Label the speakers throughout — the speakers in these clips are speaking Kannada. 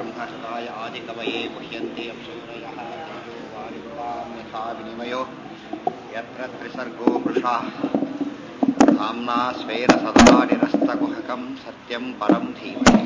Speaker 1: ब्रह्मसदाय आदिकवये मुह्यन्ते अप्सूरयः तेजो वायुक्तां यथा विनिमयो यत्र त्रिसर्गो मृषा धाम्ना स्वेन सदा निरस्तकुहकं सत्यं परं धीमहि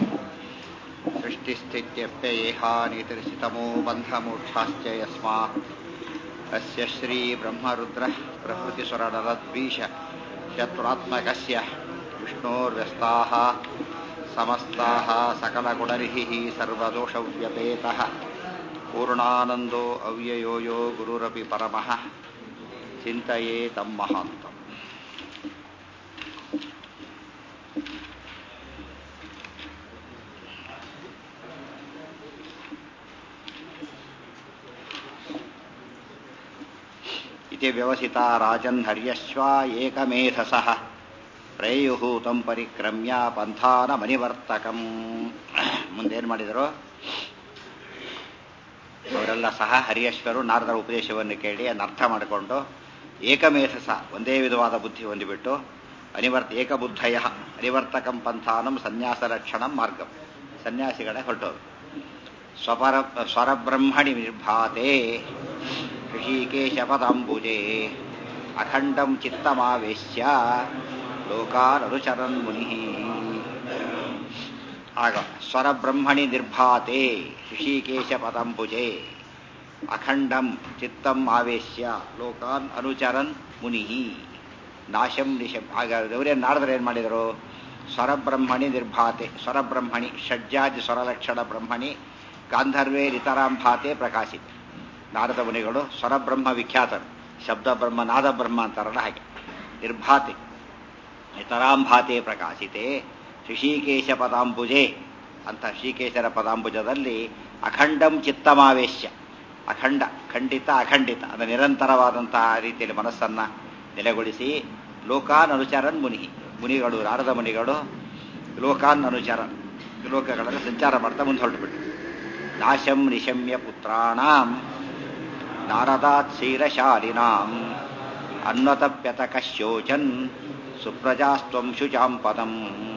Speaker 1: सृष्टिस्थित्यप्ययेहानितिर्षितमो बन्धमोक्षाश्च यस्मात् अस्य श्रीब्रह्मरुद्रः प्रभृतिसुरनरद्वीष चतुरात्मकस्य विष्णोर्व्यस्ताः समस्ताः सकलगुणरिहिः सर्वदोषव्यपेतः पूर्णानन्दो अव्ययो यो गुरुरपि परमः चिन्तये तं महान्तम् इति व्यवसिता राजन् हर्यश्व एकमेधसः ಪ್ರೇಯುಃ ತಂ ಪರಿಕ್ರಮ್ಯ ಪಂಥಾನ ಮನಿವರ್ತಕಂ ಮುಂದೇನು ಮಾಡಿದರು ಅವರೆಲ್ಲ ಸಹ ಹರಿಯಶ್ವರು ನಾರದರ ಉಪದೇಶವನ್ನು ಕೇಳಿ ಅದನ್ನ ಅರ್ಥ ಮಾಡಿಕೊಂಡು ಏಕಮೇಧಸ ಒಂದೇ ವಿಧವಾದ ಬುದ್ಧಿ ಹೊಂದಿಬಿಟ್ಟು ಅನಿವರ್ತ ಏಕಬುದ್ಧಯ ಅನಿವರ್ತಕಂ ಪಂಥಾನಂ ಸನ್ಯಾಸ ಲಕ್ಷಣಂ ಮಾರ್ಗಂ ಸನ್ಯಾಸಿಗಳ ಹೊರಟೋದು ಸ್ವಪರ ಸ್ವರಬ್ರಹ್ಮಣಿ ನಿರ್ಭಾತೆ ಋಷಿಕೇಶ ಪದಾಂಬುಜೆ ಅಖಂಡಂ ಚಿತ್ತಮಾವೇಶ್ಯ ಲೋಕಾನನುಚರನ್ ಮುನಿ ಆಗ ಸ್ವರಬ್ರಹ್ಮಣಿ ನಿರ್ಭಾತೆ ಋಷಿಕೇಶ ಪದಂಬುಜೆ ಅಖಂಡಂ ಚಿತ್ತಂ ಆವೇಶ್ಯ ಲೋಕಾನ್ ಅನುಚರನ್ ಮುನಿ ನಾಶಂ ನಿಶಂ ಆಗ ಅವರೇನು ನಾರದರು ಏನು ಮಾಡಿದರು ಸ್ವರಬ್ರಹ್ಮಣಿ ನಿರ್ಭಾತೆ ಸ್ವರಬ್ರಹ್ಮಣಿ ಷಡ್ಜಾತಿ ಸ್ವರಲಕ್ಷಣ ಬ್ರಹ್ಮಣಿ ಗಾಂಧರ್ವೇ ನಿತರಾಂಭಾತೆ ಪ್ರಕಾಶಿತ ನಾರದ ಮುನಿಗಳು ಸ್ವರಬ್ರಹ್ಮ ವಿಖ್ಯಾತರು ಶಬ್ದ ಬ್ರಹ್ಮ ನಾದ ಬ್ರಹ್ಮ ಅಂತಾರಲ್ಲ ಹಾಗೆ ನಿರ್ಭಾತೆ ನಿತರಾಂಭಾತೆ ಪ್ರಕಾಶಿತೆ ಋಷಿಕೇಶ ಪದಾಂಬುಜೆ ಅಂತ ಶ್ರೀಕೇಶರ ಪದಾಂಬುಜದಲ್ಲಿ ಅಖಂಡಂ ಚಿತ್ತಮಾವೇಶ್ಯ ಅಖಂಡ ಖಂಡಿತ ಅಖಂಡಿತ ಅದು ನಿರಂತರವಾದಂತಹ ರೀತಿಯಲ್ಲಿ ಮನಸ್ಸನ್ನು ನೆಲೆಗೊಳಿಸಿ ಲೋಕಾನ್ ಅನುಚರನ್ ಮುನಿ ಮುನಿಗಳು ನಾರದ ಮುನಿಗಳು ಲೋಕಾನ್ ಅನುಚರನ್ ಲೋಕಗಳನ್ನು ಸಂಚಾರ ಮಾಡ್ತಾ ಮುಂದೆ ಹೊರಟುಬಿಟ್ಟು ನಾಶಂ ನಿಶಮ್ಯ ಪುತ್ರಾಣಾಂ ನಾರದಾತ್ ಕ್ಷೀರಶಾಲಿನಾಂ ಅನ್ವತಪ್ಯತ ಕಶ್ಯೋಚನ್ ಸುಪ್ರಜಾಸ್ತ್ವಂ ಶುಚಾಂ ಪದಂ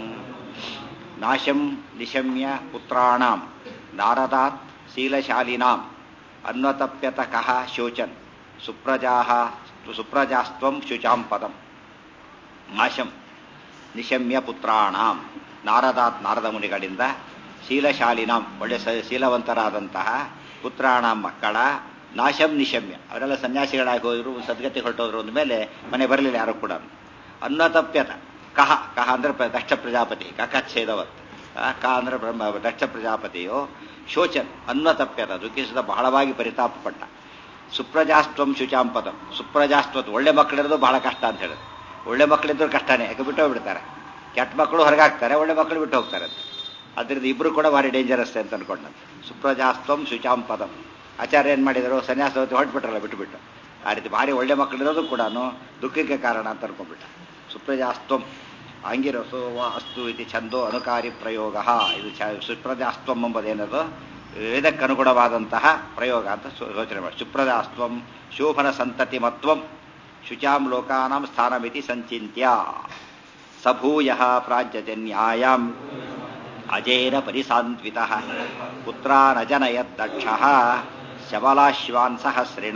Speaker 1: ನಾಶಂ ನಿಶಮ್ಯ ಪುತ್ರಾಣಾಂ ನಾರದಾತ್ ಶೀಲಶಾಲಿನಾಂ ಅನ್ವತಪ್ಯತ ಕಹ ಶೋಚನ್ ಸುಪ್ರಜಾ ಸುಪ್ರಜಾಸ್ತ್ವಂ ಶುಚಾಂ ಪದಂ ನಾಶಂ ನಿಶಮ್ಯ ಪುತ್ರಾಣಾಂ ನಾರದಾತ್ ನಾರದ ಮುನಿಗಳಿಂದ ಶೀಲಶಾಲಿನಾಂ ಒಳ್ಳೆ ಶೀಲವಂತರಾದಂತಹ ಪುತ್ರಾಣಾಂ ಮಕ್ಕಳ ನಾಶಂ ನಿಶಮ್ಯ ಅವರೆಲ್ಲ ಸನ್ಯಾಸಿಗಳಾಗಿ ಹೋದ್ರು ಸದ್ಗತಿ ಹೊರಟೋದ್ರು ಅಂದಮೇಲೆ ಮನೆ ಬರಲಿಲ್ಲ ಯಾರು ಕೂಡ ಅನ್ನತಪ್ಯತ ಕಹ ಕಹ ಅಂದ್ರೆ ದಕ್ಷ ಪ್ರಜಾಪತಿ ಕಕಚ್ಛೇದವತ್ ಕ ಅಂದ್ರೆ ಬ್ರಹ್ಮ ದಕ್ಷ ಪ್ರಜಾಪತಿಯು ಶೋಚನ್ ಅನ್ನತಪ್ಯತ ದುಃಖಿಸಿದ ಬಹಳವಾಗಿ ಪರಿತಾಪಪಟ್ಟ ಸುಪ್ರಜಾಸ್ತ್ವಂ ಶುಚಾಂಪದಂ ಸುಪ್ರಜಾಸ್ತ್ವತ್ ಒಳ್ಳೆ ಮಕ್ಕಳಿರೋದು ಬಹಳ ಕಷ್ಟ ಅಂತ ಹೇಳಿದ್ರು ಒಳ್ಳೆ ಮಕ್ಕಳಿದ್ರು ಕಷ್ಟನೇ ಯಾಕೆ ಬಿಟ್ಟು ಹೋಗ್ಬಿಡ್ತಾರೆ ಕೆಟ್ಟ ಮಕ್ಕಳು ಹೊರಗಾಗ್ತಾರೆ ಒಳ್ಳೆ ಮಕ್ಕಳು ಬಿಟ್ಟು ಹೋಗ್ತಾರೆ ಅಂತ ಅದರಿಂದ ಇಬ್ರು ಕೂಡ ಭಾರಿ ಡೇಂಜರಸ್ ಅಂತ ಅನ್ಕೊಂಡಂತೆ ಸುಪ್ರಜಾಸ್ತ್ವಂ ಶುಚಾಂಪದಂ ಆಚಾರ್ಯ ಏನು ಮಾಡಿದರು ಸನ್ಯಾಸ ಹೊರಟ್ಬಿಟ್ರಲ್ಲ ಬಿಟ್ಟುಬಿಟ್ಟು ಆ ರೀತಿ ಭಾರಿ ಒಳ್ಳೆ ಮಕ್ಕಳಿರೋದು ಕೂಡ ದುಃಖಕ್ಕೆ ಕಾರಣ ಅಂತ ಅನ್ಕೊಂಡ್ಬಿಟ್ಟ ಸುಪ್ರಜಾಸ್ತ್ವಂ ಆಂಗಿರಸೋ ವಾ ಅಸ್ತು ಇತಿ ಛಂದೋ ಅನುಕಾರಿ ಪ್ರಯೋಗ ಇದು ಸುಪ್ರಜಾಸ್ತ್ವಂ ಎಂಬುದೇನದು ವೇದಕ್ಕೆ ಅನುಗುಣವಾದಂತಹ ಪ್ರಯೋಗ ಅಂತ ಯೋಚನೆ ಮಾಡಿ ಸುಪ್ರಜಾಸ್ತ್ವಂ ಶೋಭನ ಸಂತತಿ ಮತ್ವಂ ಶುಚಾಂ ಲೋಕಾನಾಂ ಸ್ಥಾನಮಿತಿ ಸಂಚಿತ್ಯ ಸಭೂಯ ಪ್ರಾಜ್ಯಜನ್ಯಾಯಾಂ ಅಜೇನ ಪರಿಸಾನ್ವಿತ ಪುತ್ರಾನಜನಯದ್ದಕ್ಷ ಶಬಲಾಶ್ವಾನ್ ಸಹಸ್ರಿಣ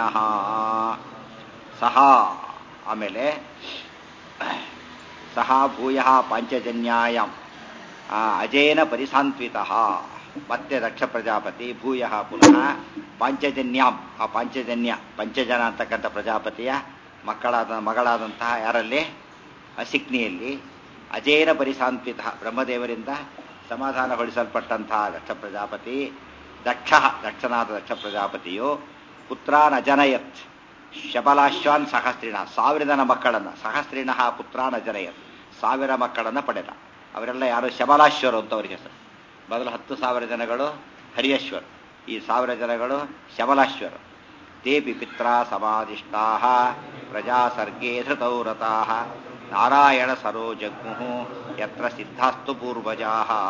Speaker 1: ಸಹ ಆಮೇಲೆ ಸಹ ಭೂಯ ಪಾಂಚಜನ್ಯಾಯಂ ಅಜೇನ ಪರಿಸಾಂತ್ವಿತ ಮತ್ತೆ ದಕ್ಷ ಪ್ರಜಾಪತಿ ಭೂಯ ಪುನಃ ಪಾಂಚಜನ್ಯಾಂ ಆ ಪಾಂಚಜನ್ಯ ಪಂಚಜನ ಅಂತಕ್ಕಂಥ ಪ್ರಜಾಪತಿಯ ಮಕ್ಕಳಾದ ಮಗಳಾದಂತಹ ಯಾರಲ್ಲಿ ಅಸಿಕ್ನಿಯಲ್ಲಿ ಅಜೇನ ಪರಿಸಾಂತ್ವಿತ ಬ್ರಹ್ಮದೇವರಿಂದ ಸಮಾಧಾನಗೊಳಿಸಲ್ಪಟ್ಟಂತಹ ದಕ್ಷ ಪ್ರಜಾಪತಿ ದಕ್ಷ ದಕ್ಷನಾದ ದಕ್ಷ ಪ್ರಜಾಪತಿಯು ಪುತ್ರಾನಜನಯತ್ ಶಬಲಾಶ್ವಾನ್ ಸಹಸ್ರಿಣ ಸಾವಿರದನ ಮಕ್ಕಳನ್ನು ಸಹಸ್ರಿಣ ಪುತ್ರಾನಜನಯತ್ ಸಾವಿರ ಮಕ್ಕಳನ್ನು ಪಡೆದ ಅವರೆಲ್ಲ ಯಾರು ಶಬಲಾಶ್ವರು ಅಂತ ಅವರಿಗೆ ಹೆಸರು ಮೊದಲು ಹತ್ತು ಸಾವಿರ ಜನಗಳು ಹರಿಯಶ್ವರು ಈ ಸಾವಿರ ಜನಗಳು ಶಬಲಾಶ್ವರು ತೇಪಿ ಪಿತ್ರ ಸಮಾಧಿಷ್ಟಾ ಪ್ರಜಾ ಸರ್ಗೇ ಧೃತೌ ರತಾ ನಾರಾಯಣ ಸರೋ ಜಗ್ಮು ಯತ್ರ ಸಿದ್ಧಾಸ್ತು ಪೂರ್ವಜಾ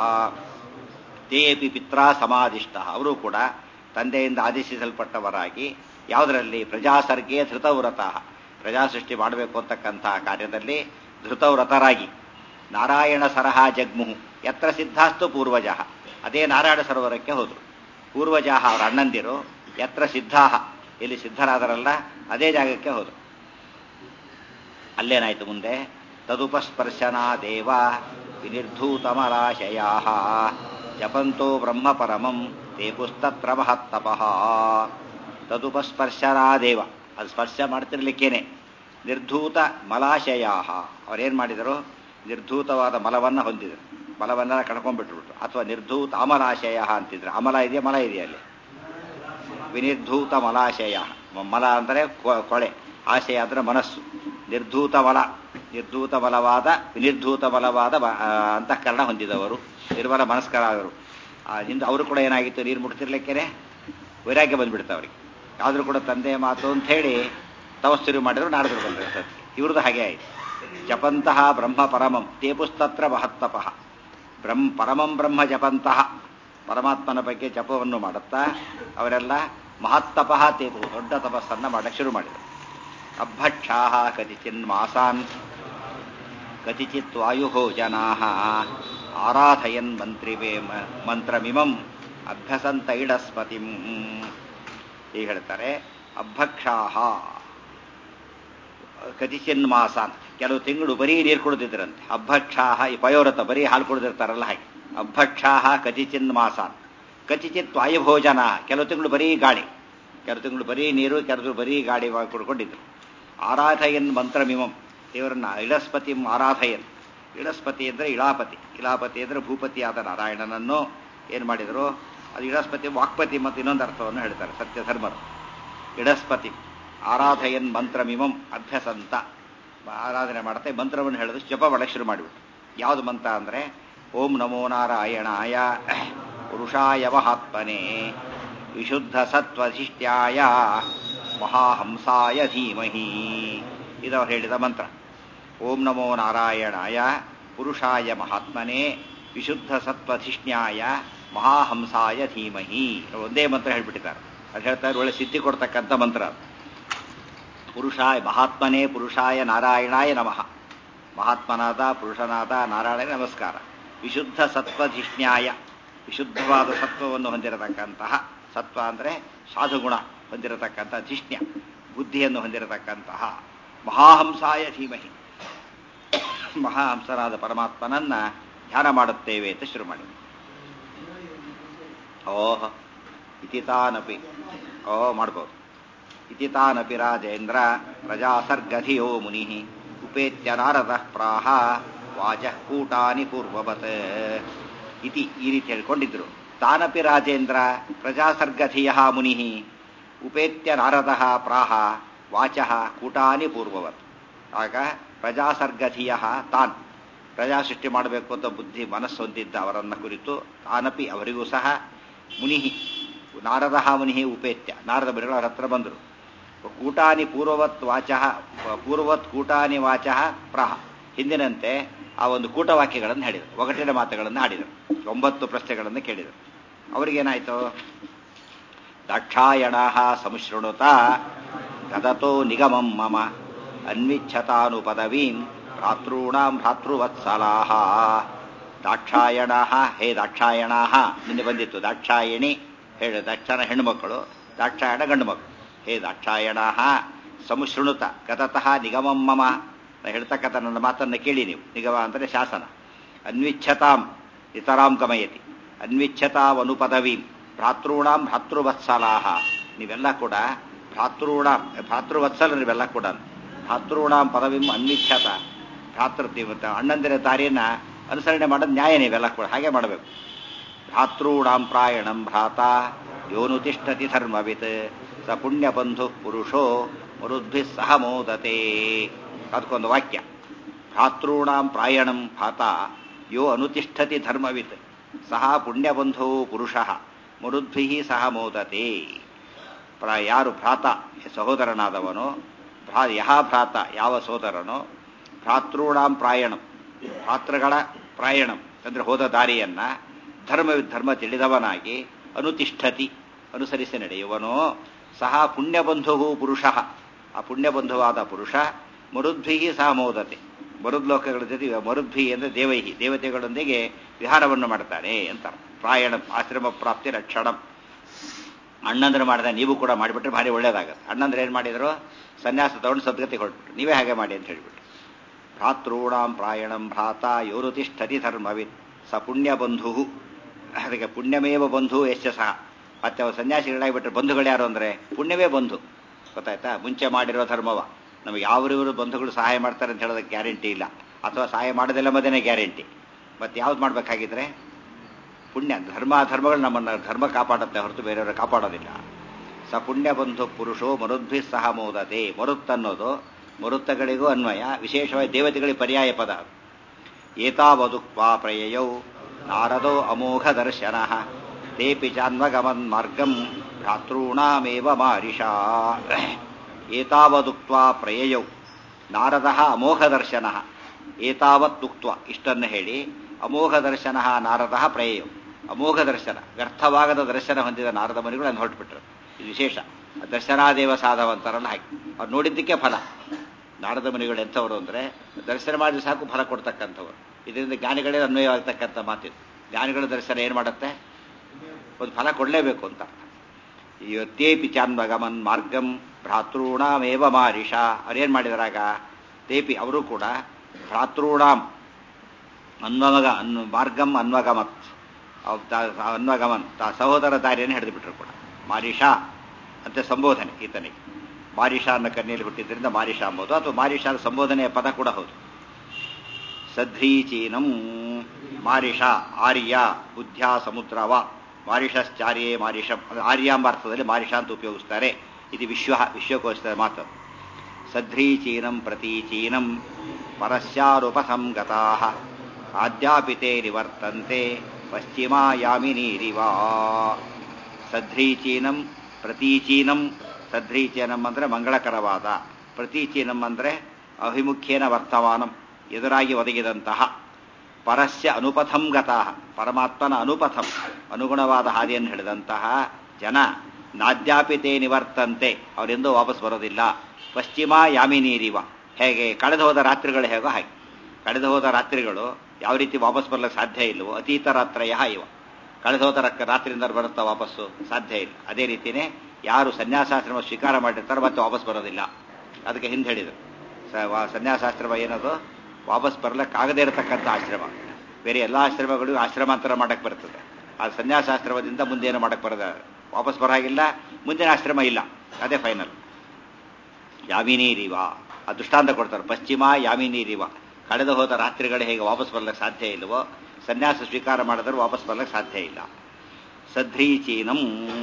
Speaker 1: ತೇಪಿ ಪಿತ್ರ ಸಮಾಧಿಷ್ಟ ಅವರು ಕೂಡ ತಂದೆಯಿಂದ ಆದೇಶಿಸಲ್ಪಟ್ಟವರಾಗಿ ಯಾವುದರಲ್ಲಿ ಪ್ರಜಾಸರ್ಗೆ ಧೃತವ್ರತ ಪ್ರಜಾ ಸೃಷ್ಟಿ ಮಾಡಬೇಕು ಅಂತಕ್ಕಂತಹ ಕಾರ್ಯದಲ್ಲಿ ಧೃತವ್ರತರಾಗಿ ನಾರಾಯಣ ಸರಹ ಜಗ್ಮುಹು ಯತ್ರ ಸಿದ್ಧಾಸ್ತು ಪೂರ್ವಜ ಅದೇ ನಾರಾಯಣ ಸರೋವರಕ್ಕೆ ಹೋದರು ಪೂರ್ವಜಾಹ ಅವರ ಅಣ್ಣಂದಿರು ಯತ್ರ ಸಿದ್ಧಾಹ ಇಲ್ಲಿ ಸಿದ್ಧರಾದರಲ್ಲ ಅದೇ ಜಾಗಕ್ಕೆ ಹೋದರು ಅಲ್ಲೇನಾಯ್ತು ಮುಂದೆ ತದುಪಸ್ಪರ್ಶನಾ ದೇವ ವಿನಿರ್ಧೂತಮಲಾಶಯಾ ಜಪಂತೋ ಬ್ರಹ್ಮ ಪರಮಂ ತೇ ಪುಸ್ತತ್ರ ಮಹತ್ತಪಃ ತದುಪಸ್ಪರ್ಶನಾ ದೇವ ಅದು ಸ್ಪರ್ಶ ಮಾಡ್ತಿರ್ಲಿಕ್ಕೇನೆ ನಿರ್ಧೂತ ಮಲಾಶಯಾ ಅವರೇನ್ ಮಾಡಿದರು ನಿರ್ಧೂತವಾದ ಮಲವನ್ನ ಹೊಂದಿದರು ಮಲವನ್ನ ಕಳ್ಕೊಂಡ್ಬಿಟ್ಬಿಟ್ರು ಅಥವಾ ನಿರ್ಧೂತ ಅಮಲಾಶಯ ಅಂತಿದ್ರು ಅಮಲ ಇದೆಯಾ ಮಲ ಇದೆಯಾ ಅಲ್ಲಿ ವಿನಿರ್ಧೂತ ಮಲಾಶಯ ಮಲ ಅಂದರೆ ಕೊಳೆ ಆಶಯ ಅಂದ್ರೆ ಮನಸ್ಸು ನಿರ್ಧೂತ ಮಲ ನಿರ್ಧೂತ ಮಲವಾದ ವಿನಿರ್ಧೂತ ಮಲವಾದ ಅಂತಃಕರಣ ಹೊಂದಿದವರು ನಿರ್ಮಲ ಮನಸ್ಕರಾದರು ಹಿಂದೆ ಅವರು ಕೂಡ ಏನಾಗಿತ್ತು ನೀರು ಮುಟ್ತಿರ್ಲಿಕ್ಕೇನೆ ವೈರಾಗ್ಯ ಬಂದ್ಬಿಡ್ತು ಅವರಿಗೆ ಆದರೂ ಕೂಡ ತಂದೆ ಮಾತು ಅಂತ ಹೇಳಿ ತವಸ್ತಿರು ಮಾಡಿದ್ರು ನಾಡಿದ್ರು ಬಂದರು ಸತ್ಯ ಇವ್ರದ್ದು ಹಾಗೆ ಆಯಿತು ಜಪಂತಹ ಬ್ರಹ್ಮ ಪರಮಂ ತೇಪುಸ್ತತ್ರ ಮಹತ್ತಪಃ ಬ್ರಹ್ಮ ಪರಮಂ ಬ್ರಹ್ಮ ಜಪಂತಹ ಪರಮಾತ್ಮನ ಬಗ್ಗೆ ಜಪವನ್ನು ಮಾಡುತ್ತಾ ಅವರೆಲ್ಲ ಮಹತ್ತಪಃ ತೇಪು ದೊಡ್ಡ ತಪಸ್ಸನ್ನ ಮಾಡಕ್ಕೆ ಶುರು ಮಾಡಿದರು ಅಭಕ್ಷಾ ಕತಿಚಿನ್ ಮಾಸಾನ್ ಕತಿಚಿತ್ ವಾಯು ಜನಾ ಆರಾಧಯನ್ ಮಂತ್ರಿವೇ ಮಂತ್ರಮಿಮಂ ಅಭ್ಯಸಂತ ಇಡಸ್ಪತಿಂ ಈಗ ಹೇಳ್ತಾರೆ ಅಭಕ್ಷಾಹ ಕತಿಚಿನ್ ಮಾಸಾನ್ ಕೆಲವು ತಿಂಗಳು ಬರೀ ನೀರು ಕುಡಿದಿದ್ರಂತೆ ಅಭಕ್ಷಾಹ ಈ ಪಯೋರಥ ಬರೀ ಹಾಲು ಕುಡಿದಿರ್ತಾರಲ್ಲ ಹಾಗೆ ಅಭಕ್ಷಾಹ ಕತಿಚಿನ್ ಮಾಸಾನ್ ಕತಿಚಿತ್ ವಾಯುಭೋಜನ ಕೆಲವು ತಿಂಗಳು ಬರೀ ಗಾಳಿ ಕೆಲವು ತಿಂಗಳು ಬರೀ ನೀರು ಕೆಲವು ಬರೀ ಗಾಳಿ ಕುಡ್ಕೊಂಡಿದ್ರು ಆರಾಧಯನ್ ಮಂತ್ರಮಿಮಂ ದೇವರನ್ನ ಇಳಸ್ಪತಿ ಆರಾಧಯನ್ ಇಳಸ್ಪತಿ ಅಂದ್ರೆ ಇಳಾಪತಿ ಇಳಾಪತಿ ಅಂದ್ರೆ ಭೂಪತಿ ಆದ ನಾರಾಯಣನನ್ನು ಏನ್ ಮಾಡಿದ್ರು ಅದು ಇಳಸ್ಪತಿ ವಾಕ್ಪತಿ ಮತ್ತು ಇನ್ನೊಂದು ಅರ್ಥವನ್ನು ಹೇಳ್ತಾರೆ ಸತ್ಯ ಧರ್ಮರು ಇಡಸ್ಪತಿ ಆರಾಧಯನ್ ಮಂತ್ರಮಿಮಂ ಅಭ್ಯಸಂತ ಆರಾಧನೆ ಮಾಡುತ್ತೆ ಮಂತ್ರವನ್ನು ಹೇಳಿದ್ರು ಜಪ ಮಾಡಕ್ಕೆ ಶುರು ಮಾಡಿಬಿಟ್ಟು ಯಾವುದು ಮಂತ್ರ ಅಂದ್ರೆ ಓಂ ನಮೋ ನಾರಾಯಣಾಯ ಪುರುಷಾಯ ಮಹಾತ್ಮನೆ ವಿಶುದ್ಧ ಸತ್ವಧಿಷ್ಟ್ಯಾಯ ಮಹಾಹಂಸಾಯ ಧೀಮಹಿ ಇದವರು ಹೇಳಿದ ಮಂತ್ರ ಓಂ ನಮೋ ನಾರಾಯಣಾಯ ಪುರುಷಾಯ ಮಹಾತ್ಮನೆ ವಿಶುದ್ಧ ಸತ್ವಧಿಷ್ಣ್ಯಾಯ ಮಹಾಹಂಸಾಯ ಧೀಮಹಿ ಒಂದೇ ಮಂತ್ರ ಹೇಳ್ಬಿಟ್ಟಿದ್ದಾರೆ ಅದು ಹೇಳ್ತಾರೆ ಒಳ್ಳೆ ಸಿದ್ಧಿ ಕೊಡ್ತಕ್ಕಂಥ ಮಂತ್ರ ಪುರುಷಾಯ ಮಹಾತ್ಮನೇ ಪುರುಷಾಯ ನಾರಾಯಣಾಯ ನಮಃ ಮಹಾತ್ಮನಾದ ಪುರುಷನಾದ ನಾರಾಯಣ ನಮಸ್ಕಾರ ವಿಶುದ್ಧ ಸತ್ವಧಿಷ್ಣ್ಯಾಯ ವಿಶುದ್ಧವಾದ ಸತ್ವವನ್ನು ಹೊಂದಿರತಕ್ಕಂತಹ ಸತ್ವ ಅಂದರೆ ಸಾಧುಗುಣ ಹೊಂದಿರತಕ್ಕಂತಹ ಧಿಷ್ಣ್ಯ ಬುದ್ಧಿಯನ್ನು ಹೊಂದಿರತಕ್ಕಂತಹ ಮಹಾಹಂಸಾಯ ಧೀಮಹಿ ಮಹಾಹಂಸನಾದ ಪರಮಾತ್ಮನನ್ನ ಧ್ಯಾನ ಮಾಡುತ್ತೇವೆ ಅಂತ ಶುರು ಮಾಡಿ ಓಹ ಇತಿತಾನಪಿ ಓ ಮಾಡ್ಬೋದು ಇತಿತಾನಪಿ ರಾಜೇಂದ್ರ ಪ್ರಜಾಸರ್ಗಧಿಯೋ ಮುನಿ ಉಪೇತ್ಯ ನಾರದ ಪ್ರಾಹ ವಾಚ ಕೂಟಾನಿ ಪೂರ್ವವತ್ ಇತಿ ಈ ರೀತಿ ಹೇಳ್ಕೊಂಡಿದ್ರು ತಾನಪಿ ರಾಜೇಂದ್ರ ಪ್ರಜಾಸರ್ಗಧಿಯ ಮುನಿ ಉಪೇತ್ಯ ನಾರದ ಪ್ರಾಹ ವಾಚ ಕೂಟಾನಿ ಪೂರ್ವವತ್ ಆಗ ಪ್ರಜಾಸರ್ಗಧಿಯ ತಾನ್ ಪ್ರಜಾ ಸೃಷ್ಟಿ ಮಾಡಬೇಕು ಅಂತ ಬುದ್ಧಿ ಮನಸ್ಸು ಹೊಂದಿದ್ದ ಅವರನ್ನ ಕುರಿತು ತಾನಪಿ ಅವರಿಗೂ ಸಹ ಮುನಿ ನಾರದ ಮುನಿ ಉಪೇತ್ಯ ನಾರದ ಮುನಿಗಳು ಅವರ ಹತ್ರ ಬಂದರು ಕೂಟಾನಿ ಪೂರ್ವವತ್ ವಾಚ ಪೂರ್ವವತ್ ಕೂಟಾನಿ ವಾಚ ಪ್ರಾಹ ಹಿಂದಿನಂತೆ ಆ ಒಂದು ಕೂಟವಾಕ್ಯಗಳನ್ನು ಹೇಳಿದರು ಒಗಟಿನ ಮಾತುಗಳನ್ನು ಹಾಡಿದರು ಒಂಬತ್ತು ಪ್ರಶ್ನೆಗಳನ್ನು ಕೇಳಿದರು ಅವರಿಗೇನಾಯ್ತು ದಾಕ್ಷಾಯಣ ಸಂಶೃಣುತ ಗದತೋ ನಿಗಮಂ ಮಮ ಅನ್ವಿಚ್ಛತಾನು ಪದವೀಂ ಭ್ರಾತॄಣಾಂ ಭ್ರಾತೃವತ್ಸಲಾಹ ದಾಕ್ಷಾಯಣ ಹೇ ದಾಕ್ಷಾಯಣ ನಿನ್ನೆ ಬಂದಿತ್ತು ದಾಕ್ಷಾಯಣಿ ಹೇಳು ದಕ್ಷನ ಹೆಣ್ಣುಮಕ್ಕಳು ದಾಕ್ಷಾಯಣ ಗಂಡು ಮಕ್ಕಳು ಹೇ ದಾಕ್ಷಾಯಣ ಸಂಶೃಣುತ ಗತತಃ ನಿಗಮಂ ಮಮ ಹೇಳ್ತಕ್ಕಂಥ ನನ್ನ ಮಾತನ್ನು ಕೇಳಿ ನೀವು ನಿಗಮ ಅಂದರೆ ಶಾಸನ ಅನ್ವಿಚ್ಛತಾಂ ಇತರಾಂ ಗಮಯತಿ ಅನ್ವಿಚ್ಛತಾವನು ಪದವೀಂ ಭ್ರಾತೃಣಾಂ ಭ್ರಾತೃವತ್ಸಲಾಹ ನೀವೆಲ್ಲ ಕೂಡ ಭ್ರಾತೃಣಾಂ ಭ್ರಾತೃವತ್ಸಲ ನೀವೆಲ್ಲ ಕೂಡ ಭ್ರಾತೃಣಾಂ ಪದವಿಂ ಅನ್ವಿಚ್ಛತ ಭ್ರಾತೃ ಅಣ್ಣಂದಿರ ದಾರಿಯನ್ನ ಅನುಸರಣೆ ಮಾಡೋದು ನ್ಯಾಯ ನೀವೆಲ್ಲ ಕೂಡ ಹಾಗೆ ಮಾಡಬೇಕು ಭ್ರಾತೃಣಾಂ ಪ್ರಾಯಣಂ ಭ್ರಾತ ಯೋನು ತಿಷ್ಠತಿ ಧರ್ಮವಿತ್ ಸ ಪುಣ್ಯ ಬಂಧು ಪುರುಷೋ ಮರುದ್ಭಿ ಸಹ ಮೋದತೆ ಅದಕ್ಕೊಂದು ವಾಕ್ಯ ಭ್ರಾತೃಣಾಂ ಪ್ರಾಯಣಂ ಭ್ರಾತ ಯೋ ಅನುತಿಷ್ಠತಿ ಧರ್ಮವಿತ್ ಸಹ ಪುಣ್ಯಬಂಧು ಪುರುಷ ಮರುದ್ಭಿ ಸಹ ಮೋದತೆ ಯಾರು ಭ್ರಾತ ಸಹೋದರನಾದವನು ಭ್ರಾ ಯಹ ಭ್ರಾತ ಯಾವ ಸೋದರನೋ ಭ್ರಾತೃಣಾಂ ಪ್ರಾಯಣಂ ಭ್ರಾತೃಗಳ ಪ್ರಾಯಣಂ ಅಂದ್ರೆ ಹೋದ ದಾರಿಯನ್ನ ಧರ್ಮ ಧರ್ಮ ತಿಳಿದವನಾಗಿ ಅನುತಿಷ್ಠತಿ ಅನುಸರಿಸಿ ನಡೆಯುವನೋ ಸಹ ಪುಣ್ಯಬಂಧು ಪುರುಷ ಆ ಪುಣ್ಯಬಂಧುವಾದ ಪುರುಷ ಮರುದ್ಭಿ ಸಹ ಮೋದತೆ ಮರುದ್ಲೋಕಗಳ ಜೊತೆ ಮರುದ್ಭಿ ಅಂದರೆ ದೇವೈಹಿ ದೇವತೆಗಳೊಂದಿಗೆ ವಿಹಾರವನ್ನು ಮಾಡ್ತಾನೆ ಅಂತ ಪ್ರಾಯಣ ಆಶ್ರಮ ಪ್ರಾಪ್ತಿ ರಕ್ಷಣಂ ಅಣ್ಣಂದ್ರೆ ಮಾಡಿದ ನೀವು ಕೂಡ ಮಾಡಿಬಿಟ್ರೆ ಭಾರಿ ಒಳ್ಳೇದಾಗತ್ತೆ ಅಣ್ಣಂದ್ರೆ ಏನು ಮಾಡಿದ್ರು ಸನ್ಯಾಸ ತಗೊಂಡು ಸದ್ಗತಿ ಹೊರಟ್ಬಿಟ್ರು ನೀವೇ ಹಾಗೆ ಮಾಡಿ ಅಂತ ಹೇಳಿಬಿಟ್ಟು ಭ್ರಾತೃಣಾಂ ಪ್ರಾಯಣಂ ಭ್ರಾತ ಯೋರುತಿಷ್ಠತಿ ಧರ್ಮವಿತ್ ಸ ಪುಣ್ಯ ಬಂಧು ಅದಕ್ಕೆ ಪುಣ್ಯಮೇವ ಬಂಧು ಯಶ್ಯ ಸಹ ಮತ್ತೆ ಅವ್ರು ಸನ್ಯಾಸಿಗಳಾಗಿಬಿಟ್ರೆ ಬಂಧುಗಳು ಯಾರು ಅಂದರೆ ಪುಣ್ಯವೇ ಬಂಧು ಗೊತ್ತಾಯ್ತಾ ಮುಂಚೆ ಮಾಡಿರೋ ಧರ್ಮವ ನಮಗೆ ಯಾವ್ರಿವರು ಬಂಧುಗಳು ಸಹಾಯ ಮಾಡ್ತಾರೆ ಅಂತ ಹೇಳೋದಕ್ಕೆ ಗ್ಯಾರಂಟಿ ಇಲ್ಲ ಅಥವಾ ಸಹಾಯ ಮಾಡೋದಿಲ್ಲ ಮದೇನೆ ಗ್ಯಾರಂಟಿ ಮತ್ತೆ ಯಾವ್ದು ಮಾಡಬೇಕಾಗಿದ್ರೆ ಪುಣ್ಯ ಧರ್ಮ ಧರ್ಮಗಳು ನಮ್ಮನ್ನು ಧರ್ಮ ಕಾಪಾಡುತ್ತೆ ಹೊರತು ಬೇರೆಯವರು ಕಾಪಾಡೋದಿಲ್ಲ ಸ ಪುಣ್ಯ ಬಂಧು ಪುರುಷೋ ಮರುದ್ಭಿ ಸಹ ಮೋದತೆ ಮರುತ್ ಅನ್ನೋದು ಮರುತ್ತಗಳಿಗೂ ಅನ್ವಯ ವಿಶೇಷವಾಗಿ ದೇವತೆಗಳಿಗೆ ಪರ್ಯಾಯ ಪದ ಏತಾವದುಕ್ವಾ ಪ್ರಯಯೌ ನಾರದೋ ಅಮೋಘ ದರ್ಶನ ತೇಪಿ ಚಾನ್ವಗಮನ್ ಮಾರ್ಗಂ ಭ್ರಾತॄಣಾಮೇವ ಮಾರಿಷಾ ಏತಾವದುಕ್ವಾ ಪ್ರಯಯೌ ನಾರದ ಅಮೋಘ ದರ್ಶನ ಏತಾವತ್ತುಕ್ತ್ವ ಇಷ್ಟನ್ನು ಹೇಳಿ ಅಮೋಘ ದರ್ಶನ ನಾರದ ಪ್ರಯಯೌ ಅಮೋಘ ದರ್ಶನ ವ್ಯರ್ಥವಾಗದ ದರ್ಶನ ಹೊಂದಿದ ನಾರದ ಮನಿಗಳು ಅಲ್ಲಿ ಹೊರಟುಬಿಟ್ರು ಇದು ವಿಶೇಷ ದರ್ಶನಾದೇವ ಸಾಧವಂತಾರಲ್ಲ ಹಾಗೆ ಅವ್ರು ನೋಡಿದ್ದಕ್ಕೆ ಫಲ ನಾರದ ಮುನಿಗಳು ಎಂಥವರು ಅಂದರೆ ದರ್ಶನ ಮಾಡಿ ಸಾಕು ಫಲ ಕೊಡ್ತಕ್ಕಂಥವ್ರು ಇದರಿಂದ ಜ್ಞಾನಿಗಳೇ ಅನ್ವಯವಾಗ್ತಕ್ಕಂಥ ಮಾತಿದು ಜ್ಞಾನಿಗಳ ದರ್ಶನ ಏನು ಮಾಡುತ್ತೆ ಒಂದು ಫಲ ಕೊಡಲೇಬೇಕು ಅಂತ ತೇಪಿ ಚಾನ್ವಗಮನ್ ಮಾರ್ಗಂ ಭ್ರಾತೃಣಾಮೇವ ಮಾರಿಷ ಅವ್ರೇನು ಮಾಡಿದರಾಗ ತೇಪಿ ಅವರು ಕೂಡ ಭ್ರಾತೃಣಾಂ ಅನ್ವಗ ಅನ್ ಮಾರ್ಗಂ ಅನ್ವಗಮತ್ ಅನ್ವಗಮನ್ ತಾ ಸಹೋದರ ದಾರಿಯನ್ನು ಹಿಡಿದು ಬಿಟ್ರು ಕೂಡ ಮಾರಿಷಾ ಅಂತ ಸಂಬೋಧನೆ ಈತನಿಗೆ ಮಾರಿಷಾ ಅನ್ನೋ ಕನ್ನೆಯಲ್ಲಿ ಹುಟ್ಟಿದ್ರಿಂದ ಮಾರಿಷಾ ಅಂಬೋದು ಅಥವಾ ಮಾರಿಷಾದ ಸಂಬೋಧನೆಯ ಪದ ಕೂಡ ಹೌದು ಸಧ್ರೀಚೀನಂ ಮಾರಿಷ ಆರ್ಯ ಬುದ್ಧ್ಯ ಸಮುದ್ರವ ಮಾರಿಷಶ್ಚಾರ್ಯೇ ಮಾರಿಷಂ ಆರ್ಯ ಎಂಬ ಅರ್ಥದಲ್ಲಿ ಮಾರಿಷ ಅಂತ ಉಪಯೋಗಿಸ್ತಾರೆ ಇದು ವಿಶ್ವ ವಿಶ್ವಕೋಶದ ಮಾತು ಸಧ್ರೀಚೀನಂ ಪ್ರತೀಚೀನಂ ಪರಸ್ಯಾರುಪಸಂಗತಾ ಆದ್ಯಾಪಿತೆ ನಿವರ್ತಂತೆ ಪಶ್ಚಿಮಾಯಾಮಿನೀರಿವಾ ಸಧ್ರೀಚೀನಂ ಪ್ರತೀಚೀನಂ ಸಧ್ರೀಚೀನಂ ಅಂದರೆ ಮಂಗಳಕರವಾದ ಪ್ರತೀಚೀನಂ ಅಂದರೆ ಅಭಿಮುಖ್ಯೇನ ವರ್ತಮಾನಂ ಎದುರಾಗಿ ಒದಗಿದಂತಹ ಪರಸ್ಯ ಅನುಪಥಂ ಗತಃ ಪರಮಾತ್ಮನ ಅನುಪಥಂ ಅನುಗುಣವಾದ ಹಾದಿಯನ್ನು ಹಿಡಿದಂತಹ ಜನ ನಾದ್ಯಾಪಿತೇ ನಿವರ್ತಂತೆ ಅವರೆಂದೂ ವಾಪಸ್ ಬರೋದಿಲ್ಲ ಪಶ್ಚಿಮ ಯಾಮಿನೀರಿವ ಹೇಗೆ ಕಳೆದು ಹೋದ ರಾತ್ರಿಗಳು ಹೇಗೋ ಹಾಗೆ ಕಳೆದು ಹೋದ ರಾತ್ರಿಗಳು ಯಾವ ರೀತಿ ವಾಪಸ್ ಬರ್ಲಿಕ್ಕೆ ಸಾಧ್ಯ ಇಲ್ಲವೋ ಅತೀತ ರಾತ್ರಯ ಇವ ಕಳೆದು ಹೋದ ರಾತ್ರಿಯಿಂದ ಬರುತ್ತಾ ವಾಪಸ್ಸು ಸಾಧ್ಯ ಇಲ್ಲ ಅದೇ ರೀತಿಯೇ ಯಾರು ಸನ್ಯಾಸಾಶ್ರಮ ಸ್ವೀಕಾರ ಮಾಡಿರ್ತಾರೋ ಮತ್ತೆ ವಾಪಸ್ ಬರೋದಿಲ್ಲ ಅದಕ್ಕೆ ಹಿಂದೆ ಹೇಳಿದರು ಸನ್ಯಾಸಾಶ್ರಮ ಏನದು ವಾಪಸ್ ಬರ್ಲಿಕ್ಕಾಗದೇ ಇರತಕ್ಕಂಥ ಆಶ್ರಮ ಬೇರೆ ಎಲ್ಲ ಆಶ್ರಮಗಳಿಗೂ ಆಶ್ರಮಾಂತರ ಮಾಡಕ್ಕೆ ಬರ್ತದೆ ಆ ಸನ್ಯಾಸಾಶ್ರಮದಿಂದ ಮುಂದೆ ಏನು ಮಾಡಕ್ಕೆ ಬರೋದ ವಾಪಸ್ ಬರಾಗಿಲ್ಲ ಮುಂದಿನ ಆಶ್ರಮ ಇಲ್ಲ ಅದೇ ಫೈನಲ್ ಯಾಮಿನೀರಿವ ಆ ದೃಷ್ಟಾಂತ ಕೊಡ್ತಾರೆ ಪಶ್ಚಿಮ ಯಾಮಿನೀರಿವ ಕಳೆದು ಹೋದ ರಾತ್ರಿಗಳು ಹೇಗೆ ವಾಪಸ್ ಬರ್ಲಿಕ್ಕೆ ಸಾಧ್ಯ ಇಲ್ಲವೋ ಸನ್ಯಾಸ ಸ್ವೀಕಾರ ಮಾಡಿದ್ರೆ ವಾಪಸ್ ಬರ್ಲಿಕ್ಕೆ ಸಾಧ್ಯ ಇಲ್ಲ ಸಧ್ರೀಚೀನಂ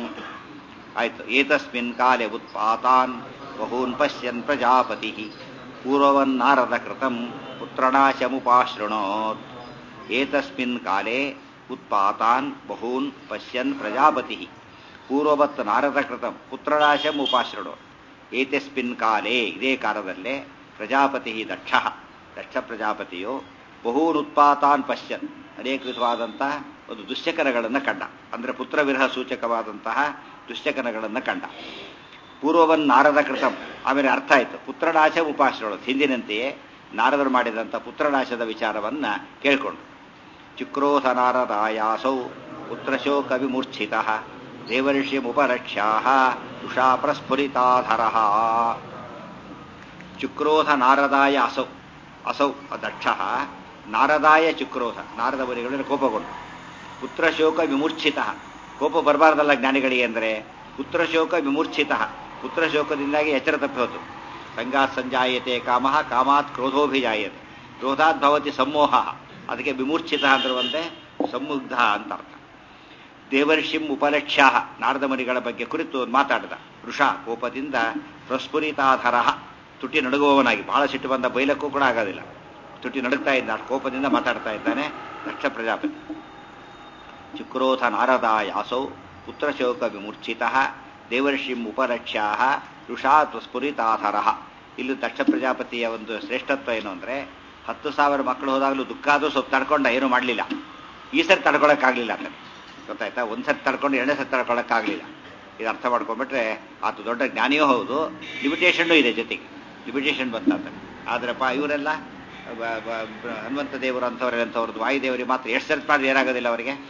Speaker 1: ಆಯ್ತು ಏತಸ್ಮಿನ್ ಕಾಲೆ ಉತ್ಪಾತಾನ್ ಬಹೂನ್ ಪಶ್ಯನ್ ಪ್ರಜಾಪತಿ ಪೂರ್ವವನ್ನಾರದ ಕೃತಂ ಪುತ್ರನಾಶಮುಪಾಶೃಣೋತ್ ಏತಸ್ಮಿನ್ ಕಾಲೆ ಉತ್ಪಾತಾನ್ ಬಹೂನ್ ಪಶ್ಯನ್ ಪ್ರಜಾಪತಿ ಪೂರ್ವವತ್ ನಾರದ ಕೃತಂ ಪುತ್ರನಾಶಂ ಉಪಾಶೃಣೋ ಏತಸ್ಮಿನ್ ಕಾಲೇ ಇದೇ ಕಾಲದಲ್ಲೇ ಪ್ರಜಾಪತಿ ದಕ್ಷ ದಕ್ಷ ಪ್ರಜಾಪತಿಯು ಬಹೂನ್ ಉತ್ಪಾತಾನ್ ಪಶ್ಯನ್ ಅನೇಕ ವಿಧವಾದಂತಹ ಒಂದು ದುಶ್ಚಕನಗಳನ್ನು ಕಂಡ ಅಂದರೆ ಪುತ್ರ ವಿರಹ ಸೂಚಕವಾದಂತಹ ದುಶ್ಚಕನಗಳನ್ನು ಕಂಡ ಪೂರ್ವವನ್ ನಾರದ ಕೃತಂ ಆಮೇಲೆ ಅರ್ಥ ಆಯಿತು ಪುತ್ರನಾಶ ಉಪಾಶ್ರಗಳು ಹಿಂದಿನಂತೆಯೇ ನಾರದರು ಮಾಡಿದಂಥ ಪುತ್ರನಾಶದ ವಿಚಾರವನ್ನ ಕೇಳಿಕೊಂಡು ಚುಕ್ರೋಧ ನಾರದಾಯಾಸೌ ಪುತ್ರಶೋಕ ವಿಮೂರ್ಛಿತ ದೇವರ್ಷಿಮುಪರಕ್ಷ್ಯಾ ಉಷಾ ಪ್ರಸ್ಫುರಿತಾಧರ ಚುಕ್ರೋಧ ನಾರದಾಯ ಅಸೌ ಅಸೌ ದಕ್ಷ ನಾರದಾಯ ಚುಕ್ರೋಧ ನಾರದ ಬರಿಗಳನ್ನು ಕೋಪಗೊಂಡು ಪುತ್ರಶೋಕ ವಿಮೂರ್ಛಿತ ಕೋಪ ಬರಬಾರ್ದಲ್ಲ ಜ್ಞಾನಿಗಳಿಗೆ ಅಂದರೆ ಪುತ್ರಶೋಕ ವಿಮೂರ್ಛಿತ ಪುತ್ರಶೋಕದಿಂದಾಗಿ ಎಚ್ಚರ ತಪ್ಪಿ ಹೋತು ಸಂಗಾತ್ ಸಂಜಾಯತೆ ಕಾಮ ಕಾಮಾತ್ ಕ್ರೋಧೋಭಿಜಾಯತೆ ಕ್ರೋಧಾತ್ ಭವತಿ ಸಮೋಹ ಅದಕ್ಕೆ ವಿಮೂರ್ಛಿತ ಅಂದಿರುವಂತೆ ಸಮುಗ್ಧ ಅಂತ ಅರ್ಥ ದೇವರ್ಷಿಂ ಉಪಲಕ್ಷ್ಯ ನಾರದ ಮರಿಗಳ ಬಗ್ಗೆ ಕುರಿತು ಮಾತಾಡಿದ ವೃಷ ಕೋಪದಿಂದ ಪ್ರಸ್ಫುರಿತಾಧರ ತುಟಿ ನಡುಗುವವನಾಗಿ ಬಹಳ ಸಿಟ್ಟು ಬಂದ ಬೈಲಕ್ಕೂ ಕೂಡ ಆಗೋದಿಲ್ಲ ತುಟಿ ನಡುಗ್ತಾ ಇದ್ದ ಕೋಪದಿಂದ ಮಾತಾಡ್ತಾ ಇದ್ದಾನೆ ದಕ್ಷ ಪ್ರಜಾಪತಿ ಚುಕ್ರೋಧ ನಾರದಾಯಾಸೌ ಪುತ್ರಶೋಕ ವಿಮೂರ್ಛಿತ ದೇವರ್ಷಿಂ ಉಪಲಕ್ಷ್ಯಾ ಋಷಾ ಸ್ಫುರಿತಾಧರ ಇಲ್ಲಿ ದಕ್ಷ ಪ್ರಜಾಪತಿಯ ಒಂದು ಶ್ರೇಷ್ಠತ್ವ ಏನು ಅಂದರೆ ಹತ್ತು ಸಾವಿರ ಮಕ್ಕಳು ಹೋದಾಗಲೂ ದುಃಖ ಆದರೂ ಸ್ವಲ್ಪ ತಡ್ಕೊಂಡ ಏನೂ ಮಾಡಲಿಲ್ಲ ಈ ಸರಿ ತಡ್ಕೊಳಕ್ಕಾಗಲಿಲ್ಲ ಅಂತ ಗೊತ್ತಾಯ್ತಾ ಒಂದು ಸರಿ ತಡ್ಕೊಂಡು ಎರಡನೇ ಸರಿ ತಡ್ಕೊಳಕ್ಕಾಗಲಿಲ್ಲ ಇದು ಅರ್ಥ ಮಾಡ್ಕೊಂಡ್ಬಿಟ್ರೆ ಆತ ದೊಡ್ಡ ಜ್ಞಾನಿಯೂ ಹೌದು ಲಿಮಿಟೇಷನ್ನು ಇದೆ ಜೊತೆಗೆ ಲಿಮಿಟೇಷನ್ ಬಂತ ಆದರೆ ಪಾ ಇವರೆಲ್ಲ ಹನುಮಂತ ದೇವರು ಅಂಥವ್ರೆ ಅಂಥವ್ರದ್ದು ವಾಯುದೇವರಿಗೆ ಮಾತ್ರ ಎಷ್ಟು ಸರಿ ಮಾಡಿದ್ರೆ ಏನಾಗೋದಿಲ್ಲ ಅವರಿಗೆ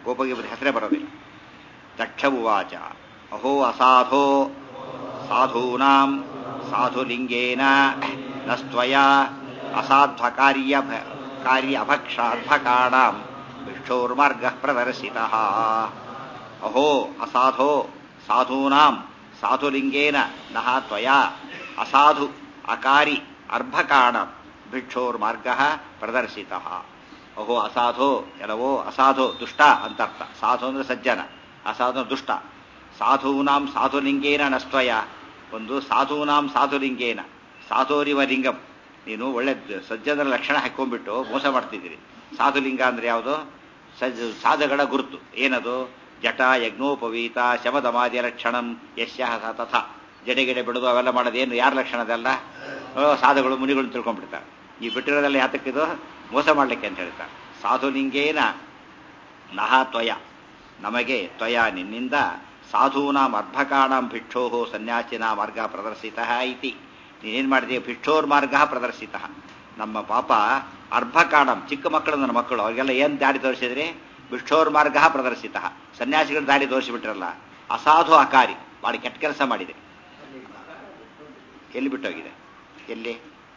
Speaker 1: ಕೋಪಗೆ ಹೆಸರೇ ಬರೋದಿಲ್ಲ ದಕ್ಷ ಉವಾಚ ಅಹೋ ಅಸಾಧೋ ಸಾಧೂನಾಂ ಸಾಧುಲಿಂಗೇನ ನಸ್ತ್ವಯ ಅಸಾಧ್ವಕಾರ್ಯ ಕಾರ್ಯ ಅಭಕ್ಷಾಧ್ವಕಾಣಾಂ ವಿಷ್ಣೋರ್ಮಾರ್ಗ ಪ್ರದರ್ಶಿತ ಅಹೋ ಅಸಾಧೋ ಸಾಧೂನಾಂ ಸಾಧುಲಿಂಗೇನ ನಹ ತ್ವಯಾ ಅಸಾಧು ಅಕಾರಿ ಅರ್ಭಕಾಣ ಭಿಕ್ಷೋರ್ಮಾರ್ಗ ಪ್ರದರ್ಶಿತ ಅಹೋ ಅಸಾಧೋ ಕೆಲವೋ ಅಸಾಧೋ ದುಷ್ಟ ಅಂತರ್ಥ ಸಾಧು ಅಂದ್ರೆ ಸಜ್ಜನ ಅಸಾಧು ದುಷ್ಟ ಸಾಧೂನಾಂ ಸಾಧುಲಿಂಗೇನ ನಸ್ತ್ವಯ ಒಂದು ಸಾಧೂನಾಂ ಸಾಧುಲಿಂಗೇನ ಸಾಧೋರಿವ ಲಿಂಗಂ ನೀನು ಒಳ್ಳೆ ಸಜ್ಜನರ ಲಕ್ಷಣ ಹಾಕೊಂಡ್ಬಿಟ್ಟು ಮೋಸ ಮಾಡ್ತಿದ್ದೀರಿ ಸಾಧುಲಿಂಗ ಅಂದ್ರೆ ಯಾವುದು ಸಜ್ಜ ಸಾಧುಗಳ ಗುರುತು ಏನದು ಜಟ ಯಜ್ಞೋಪವೀತ ಶಮದಮಾದಿಯ ಲಕ್ಷಣಂ ಯಶ್ಯ ತಥಾ ಜಡೆಗೆಡೆ ಬಿಡೋದು ಅವೆಲ್ಲ ಮಾಡೋದು ಏನು ಯಾರ ಲಕ್ಷಣ ಅದಲ್ಲ ಸಾಧುಗಳು ಮುನಿಗಳು ತಿಳ್ಕೊಂಡ್ಬಿಡ್ತಾರೆ ಈ ಬಿಟ್ಟಿರೋದೆಲ್ಲ ಯಾತಕ್ಕಿದು ಮೋಸ ಮಾಡಲಿಕ್ಕೆ ಅಂತ ಹೇಳ್ತಾರೆ ಸಾಧುಲಿಂಗೇನ ನಹ ತ್ವಯ ನಮಗೆ ತ್ವಯ ನಿನ್ನಿಂದ ಸಾಧೂನಾಂ ಅರ್ಭಕಾಣಾಂ ಭಿಕ್ಷೋ ಸನ್ಯಾಸಿನ ಮಾರ್ಗ ಪ್ರದರ್ಶಿತ ಇತಿ ನೀನೇನು ಮಾಡಿದೀಯ ಭಿಕ್ಷೋರ್ ಮಾರ್ಗ ಪ್ರದರ್ಶಿತ ನಮ್ಮ ಪಾಪ ಅರ್ಭಕಾಣಂ ಚಿಕ್ಕ ಮಕ್ಕಳು ನನ್ನ ಮಕ್ಕಳು ಅವ್ರಿಗೆಲ್ಲ ಏನು ದಾರಿ ತೋರಿಸಿದ್ರಿ ಭಿಕ್ಷೋರ್ ಮಾರ್ಗ ಪ್ರದರ್ಶಿತ ಸನ್ಯಾಸಿಗಳ ದಾರಿ ತೋರಿಸಿಬಿಟ್ರಲ್ಲ ಅಸಾಧು ಅಕಾರಿ ಭಾಳ ಕೆಟ್ಟ ಕೆಲಸ ಮಾಡಿದೆ ಎಲ್ಲಿ ಬಿಟ್ಟೋಗಿದೆ ಎಲ್ಲಿ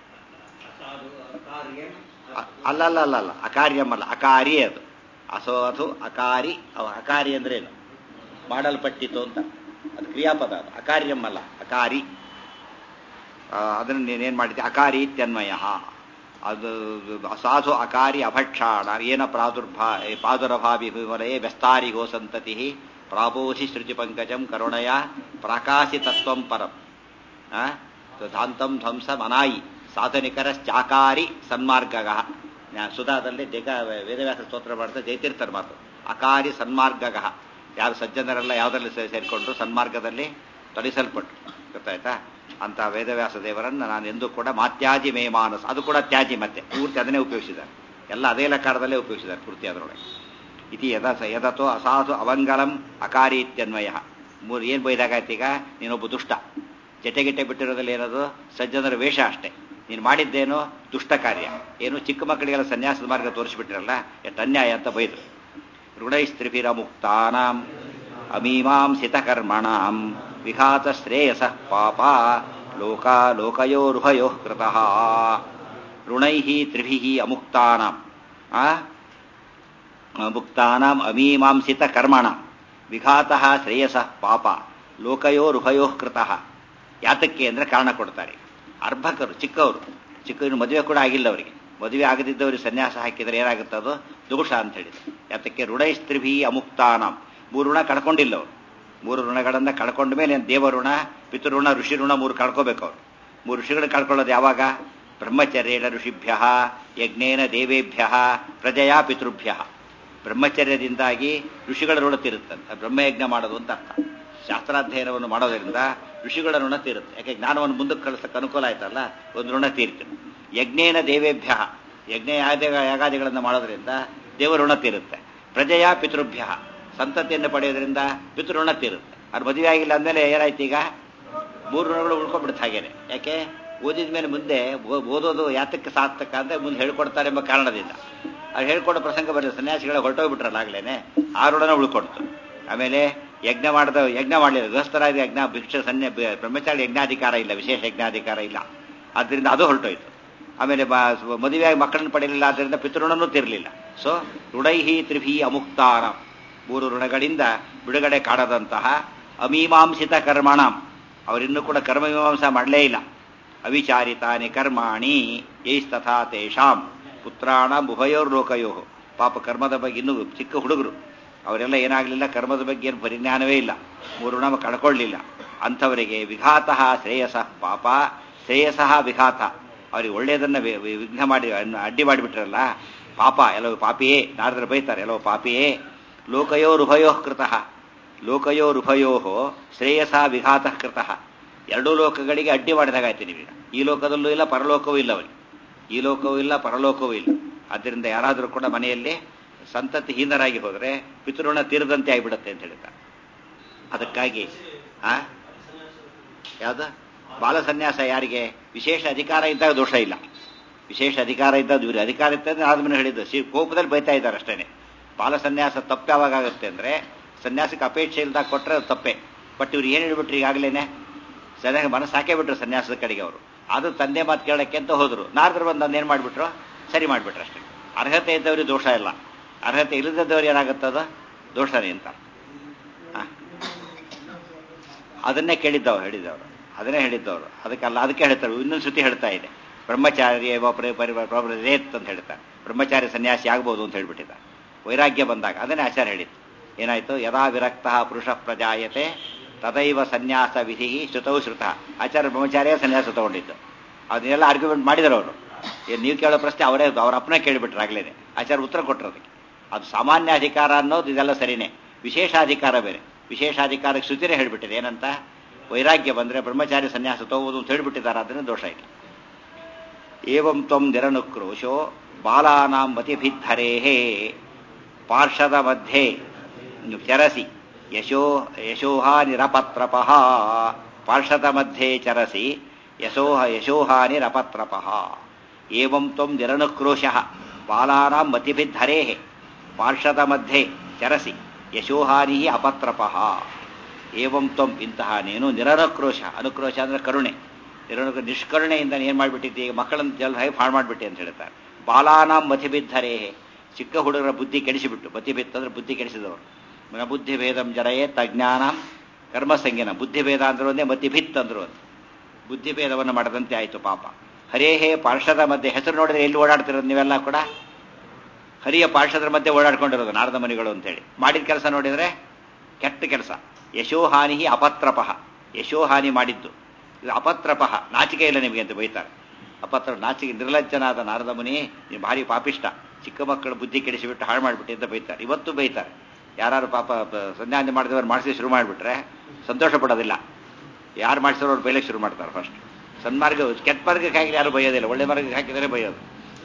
Speaker 1: ಅಲ್ಲಲ್ಲ ಅಲ್ಲ ಅಲ್ಲ ಅಕಾರ್ಯಂ ಅಲ್ಲ ಅಕಾರಿ ಅದು ಅಸೋಧು ಅಕಾರಿ ಅವ ಅಕಾರಿ ಅಂದ್ರೆ ಏನು ಮಾಡಲ್ಪಟ್ಟಿತು ಅಂತ ಅದು ಕ್ರಿಯಾಪದ ಅದು ಅಕಾರ್ಯಂ ಅಲ್ಲ ಅಕಾರಿ ಅದನ್ನು ನೀನೇನ್ ಮಾಡಿದೆ ಅಕಾರಿ ಇತ್ಯನ್ವಯ ಅದು ಅಸಾಧು ಅಕಾರಿ ಅಭಕ್ಷಾಣ ಏನ ಪ್ರಾದುರ್ಭಾ ಪಾದುರಭಾವಿ ವಿಮಲಯೇ ವ್ಯಸ್ತಾರಿಗೋ ಸಂತತಿ ಪ್ರಾಬೋಧಿ ಶ್ರುತಿ ಪಂಕಜಂ ಕರುಣಯ ಪ್ರಾಕಾಶಿತತ್ವಂ ಪರಂ ಧಾಂತಂ ಧ್ವಂಸ ಮನಾಯಿ ಸಾಧನಿಕರಶ್ಚಾಕಾರಿ ಸನ್ಮಾರ್ಗಗ ಸುಧಾದಲ್ಲಿ ಜಗ ವೇದವ್ಯಾಸ ಸ್ತೋತ್ರ ಮಾಡ್ತಾ ಜಯತೀರ್ಥರ ಮಾತು ಅಕಾರಿ ಸನ್ಮಾರ್ಗಗ ಯಾರು ಸಜ್ಜನರೆಲ್ಲ ಯಾವುದರಲ್ಲಿ ಸೇರಿಕೊಂಡ್ರು ಸನ್ಮಾರ್ಗದಲ್ಲಿ ತೊಲಿಸಲ್ಪಟ್ಟು ಗೊತ್ತಾಯ್ತಾ ಅಂತ ವೇದವ್ಯಾಸ ದೇವರನ್ನು ನಾನು ಎಂದೂ ಕೂಡ ಮಾತ್ಯಾಜಿ ಮೇ ಮಾನಸ್ ಅದು ಕೂಡ ತ್ಯಾಜಿ ಮತ್ತೆ ಪೂರ್ತಿ ಅದನ್ನೇ ಉಪಯೋಗಿಸಿದ್ದಾರೆ ಎಲ್ಲ ಅದೇ ಲಕಾರದಲ್ಲೇ ಉಪಯೋಗಿಸಿದ್ದಾರೆ ಪೂರ್ತಿ ಅದರೊಳಗೆ ಇತಿ ಯದ ಯದತೋ ಅಸಾಧು ಅವಂಗಲಂ ಅಕಾರಿ ಇತ್ಯನ್ವಯ ಮೂರು ಏನು ಬೈದಾಗಾಯ್ತು ಈಗ ನೀನೊಬ್ಬ ದುಷ್ಟ ಜಟೆಗಿಟ್ಟೆ ಬಿಟ್ಟಿರೋದ್ರಲ್ಲಿ ಏನದು ಸಜ್ಜನರ ವೇಷ ಅಷ್ಟೇ ನೀನು ಮಾಡಿದ್ದೇನು ದುಷ್ಟ ಕಾರ್ಯ ಏನು ಚಿಕ್ಕ ಮಕ್ಕಳಿಗೆಲ್ಲ ಸನ್ಯಾಸದ ಮಾರ್ಗ ತೋರಿಸ್ಬಿಟ್ಟಿರಲ್ಲ ಎಷ್ಟು ಅನ್ಯಾಯ ಅಂತ ಬೈದರು ಋಣೈಸ್ತ್ರಿಭಿರ ಮುಕ್ತಾನಾಂ ಅಮೀಮಾಂಸಿತ ಕರ್ಮಣಾಂ ವಿಘಾತ ಶ್ರೇಯಸ ಪಾಪ ಲೋಕ ಲೋಕಯೋರುಭಯೋ ಕೃತಃ ಋಣೈ ತ್ರಿಭಿ ಅಮುಕ್ತಾನಾಂ ಮುಕ್ತಾನಾಂ ಅಮೀಮಾಂಸಿತ ಕರ್ಮಣ ವಿಘಾತ ಶ್ರೇಯಸ ಪಾಪ ಲೋಕಯೋರುಭಯೋ ಕೃತಃ ಯಾತಕ್ಕೆ ಅಂದ್ರೆ ಕಾರಣ ಕೊಡ್ತಾರೆ ಅರ್ಭಕರು ಚಿಕ್ಕವರು ಚಿಕ್ಕವರು ಮದುವೆ ಕೂಡ ಆಗಿಲ್ಲ ಅವರಿಗೆ ಮದುವೆ ಆಗದಿದ್ದವರಿಗೆ ಸನ್ಯಾಸ ಹಾಕಿದರೆ ಏನಾಗುತ್ತೆ ಅದು ದೋಷ ಅಂತ ಹೇಳಿದ್ರು ಯಾತಕ್ಕೆ ಋಣೈಸ್ತ್ರಿಭಿ ಅಮುಕ್ತಾನಾಂ ಮೂರು ಋಣ ಕಳ್ಕೊಂಡಿಲ್ಲ ಅವರು ಮೂರು ಋಣಗಳನ್ನ ಕಳ್ಕೊಂಡ ಮೇಲೆ ದೇವಋಣ ಪಿತೃಋಣ ಋಷಿ ಋಣ ಮೂರು ಕಳ್ಕೋಬೇಕು ಅವರು ಮೂರು ಋಷಿಗಳನ್ನ ಕಳ್ಕೊಳ್ಳೋದು ಯಾವಾಗ ಬ್ರಹ್ಮಚರ್ಯೇಣ ಋಷಿಭ್ಯ ಯಜ್ಞೇನ ದೇವೇಭ್ಯ ಪ್ರಜೆಯ ಪಿತೃಭ್ಯ ಬ್ರಹ್ಮಚರ್ಯದಿಂದಾಗಿ ಋಷಿಗಳ ಋಣ ತೀರುತ್ತಂತೆ ಬ್ರಹ್ಮಯಜ್ಞ ಮಾಡೋದು ಅಂತ ಅರ್ಥ ಶಾಸ್ತ್ರಾಧ್ಯಯನವನ್ನು ಮಾಡೋದ್ರಿಂದ ಋಷಿಗಳ ಋಣ ತೀರುತ್ತೆ ಯಾಕೆ ಜ್ಞಾನವನ್ನು ಮುಂದಕ್ಕೆ ಕಳಿಸಕ್ಕೆ ಅನುಕೂಲ ಆಯ್ತಲ್ಲ ಒಂದು ಋಣ ತೀರುತ್ತೆ ಯಜ್ಞೇನ ದೇವೇಭ್ಯ ಯಜ್ಞ ಯಾಗ ಯಾಗಾದಿಗಳನ್ನು ಮಾಡೋದ್ರಿಂದ ದೇವರ ಋಣ ತೀರುತ್ತೆ ಪ್ರಜೆಯ ಪಿತೃಭ್ಯ ಸಂತತಿಯನ್ನು ಪಡೆಯೋದ್ರಿಂದ ಪಿತೃಋಣ ತೀರುತ್ತೆ ಅವ್ರು ಮದುವೆ ಆಗಿಲ್ಲ ಅಂದಮೇಲೆ ಏನಾಯ್ತು ಈಗ ಮೂರು ಋಣಗಳು ಉಳ್ಕೊಂಡ್ಬಿಡುತ್ತೆ ಹಾಗೇನೆ ಯಾಕೆ ಓದಿದ ಮೇಲೆ ಮುಂದೆ ಓದೋದು ಯಾತಕ್ಕೆ ಸಾರ್ಥಕ ಅಂತ ಮುಂದೆ ಹೇಳ್ಕೊಡ್ತಾರೆ ಎಂಬ ಕಾರಣದಿಂದ ಅವ್ರು ಹೇಳ್ಕೊಡೋ ಪ್ರಸಂಗ ಬರಲಿ ಸನ್ಯಾಸಿಗಳ ಹೊರಟೋಗ್ಬಿಟ್ರಲ್ಲ ಆಗ್ಲೇನೆ ಆ ಋಣನ ಉಳ್ಕೊಡ್ತು ಆಮೇಲೆ ಯಜ್ಞ ಮಾಡಿದ ಯಜ್ಞ ಮಾಡಲಿಲ್ಲ ಗೃಹಸ್ಥರಾದ ಯಜ್ಞ ಭಿಕ್ಷ ಸನ್ಯ ಬ್ರಹ್ಮಚಾರಿ ಯಜ್ಞಾಧಿಕಾರ ಇಲ್ಲ ವಿಶೇಷ ಯಜ್ಞಾಧಿಕಾರ ಇಲ್ಲ ಆದ್ದರಿಂದ ಅದು ಹೊರಟೋಯ್ತು ಆಮೇಲೆ ಮದುವೆಯಾಗಿ ಮಕ್ಕಳನ್ನು ಪಡೆಯಲಿಲ್ಲ ಆದ್ದರಿಂದ ಪಿತೃಣನೂ ತೀರಲಿಲ್ಲ ಸೊ ಋಣೈಹಿ ತ್ರಿಭಿ ಅಮುಕ್ತಾನ ಮೂರು ಋಣಗಳಿಂದ ಬಿಡುಗಡೆ ಕಾಡದಂತಹ ಅಮೀಮಾಂಸಿತ ಕರ್ಮಣಂ ಅವರಿನ್ನೂ ಕೂಡ ಕರ್ಮಮೀಮಾಂಸ ಮಾಡಲೇ ಇಲ್ಲ ಅವಿಚಾರಿತಾನಿ ಕರ್ಮಾಣಿ ಯೈಸ್ತಥಾ ತೇಷಾಂ ಪುತ್ರಾಣ ಉಭಯೋರ್ ಲೋಕಯೋ ಪಾಪ ಕರ್ಮದ ಬಗ್ಗೆ ಇನ್ನೂ ಚಿಕ್ಕ ಹುಡುಗರು ಅವರೆಲ್ಲ ಏನಾಗಲಿಲ್ಲ ಕರ್ಮದ ಬಗ್ಗೆ ಏನು ಪರಿಜ್ಞಾನವೇ ಇಲ್ಲ ಮೂರು ಋಣ ಕಳ್ಕೊಳ್ಳಿಲ್ಲ ಅಂಥವರಿಗೆ ವಿಘಾತ ಶ್ರೇಯಸ ಪಾಪ ಶ್ರೇಯಸ ವಿಘಾತ ಅವ್ರಿಗೆ ಒಳ್ಳೆಯದನ್ನ ವಿಘ್ನ ಮಾಡಿ ಅಡ್ಡಿ ಮಾಡಿಬಿಟ್ರಲ್ಲ ಪಾಪ ಎಲ್ಲವೂ ಪಾಪಿಯೇ ನಾರದ್ರ ಬೈತಾರೆ ಎಲ್ಲವೋ ಪಾಪಿಯೇ ಲೋಕಯೋರುಭಯೋ ಕೃತಃ ಲೋಕಯೋರುಭಯೋ ಶ್ರೇಯಸ ವಿಘಾತ ಕೃತಃ ಎರಡೂ ಲೋಕಗಳಿಗೆ ಅಡ್ಡಿ ಮಾಡಿದಾಗಾಯ್ತು ನೀವೀಗ ಈ ಲೋಕದಲ್ಲೂ ಇಲ್ಲ ಪರಲೋಕವೂ ಇಲ್ಲ ಅವರಿಗೆ ಈ ಲೋಕವೂ ಇಲ್ಲ ಪರಲೋಕವೂ ಇಲ್ಲ ಆದ್ದರಿಂದ ಯಾರಾದರೂ ಕೂಡ ಮನೆಯಲ್ಲಿ ಸಂತತಿ ಹೀನರಾಗಿ ಹೋದರೆ ಪಿತೃಋಣ ತೀರದಂತೆ ಆಗಿಬಿಡುತ್ತೆ ಅಂತ ಹೇಳ್ತಾರೆ ಅದಕ್ಕಾಗಿ ಆ ಯಾವ್ದು ಬಾಲ ಸನ್ಯಾಸ ಯಾರಿಗೆ ವಿಶೇಷ ಅಧಿಕಾರ ಇದ್ದಾಗ ದೋಷ ಇಲ್ಲ ವಿಶೇಷ ಅಧಿಕಾರ ಇದ್ದಾಗ ಇವ್ರಿಗೆ ಅಧಿಕಾರ ಇತ್ತಂದ್ರೆ ಆದ್ಮೇಲೆ ಹೇಳಿದ್ದು ಸಿ ಕೋಪದಲ್ಲಿ ಬೈತಾ ಇದ್ದಾರೆ ಅಷ್ಟೇನೆ ಬಾಲ ಸನ್ಯಾಸ ತಪ್ಪು ಯಾವಾಗ ಆಗುತ್ತೆ ಅಂದರೆ ಸನ್ಯಾಸಕ್ಕೆ ಅಪೇಕ್ಷೆ ಇಲ್ದಾಗ ಕೊಟ್ಟರೆ ಅದು ತಪ್ಪೆ ಬಟ್ ಇವ್ರು ಏನು ಹೇಳ್ಬಿಟ್ರು ಈಗಾಗಲೇ ಸನ್ಯಾಸ ಮನಸ್ಸು ಹಾಕೇ ಬಿಟ್ರು ಸನ್ಯಾಸದ ಕಡೆಗೆ ಅವರು ಅದು ತಂದೆ ಮಾತು ಕೇಳಕ್ಕೆ ಅಂತ ಹೋದ್ರು ನಾರದ್ರು ಬಂದು ಅದನ್ನ ಏನು ಮಾಡಿಬಿಟ್ರು ಸರಿ ಮಾಡಿಬಿಟ್ರು ಅಷ್ಟೇ ಅರ್ಹತೆ ಇದ್ದವ್ರಿಗೆ ದೋಷ ಇಲ್ಲ ಅರ್ಹತೆ ಇಲ್ಲದವ್ರು ಏನಾಗುತ್ತದ ದೋಷನೇ ಅಂತ ಹ. ಅದನ್ನೇ ಕೇಳಿದ್ದವ್ರು ಹೇಳಿದ್ದವರು ಅದನ್ನೇ ಹೇಳಿದ್ದವರು ಅದಕ್ಕಲ್ಲ ಅದಕ್ಕೆ ಹೇಳ್ತಾರೆ ಇನ್ನೊಂದು ಶ್ರುತಿ ಹೇಳ್ತಾ ಇದೆ ಬ್ರಹ್ಮಚಾರಿ ರೇತ್ ಅಂತ ಹೇಳ್ತಾರೆ ಬ್ರಹ್ಮಚಾರಿ ಸನ್ಯಾಸಿ ಆಗ್ಬೋದು ಅಂತ ಹೇಳ್ಬಿಟ್ಟಿದ್ದಾರೆ ವೈರಾಗ್ಯ ಬಂದಾಗ ಅದನ್ನೇ ಆಚಾರ್ಯ ಹೇಳಿತ್ತು ಏನಾಯ್ತು ಯದಾ ವಿರಕ್ತ ಪುರುಷ ಪ್ರಜಾಯತೆ ತದೈವ ಸನ್ಯಾಸ ವಿಧಿ ಶ್ರುತೌ ಶ್ರುತ ಆಚಾರ್ಯ ಬ್ರಹ್ಮಚಾರಿಯ ಸನ್ಯಾಸ ತಗೊಂಡಿದ್ದು ಅದನ್ನೆಲ್ಲ ಆರ್ಗ್ಯುಮೆಂಟ್ ಮಾಡಿದ್ರು ಅವರು ನೀವು ಕೇಳೋ ಪ್ರಶ್ನೆ ಅವರೇ ಅವ್ರ ಅಪ್ಪನೇ ಕೇಳಿಬಿಟ್ರು ಆಗ್ಲೇನೆ ಆಚಾರ್ಯ ಉತ್ತರ ಕೊಟ್ಟರು ಅದಕ್ಕೆ ಅದು ಸಾಮಾನ್ಯ ಅಧಿಕಾರ ಅನ್ನೋದು ಇದೆಲ್ಲ ಸರಿನೇ ವಿಶೇಷಾಧಿಕಾರ ಬೇರೆ ವಿಶೇಷಾಧಿಕಾರಕ್ಕೆ ಶ್ರುತಿನೇ ಹೇಳ್ಬಿಟ್ಟಿದೆ ಏನಂತ ವೈರಾಗ್ಯ ಬಂದರೆ ಬ್ರಹ್ಮಚಾರಿ ಸನ್ಯಾಸ ತಗೋಬೋದು ಅಂತ ಹೇಳ್ಬಿಟ್ಟಿದ್ದಾರೆ ಅದನ್ನು ದೋಷ ಇಲ್ಲ ಏವಂ ತ್ವಂ ನಿರನುಕ್ರೋಶೋ ಬಾಲಾನಾಂ ಮತಿಭಿದ್ಧರೇಹೇ ಪಾರ್ಷದ ಮಧ್ಯೆ ಚರಸಿ ಯಶೋ ಯಶೋಹಾನಿರಪತ್ರಪಃ ಪಾರ್ಷದ ಮಧ್ಯೆ ಚರಸಿ ಯಶೋಹ ಯಶೋಹಾನಿರಪತ್ರಪಃ ಏವಂ ತ್ವಂ ನಿರನುಕ್ರೋಶಃ ಬಾಲಾನಾಂ ಮತಿಭಿದ್ಧರೇಹೇ ಪಾರ್ಷದ ಮಧ್ಯೆ ಚರಸಿ ಯಶೋಹಾನಿ ಅಪತ್ರಪಃ ಏವಂ ತ್ವಂ ಇಂತಹ ನೀನು ನಿರನುಕ್ರೋಶ ಅನುಕ್ರೋಶ ಅಂದ್ರೆ ಕರುಣೆ ನಿರನು ನಿಷ್ಕರುಣೆಯಿಂದ ಏನು ಮಾಡಿಬಿಟ್ಟಿದ್ದಿ ಮಕ್ಕಳನ್ನು ಜಲ್ ಹೇಗೆ ಹಾಳು ಮಾಡಿಬಿಟ್ಟೆ ಅಂತ ಹೇಳ್ತಾರೆ ಬಾಲಾನಾಂ ಮತಿಬಿದ್ದರೆ ಚಿಕ್ಕ ಹುಡುಗರ ಬುದ್ಧಿ ಕೆಡಿಸಿಬಿಟ್ಟು ಮತಿಬಿತ್ ಅಂದ್ರೆ ಬುದ್ಧಿ ಕೆಡಿಸಿದವರು ನ ಬುದ್ಧಿ ಭೇದಂ ಜರಯೇ ತಜ್ಞಾನಂ ಕರ್ಮಸಂಜ್ಞಾನ ಬುದ್ಧಿ ಭೇದ ಅಂದ್ರೂ ಒಂದೇ ಮತಿಭಿತ್ ಅಂದ್ರು ಒಂದು ಬುದ್ಧಿ ಭೇದವನ್ನು ಮಾಡದಂತೆ ಆಯಿತು ಪಾಪ ಹರೇಹೇ ಪಾರ್ಶ್ವದ ಮಧ್ಯೆ ಹೆಸರು ನೋಡಿದ್ರೆ ಎಲ್ಲಿ ಓಡಾಡ್ತಿರೋದು ನೀವೆಲ್ಲ ಕೂಡ ಹರಿಯ ಪಾರ್ಶ್ವದ್ರ ಮಧ್ಯೆ ಓಡಾಡ್ಕೊಂಡಿರೋದು ನಾರದ ಮನಿಗಳು ಅಂತೇಳಿ ಮಾಡಿದ ಕೆಲಸ ನೋಡಿದ್ರೆ ಕೆಟ್ಟ ಕೆಲಸ ಯಶೋಹಾನಿ ಅಪತ್ರಪಃ ಯಶೋಹಾನಿ ಮಾಡಿದ್ದು ಇದು ಅಪತ್ರಪಃ ನಾಚಿಕೆ ಇಲ್ಲ ನಿಮಗೆ ಅಂತ ಬೈತಾರೆ ಅಪತ್ರ ನಾಚಿಕೆ ನಿರ್ಲಜ್ಜನಾದ ನಾರದ ಮುನಿ ನೀವು ಭಾರಿ ಪಾಪಿಷ್ಟ ಚಿಕ್ಕ ಮಕ್ಕಳ ಬುದ್ಧಿ ಕೆಡಿಸಿಬಿಟ್ಟು ಹಾಳು ಮಾಡಿಬಿಟ್ಟು ಅಂತ ಬೈತಾರೆ ಇವತ್ತು ಬೈತಾರೆ ಯಾರು ಪಾಪ ಸಂಧ್ಯಾವಂದನೆ ಮಾಡಿದವರು ಮಾಡಿಸಿ ಶುರು ಮಾಡಿಬಿಟ್ರೆ ಸಂತೋಷ ಪಡೋದಿಲ್ಲ ಯಾರು ಮಾಡಿಸಿರೋ ಅವ್ರು ಬೈಲಿಕ್ಕೆ ಶುರು ಮಾಡ್ತಾರೆ ಫಸ್ಟ್ ಸನ್ಮಾರ್ಗ ಕೆಟ್ಟ ಮಾರ್ಗಕ್ಕೆ ಹಾಕಿದ್ರೆ ಯಾರು ಬೈಯೋದಿಲ್ಲ ಒಳ್ಳೆ ಮಾರ್ಗಕ್ಕೆ ಹಾಕಿದರೆ ಬೈಯೋದು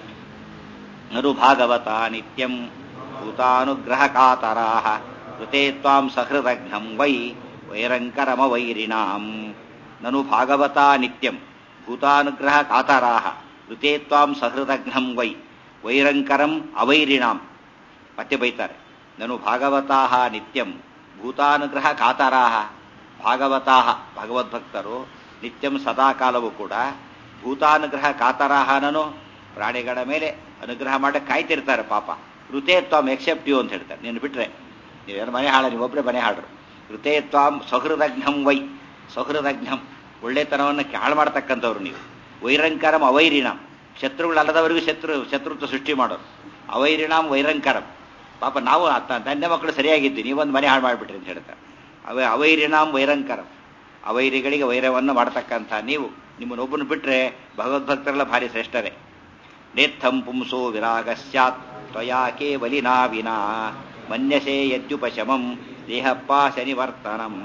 Speaker 1: ನರು ಭಾಗವತ ನಿತ್ಯಂ ಭೂತಾನುಗ್ರಹ ಕಾತರಾ ಕೃತೆ ತ್ವಾಂ ಸಹೃದಘ್ನಂ ವೈ ವೈರಂಕರಮ ವೈರಿಣಾಂ ನನು ಭಾಗವತ ನಿತ್ಯಂ ಭೂತಾನುಗ್ರಹ ಕಾತರಾ ಕೃತೆ ತ್ವಾಂ ಸಹೃದಘ್ನಂ ವೈ ವೈರಂಕರಂ ಅವೈರಿಣಾಂ ಮತ್ತೆ ಬೈತಾರೆ ನನು ಭಾಗವತಾ ನಿತ್ಯಂ ಭೂತಾನುಗ್ರಹ ಕಾತರಾ ಭಾಗವತಾ ಭಗವದ್ಭಕ್ತರು ನಿತ್ಯಂ ಸದಾಕಾಲವೂ ಕೂಡ ಭೂತಾನುಗ್ರಹ ಕಾತರಾಹನನು ಪ್ರಾಣಿಗಳ ಮೇಲೆ ಅನುಗ್ರಹ ಮಾಡಕ್ಕೆ ಕಾಯ್ತಿರ್ತಾರೆ ಪಾಪ ಋತೇತ್ವಾಂ ಎಕ್ಸೆಪ್ಟ್ ಯು ಅಂತ ಹೇಳ್ತಾರೆ ನೀನು ಬಿಟ್ರೆ ನೀವೇನು ಮನೆ ಹಾಳ ನೀವೊಬ್ಬರೇ ಮನೆ ಹಾಡ್ರು ಋತೇತ್ವಾಂ ಸಹೃದಘ್ನಂ ವೈ ಸಹೃದಘ್ನಂ ಒಳ್ಳೆತನವನ್ನು ಹಾಳು ಮಾಡ್ತಕ್ಕಂಥವ್ರು ನೀವು ವೈರಂಕರಂ ಅವೈರಿಣಂ ಶತ್ರುಗಳಲ್ಲದವರಿಗೂ ಶತ್ರು ಶತ್ರುತ್ವ ಸೃಷ್ಟಿ ಮಾಡೋರು ಅವೈರಿಣಾಂ ವೈರಂಕರಂ ಪಾಪ ನಾವು ತಂದೆ ಮಕ್ಕಳು ಸರಿಯಾಗಿದ್ದು ನೀವೊಂದು ಮನೆ ಹಾಳು ಮಾಡಿಬಿಟ್ರಿ ಅಂತ ಹೇಳ್ತಾರೆ ಅವ ಅವೈರಿಣಾಂ ವೈರಂಕರಂ ಅವೈರಿಗಳಿಗೆ ವೈರವನ್ನು ಮಾಡ್ತಕ್ಕಂಥ ನೀವು ನಿಮ್ಮನ್ನೊಬ್ಬನು ಬಿಟ್ಟರೆ ಭಗವದ್ಭಕ್ತರೆಲ್ಲ ಭಾರಿ ಶ್ರೇಷ್ಠರೇ ನೇತ್ತಂ ಪುಂಸೋ ವಿರಾಗ ಸ್ಯಾತ್ ತ್ವಯಾ ಕೇವಲಿನಾ ವಿನಾ ಮನ್ಯಸೆ ಯದ್ಯುಪಶಮಂ ದೇಹಪಾಶ ನಿವರ್ತನಂ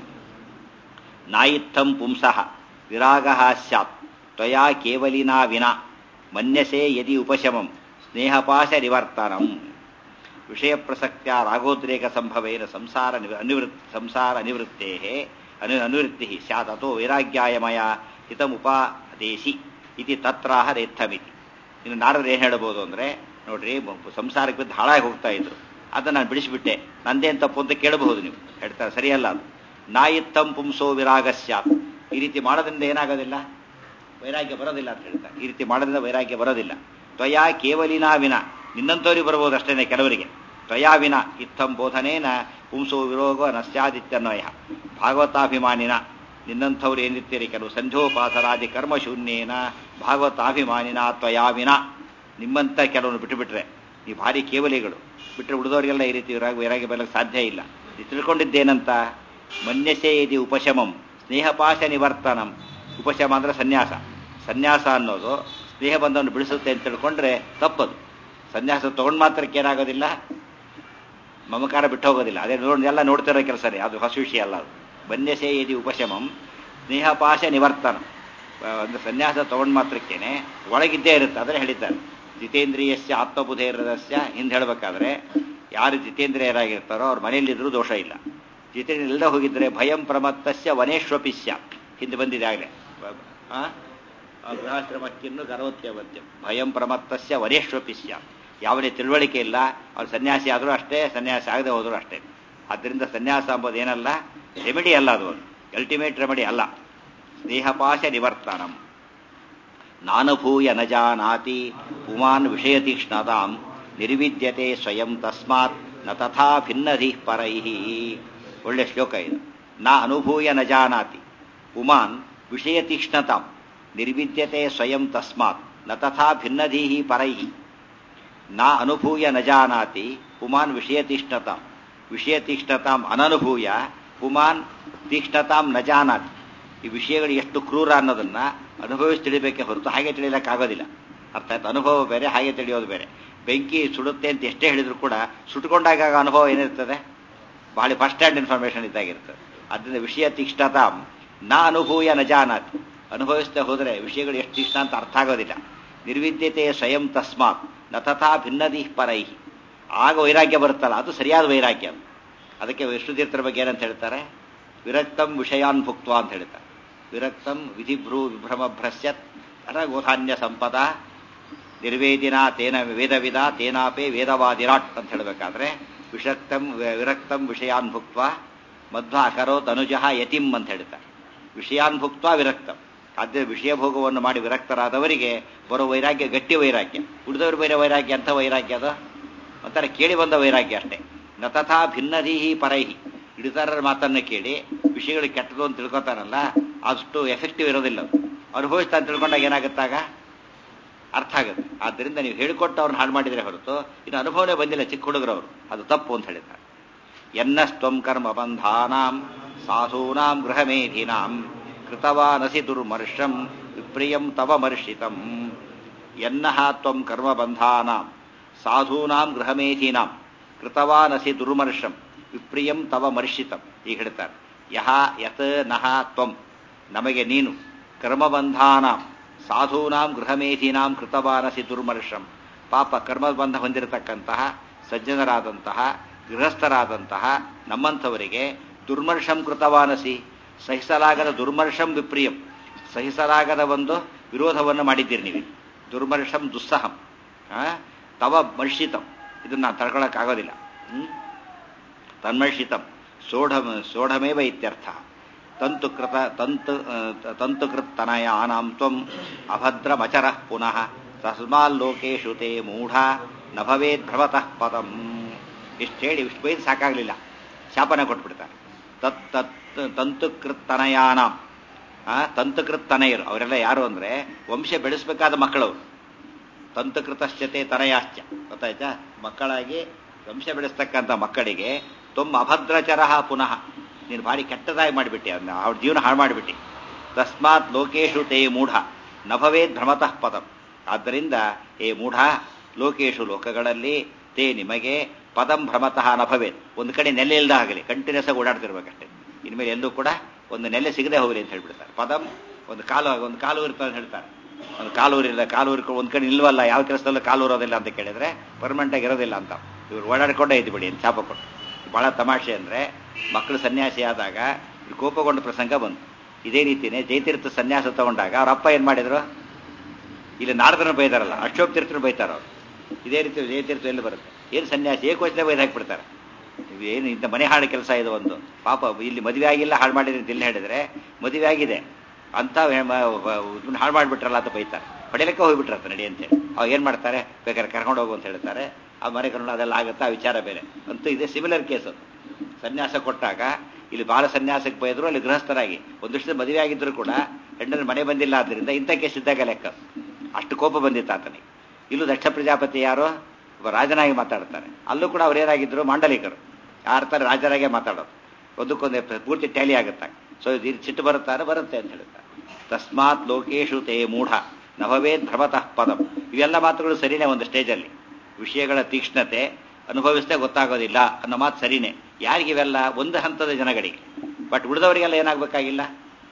Speaker 1: ನಾಯಿತ್ತಂ ಪುಂಸಃ ವಿರಾಗ ಸ್ಯಾತ್ ತ್ವಯಾ ಕೇವಲಿನಾ ವಿನಾ ಮನ್ಯಸೆ ಯದಿ ಉಪಶಮಂ ಸ್ನೇಹಪಾಶ ನಿವರ್ತನಂ ವಿಷಯ ಪ್ರಸಕ್ತಿಯ ರಾಗೋದ್ರೇಕ ಸಂಭವೇನ ಸಂಸಾರ ಅನಿವೃತ್ ಸಂಸಾರ ಅನಿವೃತ್ತೇ ಅನು ಅನಿವೃತ್ತಿ ಸ್ಯಾತ್ ಅಥೋ ವೈರಾಗ್ಯಾಯಮಯ ಹಿತಮುಪದೇಶಿ ಇತಿ ತತ್ರಾಹ ರೇತ್ತಮಿತಿ ಇನ್ನು ನಾರದ್ರು ಏನು ಹೇಳ್ಬೋದು ಅಂದರೆ ನೋಡ್ರಿ ಸಂಸಾರಕ್ಕೆ ಬಿದ್ದು ಹಾಳಾಗಿ ಹೋಗ್ತಾ ಇದ್ರು ಅದನ್ನ ನಾನು ಬಿಡಿಸಿಬಿಟ್ಟೆ ನಂದೇನು ತಪ್ಪು ಅಂತ ಕೇಳಬಹುದು ನೀವು ಹೇಳ್ತಾರೆ ಸರಿಯಲ್ಲ ಅದು ನಾಯಿತ್ತಂ ಪುಂಸೋ ವಿರಾಗ ಸ್ಯಾತ್ ಈ ರೀತಿ ಮಾಡೋದ್ರಿಂದ ಏನಾಗೋದಿಲ್ಲ ವೈರಾಗ್ಯ ಬರೋದಿಲ್ಲ ಅಂತ ಹೇಳ್ತಾರೆ ಈ ರೀತಿ ಮಾಡೋದ್ರಿಂದ ವೈರಾಗ್ಯ ಬರೋದಿಲ್ಲ ತ್ವಯಾ ಕೇವಲಿನಾ ವಿನ ನಿನ್ನಂಥವ್ರಿಗೆ ಬರ್ಬೋದು ಅಷ್ಟೇನೆ ಕೆಲವರಿಗೆ ತ್ವಯಾ ವಿನ ಇತ್ತಂ ಬೋಧನೇನ ಪುಂಸೋ ವಿರೋಗ ನಶ್ಯಾದಿತ್ಯನ್ವಯ ಭಾಗವತಾಭಿಮಾನಿನ ನಿನ್ನಂಥವ್ರು ಏನಿರ್ತೀರಿ ಕೆಲವು ಸಂಧ್ಯೋಪಾಸರಾದಿ ಕರ್ಮಶೂನ್ಯೇನ ಭಾಗವತಾಭಿಮಾನಿನ ತ್ವಯಾ ವಿನ ನಿಮ್ಮಂಥ ಕೆಲವನ್ನು ಬಿಟ್ಟುಬಿಟ್ರೆ ಈ ಭಾರಿ ಕೇವಲಿಗಳು ಬಿಟ್ಟರೆ ಉಳಿದವರಿಗೆಲ್ಲ ಈ ರೀತಿ ವೈರಾಗ್ಯ ವೈರಾಗ್ಯ ಬರಲಿಕ್ಕೆ ಸಾಧ್ಯ ಇಲ್ಲ ನೀವು ತಿಳ್ಕೊಂಡಿದ್ದೇನಂತ ಮನ್ಯಸೆ ಇದಿ ಉಪಶಮಂ ಸ್ನೇಹಪಾಶ ನಿವರ್ತನಂ ಉಪಶಮ ಅಂದ್ರೆ ಸನ್ಯಾಸ ಸನ್ಯಾಸ ಅನ್ನೋದು ಸ್ನೇಹ ಬಂಧವನ್ನು ಬಿಡಿಸುತ್ತೆ ಅಂತ ತಿಳ್ಕೊಂಡ್ರೆ ತಪ್ಪದು ಸನ್ಯಾಸ ತಗೊಂಡು ಮಾತ್ರಕ್ಕೆ ಏನಾಗೋದಿಲ್ಲ ಮಮಕಾರ ಬಿಟ್ಟು ಹೋಗೋದಿಲ್ಲ ಅದೇ ನೋಡಿ ಎಲ್ಲ ನೋಡ್ತಿರೋ ಕೆಲಸನೇ ಅದು ಹೊಸ ವಿಷಯ ಅಲ್ಲ ಅದು ಬನ್ಯಸೆ ಇದಿ ಉಪಶಮಂ ಸ್ನೇಹಪಾಶ ನಿವರ್ತನ ಅಂದ್ರೆ ಸನ್ಯಾಸ ತಗೊಂಡು ಮಾತ್ರಕ್ಕೇನೆ ಒಳಗಿದ್ದೇ ಇರುತ್ತೆ ಅದನ್ನ ಹೇಳಿದ್ದಾರೆ ಜಿತೇಂದ್ರಿಯಸ್ಯ ಆತ್ಮಬುಧೇರದಸ್ಯ ಹಿಂದೆ ಹೇಳಬೇಕಾದ್ರೆ ಯಾರು ಜಿತೇಂದ್ರಿಯರಾಗಿರ್ತಾರೋ ಅವ್ರ ಮನೆಯಲ್ಲಿದ್ರೂ ದೋಷ ಇಲ್ಲ ಜಿತೇಂದ್ರ ಇಲ್ಲದೆ ಹೋಗಿದ್ರೆ ಭಯಂ ಪ್ರಮತ್ತಸ್ಯ ವನೇಶ್ವಪಿಸ್ಯ ಹಿಂದೆ ಬಂದಿದೆ ಆಗಲೇ ಗೃಹಾಶ್ರಮಕ್ಕಿನ್ನು ಗರ್ವತ್ಯವತ್ಯ ಭಯಂ ಪ್ರಮತ್ತಸ್ಯ ವನೇಶ್ವಪಿಸ್ಯ ಯಾವುದೇ ತಿಳುವಳಿಕೆ ಇಲ್ಲ ಅವ್ರು ಸನ್ಯಾಸಿ ಆದರೂ ಅಷ್ಟೇ ಸನ್ಯಾಸಿ ಆಗದೆ ಹೋದರೂ ಅಷ್ಟೇ ಆದ್ದರಿಂದ ಸನ್ಯಾಸ ಎಂಬುದು ಏನಲ್ಲ ರೆಮಿಡಿ ಅಲ್ಲ ಅದು ಅಲ್ಟಿಮೇಟ್ ರೆಮಿಡಿ ಅಲ್ಲ ಸ್ನೇಹಪಾಶ ನಿವರ್ತನಂ ನಾನುಭೂಯ ನ ಜಾನಾತಿ ಪುಮಾನ್ ವಿಷಯತೀಕ್ಷ್ಣತಾಂ ನಿರ್ವಿದ್ಯತೆ ಸ್ವಯಂ ತಸ್ಮಾತ್ ನ ತಥಾ ಭಿನ್ನಧಿ ಪರೈ ಒಳ್ಳೆ ಶ್ಲೋಕ ಇದು ನಾ ಅನುಭೂಯ ನ ಜಾನಾತಿ ಪುಮಾನ್ ವಿಷಯತೀಕ್ಷ್ಣತಾಂ ನಿರ್ವಿದ್ಯತೆ ಸ್ವಯಂ ತಸ್ಮಾತ್ ನ ತಥಾ ಭಿನ್ನಧೀ ಪರೈ ನಾ ಅನುಭೂಯ ನ ಜಾನಾತಿ ಪುಮಾನ್ ವಿಷಯತೀಕ್ಷ್ಣತಾಂ ವಿಷಯತೀಕ್ಷ್ಣತಾಂ ಅನನುಭೂಯ ಪುಮಾನ್ ತೀಕ್ಷ್ಣತಾಂ ನ ಜಾನಾತಿ ಈ ವಿಷಯಗಳು ಎಷ್ಟು ಕ್ರೂರ ಅನ್ನೋದನ್ನ ಅನುಭವಿಸಿ ತಿಳಿಬೇಕೆ ಹೊರತು ಹಾಗೆ ತಿಳಿಯೋಕ್ಕಾಗೋದಿಲ್ಲ ಅರ್ಥ ಆಯ್ತು ಅನುಭವ ಬೇರೆ ಹಾಗೆ ತಿಳಿಯೋದು ಬೇರೆ ಬೆಂಕಿ ಸುಡುತ್ತೆ ಅಂತ ಎಷ್ಟೇ ಹೇಳಿದ್ರು ಕೂಡ ಸುಟ್ಕೊಂಡಾಗ ಅನುಭವ ಏನಿರ್ತದೆ ಬಹಳ ಫಸ್ಟ್ ಹ್ಯಾಂಡ್ ಇನ್ಫಾರ್ಮೇಶನ್ ಇದ್ದಾಗಿರ್ತದೆ ಅದರಿಂದ ವಿಷಯ ತೀಕ್ಷ್ಣತಾ ನಾ ಅನುಭೂಯ ನ ಜಾನಾತಿ ಅನುಭವಿಸ್ತಾ ಹೋದರೆ ವಿಷಯಗಳು ಎಷ್ಟು ತೀಕ್ಷ್ಣ ಅಂತ ಅರ್ಥ ಆಗೋದಿಲ್ಲ ನಿರ್ವಿದ್ಯತೆ ಸ್ವಯಂ ತಸ್ಮಾತ್ ನ ತಥಾ ಭಿನ್ನದಿ ಪರೈ ಆಗ ವೈರಾಗ್ಯ ಬರುತ್ತಲ್ಲ ಅದು ಸರಿಯಾದ ವೈರಾಗ್ಯ ಅದಕ್ಕೆ ವಿಷ್ಣುತೀರ್ಥರ ಬಗ್ಗೆ ಏನಂತ ಹೇಳ್ತಾರೆ ವಿರಕ್ತಂ ವಿಷಯಾನ್ ಭುಕ್ತ ಅಂತ ಹೇಳ್ತಾರೆ ವಿರಕ್ತಂ ವಿಧಿಭ್ರೂ ವಿಭ್ರಮ ಭ್ರಶ್ಯತ್ ಗೋಧಾನ್ಯ ಸಂಪದ ನಿರ್ವೇದಿನ ತೇನ ವೇದವಿದ ತೇನಾಪೇ ವೇದವಾದಿರಾಟ್ ಅಂತ ಹೇಳಬೇಕಾದ್ರೆ ವಿಷಕ್ತಂ ವಿರಕ್ತಂ ವಿಷಯಾನ್ ಭುಕ್ತ ಮಧ್ವ ಅಕರೋತ್ ಅನುಜಃ ಯತಿಂ ಅಂತ ಹೇಳ್ತಾರೆ ವಿಷಯಾನ್ ಭುಕ್ತ ವಿರಕ್ತಂ ಅದೇ ವಿಷಯ ಭೋಗವನ್ನು ಮಾಡಿ ವಿರಕ್ತರಾದವರಿಗೆ ಬರೋ ವೈರಾಗ್ಯ ಗಟ್ಟಿ ವೈರಾಗ್ಯ ಉಳಿದವರು ಬೇರೆ ವೈರಾಗ್ಯ ಅಂತ ವೈರಾಗ್ಯ ಅದು ಒಂಥರ ಕೇಳಿ ಬಂದ ವೈರಾಗ್ಯ ಅಷ್ಟೇ ನ ತಥಾ ಭಿನ್ನದೀಹಿ ಪರೈಹಿ ಹಿಡಿತಾರರ ಮಾತನ್ನ ಕೇಳಿ ವಿಷಯಗಳು ಕೆಟ್ಟದು ಅಂತ ತಿಳ್ಕೊತಾರಲ್ಲ ಅಷ್ಟು ಎಫೆಕ್ಟಿವ್ ಇರೋದಿಲ್ಲ ಅದು ಅನುಭವಿಸ್ತಾ ಅಂತ ತಿಳ್ಕೊಂಡಾಗ ಏನಾಗುತ್ತಾಗ ಅರ್ಥ ಆಗುತ್ತೆ ಆದ್ದರಿಂದ ನೀವು ಹೇಳಿಕೊಟ್ಟು ಅವ್ರನ್ನ ಹಾಳು ಮಾಡಿದ್ರೆ ಹೊರತು ಇನ್ನು ಅನುಭವನೇ ಬಂದಿಲ್ಲ ಚಿಕ್ಕ ಹುಡುಗರವರು ಅದು ತಪ್ಪು ಅಂತ ಹೇಳಿದ್ದಾರೆ ಎನ್ನಸ್ತ್ವಂ ಕರ್ಮ ಬಂಧಾನಾಂ ಸಾಧೂನಾಂ ಗೃಹಮೇಧಿನಾಂ ಕೃತವಾನಸಿ ದುರ್ಮರ್ಷಂ ವಿಪ್ರಿಯಂ ತವ ಮರ್ಷಿತಂ ಎನ್ನಹ ತ್ವಂ ಕರ್ಮ ಬಂಧಾನಾಂ ಸಾಧೂನಾಂ ಗೃಹಮೇಧಿನಾಂ ಕೃತವಾನಸಿ ದುರ್ಮರ್ಷಂ ವಿಪ್ರಿಯಂ ತವ ಮರ್ಷಿತಂ ಈಗ ಹೇಳ್ತಾರೆ ಯಹ ಯತ್ ನಹ ತ್ವಂ ನಮಗೆ ನೀನು ಕರ್ಮಬಂಧಾನಾಂ ಸಾಧೂನಾಂ ಗೃಹಮೇಧಿನಾಂ ಕೃತವಾನಸಿ ದುರ್ಮರ್ಷಂ ಪಾಪ ಕರ್ಮಬಂಧ ಹೊಂದಿರತಕ್ಕಂತಹ ಸಜ್ಜನರಾದಂತಹ ಗೃಹಸ್ಥರಾದಂತಹ ನಮ್ಮಂಥವರಿಗೆ ದುರ್ಮರ್ಷಂ ಕೃತವಾನಸಿ ಸಹಿಸಲಾಗದ ದುರ್ಮರ್ಷಂ ವಿಪ್ರಿಯಂ ಸಹಿಸಲಾಗದ ಒಂದು ವಿರೋಧವನ್ನು ಮಾಡಿದ್ದೀರಿ ನೀವು ದುರ್ಮರ್ಷಂ ದುಸ್ಸಹಂ ತವ ಮರ್ಷಿತಂ ಇದನ್ನ ನಾನು ತಡ್ಕೊಳಕ್ಕಾಗೋದಿಲ್ಲ ಹ್ಮ್ ತನ್ಮರ್ಷಿತಂ ಸೋಢ ಸೋಢಮೇವ ಇತ್ಯರ್ಥ ತಂತುಕೃತ ತಂತು ತಂತುಕೃತ್ ತನಯಾನಾಂ ತ್ವಂ ಅಭದ್ರಮಚರ ಪುನಃ ತಸ್ಮಾಲ್ಲೋಕೇಶು ತೇ ಮೂಢ ನ ಭವೇದ್ ಭ್ರಮತಃ ಪದಂ ಇಷ್ಟು ಹೇಳಿ ಇಷ್ಟು ಬೈದು ಸಾಕಾಗಲಿಲ್ಲ ಶಾಪನ ಕೊಟ್ಬಿಡ್ತಾರೆ ತತ್ ತತ್ ತಂತುಕೃತ್ ತನಯಾನಾಂ ತಂತುಕೃತ್ ತನಯರು ಅವರೆಲ್ಲ ಯಾರು ಅಂದ್ರೆ ವಂಶ ಬೆಳೆಸಬೇಕಾದ ಮಕ್ಕಳವರು ತಂತುಕೃತಶ್ಚತೆ ತನಯಾಶ್ಚ ಗೊತ್ತಾಯ್ತಾ ಮಕ್ಕಳಾಗಿ ವಂಶ ಬೆಳೆಸ್ತಕ್ಕಂಥ ಮಕ್ಕಳಿಗೆ ತುಂಬ ಅಭದ್ರಚರ ಪುನಃ ನೀನು ಭಾರಿ ಕೆಟ್ಟದಾಗಿ ಮಾಡಿಬಿಟ್ಟೆ ಅದನ್ನ ಅವ್ರ ಜೀವನ ಹಾಳು ಮಾಡಿಬಿಟ್ಟು ತಸ್ಮಾತ್ ಲೋಕೇಶು ತೇ ಮೂಢ ನಭವೇದ್ ಭ್ರಮತಃ ಪದಂ ಆದ್ದರಿಂದ ಹೇ ಮೂಢ ಲೋಕೇಶು ಲೋಕಗಳಲ್ಲಿ ತೇ ನಿಮಗೆ ಪದಂ ಭ್ರಮತಃ ನಭವೇದ್ ಒಂದು ಕಡೆ ನೆಲೆ ಇಲ್ಲದ ಆಗಲಿ ಕಂಟಿನ್ಯೂಸ್ ಆಗಿ ಓಡಾಡ್ತಿರ್ಬೇಕಷ್ಟೇ ಇನ್ಮೇಲೆ ಎಲ್ಲೂ ಕೂಡ ಒಂದು ನೆಲೆ ಸಿಗದೆ ಹೋಗಲಿ ಅಂತ ಹೇಳ್ಬಿಡ್ತಾರೆ ಪದಂ ಒಂದು ಕಾಲು ಒಂದು ಕಾಲು ಇರ್ತದೆ ಅಂತ ಹೇಳ್ತಾರೆ ಒಂದು ಕಾಲೂರಿಲ್ಲ ಕಾಲೂರಿ ಒಂದು ಕಡೆ ನಿಲ್ವಲ್ಲ ಯಾವ ಕೆಲಸದಲ್ಲೂ ಕಾಲೂರೋದಿಲ್ಲ ಅಂತ ಕೇಳಿದ್ರೆ ಪರ್ಮನೆಂಟ್ ಆಗಿ ಇರೋದಿಲ್ಲ ಅಂತ ಇವ್ರು ಓಡಾಡ್ಕೊಂಡೇ ಇದ್ದು ಬಿಡಿ ಅಂತ ಶಾಪ ಕೊಟ್ಟು ಬಹಳ ತಮಾಷೆ ಅಂದ್ರೆ ಮಕ್ಕಳು ಸನ್ಯಾಸಿ ಆದಾಗ ಕೋಪಗೊಂಡ ಪ್ರಸಂಗ ಬಂತು ಇದೇ ರೀತಿನೇ ಜಯತೀರ್ಥ ಸನ್ಯಾಸ ತಗೊಂಡಾಗ ಅವ್ರ ಅಪ್ಪ ಏನ್ ಮಾಡಿದ್ರು ಇಲ್ಲಿ ನಾರದನ ಬೈದಾರಲ್ಲ ಅಶೋಕ್ ತೀರ್ಥನ ಬೈತಾರ ಅವ್ರು ಇದೇ ರೀತಿ ಜಯತೀರ್ಥ ಎಲ್ಲಿ ಬರುತ್ತೆ ಏನು ಸನ್ಯಾಸಿ ಏಕೋಚನೆ ಬೈದು ಹಾಕ್ಬಿಡ್ತಾರೆ ಏನು ಇಂಥ ಮನೆ ಹಾಳು ಕೆಲಸ ಇದು ಒಂದು ಪಾಪ ಇಲ್ಲಿ ಮದುವೆ ಆಗಿಲ್ಲ ಹಾಳು ಮಾಡಿದ್ರೆ ಅಂತ ಇಲ್ಲಿ ಹೇಳಿದ್ರೆ ಮದುವೆ ಆಗಿದೆ ಅಂತ ಹಾಳು ಮಾಡಿಬಿಟ್ರಲ್ಲ ಅಂತ ಬೈತಾರೆ ಹೊಡೆಯಲಿಕ್ಕೆ ಹೋಗ್ಬಿಟ್ರತ್ತ ನಡಿ ಅಂತೇಳಿ ಅವ್ ಏನ್ ಮಾಡ್ತಾರೆ ಬೇಕಾದ್ರೆ ಕರ್ಕೊಂಡು ಹೋಗು ಅಂತ ಹೇಳ್ತಾರೆ ಆ ಮನೆ ಕರ್ಕೊಂಡು ಅದೆಲ್ಲ ಆಗುತ್ತಾ ವಿಚಾರ ಬೇರೆ ಅಂತೂ ಇದೆ ಸಿಮಿಲರ್ ಕೇಸ್ ಅದು ಸನ್ಯಾಸ ಕೊಟ್ಟಾಗ ಇಲ್ಲಿ ಬಾಲ ಸನ್ಯಾಸಕ್ಕೆ ಬೈದ್ರು ಅಲ್ಲಿ ಗೃಹಸ್ಥರಾಗಿ ಒಂದಿಷ್ಟು ಮದುವೆ ಆಗಿದ್ರು ಕೂಡ ಹೆಣ್ಣನ ಮನೆ ಬಂದಿಲ್ಲ ಆದ್ರಿಂದ ಇಂಥ ಕೇಸ್ ಇದ್ದಾಗ ಲೆಕ್ಕ ಅಷ್ಟು ಕೋಪ ಬಂದಿತ್ತು ಆತನಿಗೆ ಇಲ್ಲೂ ದಕ್ಷ ಪ್ರಜಾಪತಿ ಯಾರು ಒಬ್ಬ ರಾಜನಾಗಿ ಮಾತಾಡ್ತಾರೆ ಅಲ್ಲೂ ಕೂಡ ಅವ್ರೇನಾಗಿದ್ರು ಮಾಂಡಲಿಕರು ಯಾರ್ತಾರೆ ರಾಜರಾಗೆ ಮಾತಾಡೋದು ಒಂದಕ್ಕೊಂದು ಪೂರ್ತಿ ಟ್ಯಾಲಿ ಆಗುತ್ತೆ ಸೊ ಇದು ಸಿಟ್ಟು ಬರುತ್ತಾರೆ ಬರುತ್ತೆ ಅಂತ ಹೇಳ್ತಾರೆ ತಸ್ಮಾತ್ ಲೋಕೇಶು ತೇ ಮೂಢ ನಭವೇದ್ ಭ್ರಮತಃ ಪದಂ ಇವೆಲ್ಲ ಮಾತುಗಳು ಸರಿನೇ ಒಂದು ಸ್ಟೇಜಲ್ಲಿ ವಿಷಯಗಳ ತೀಕ್ಷ್ಣತೆ ಅನುಭವಿಸದೆ ಗೊತ್ತಾಗೋದಿಲ್ಲ ಅನ್ನೋ ಮಾತು ಸರಿನೇ ಯಾರಿಗಿವೆಲ್ಲ ಒಂದು ಹಂತದ ಜನಗಳಿಗೆ ಬಟ್ ಉಳಿದವರಿಗೆಲ್ಲ ಏನಾಗಬೇಕಾಗಿಲ್ಲ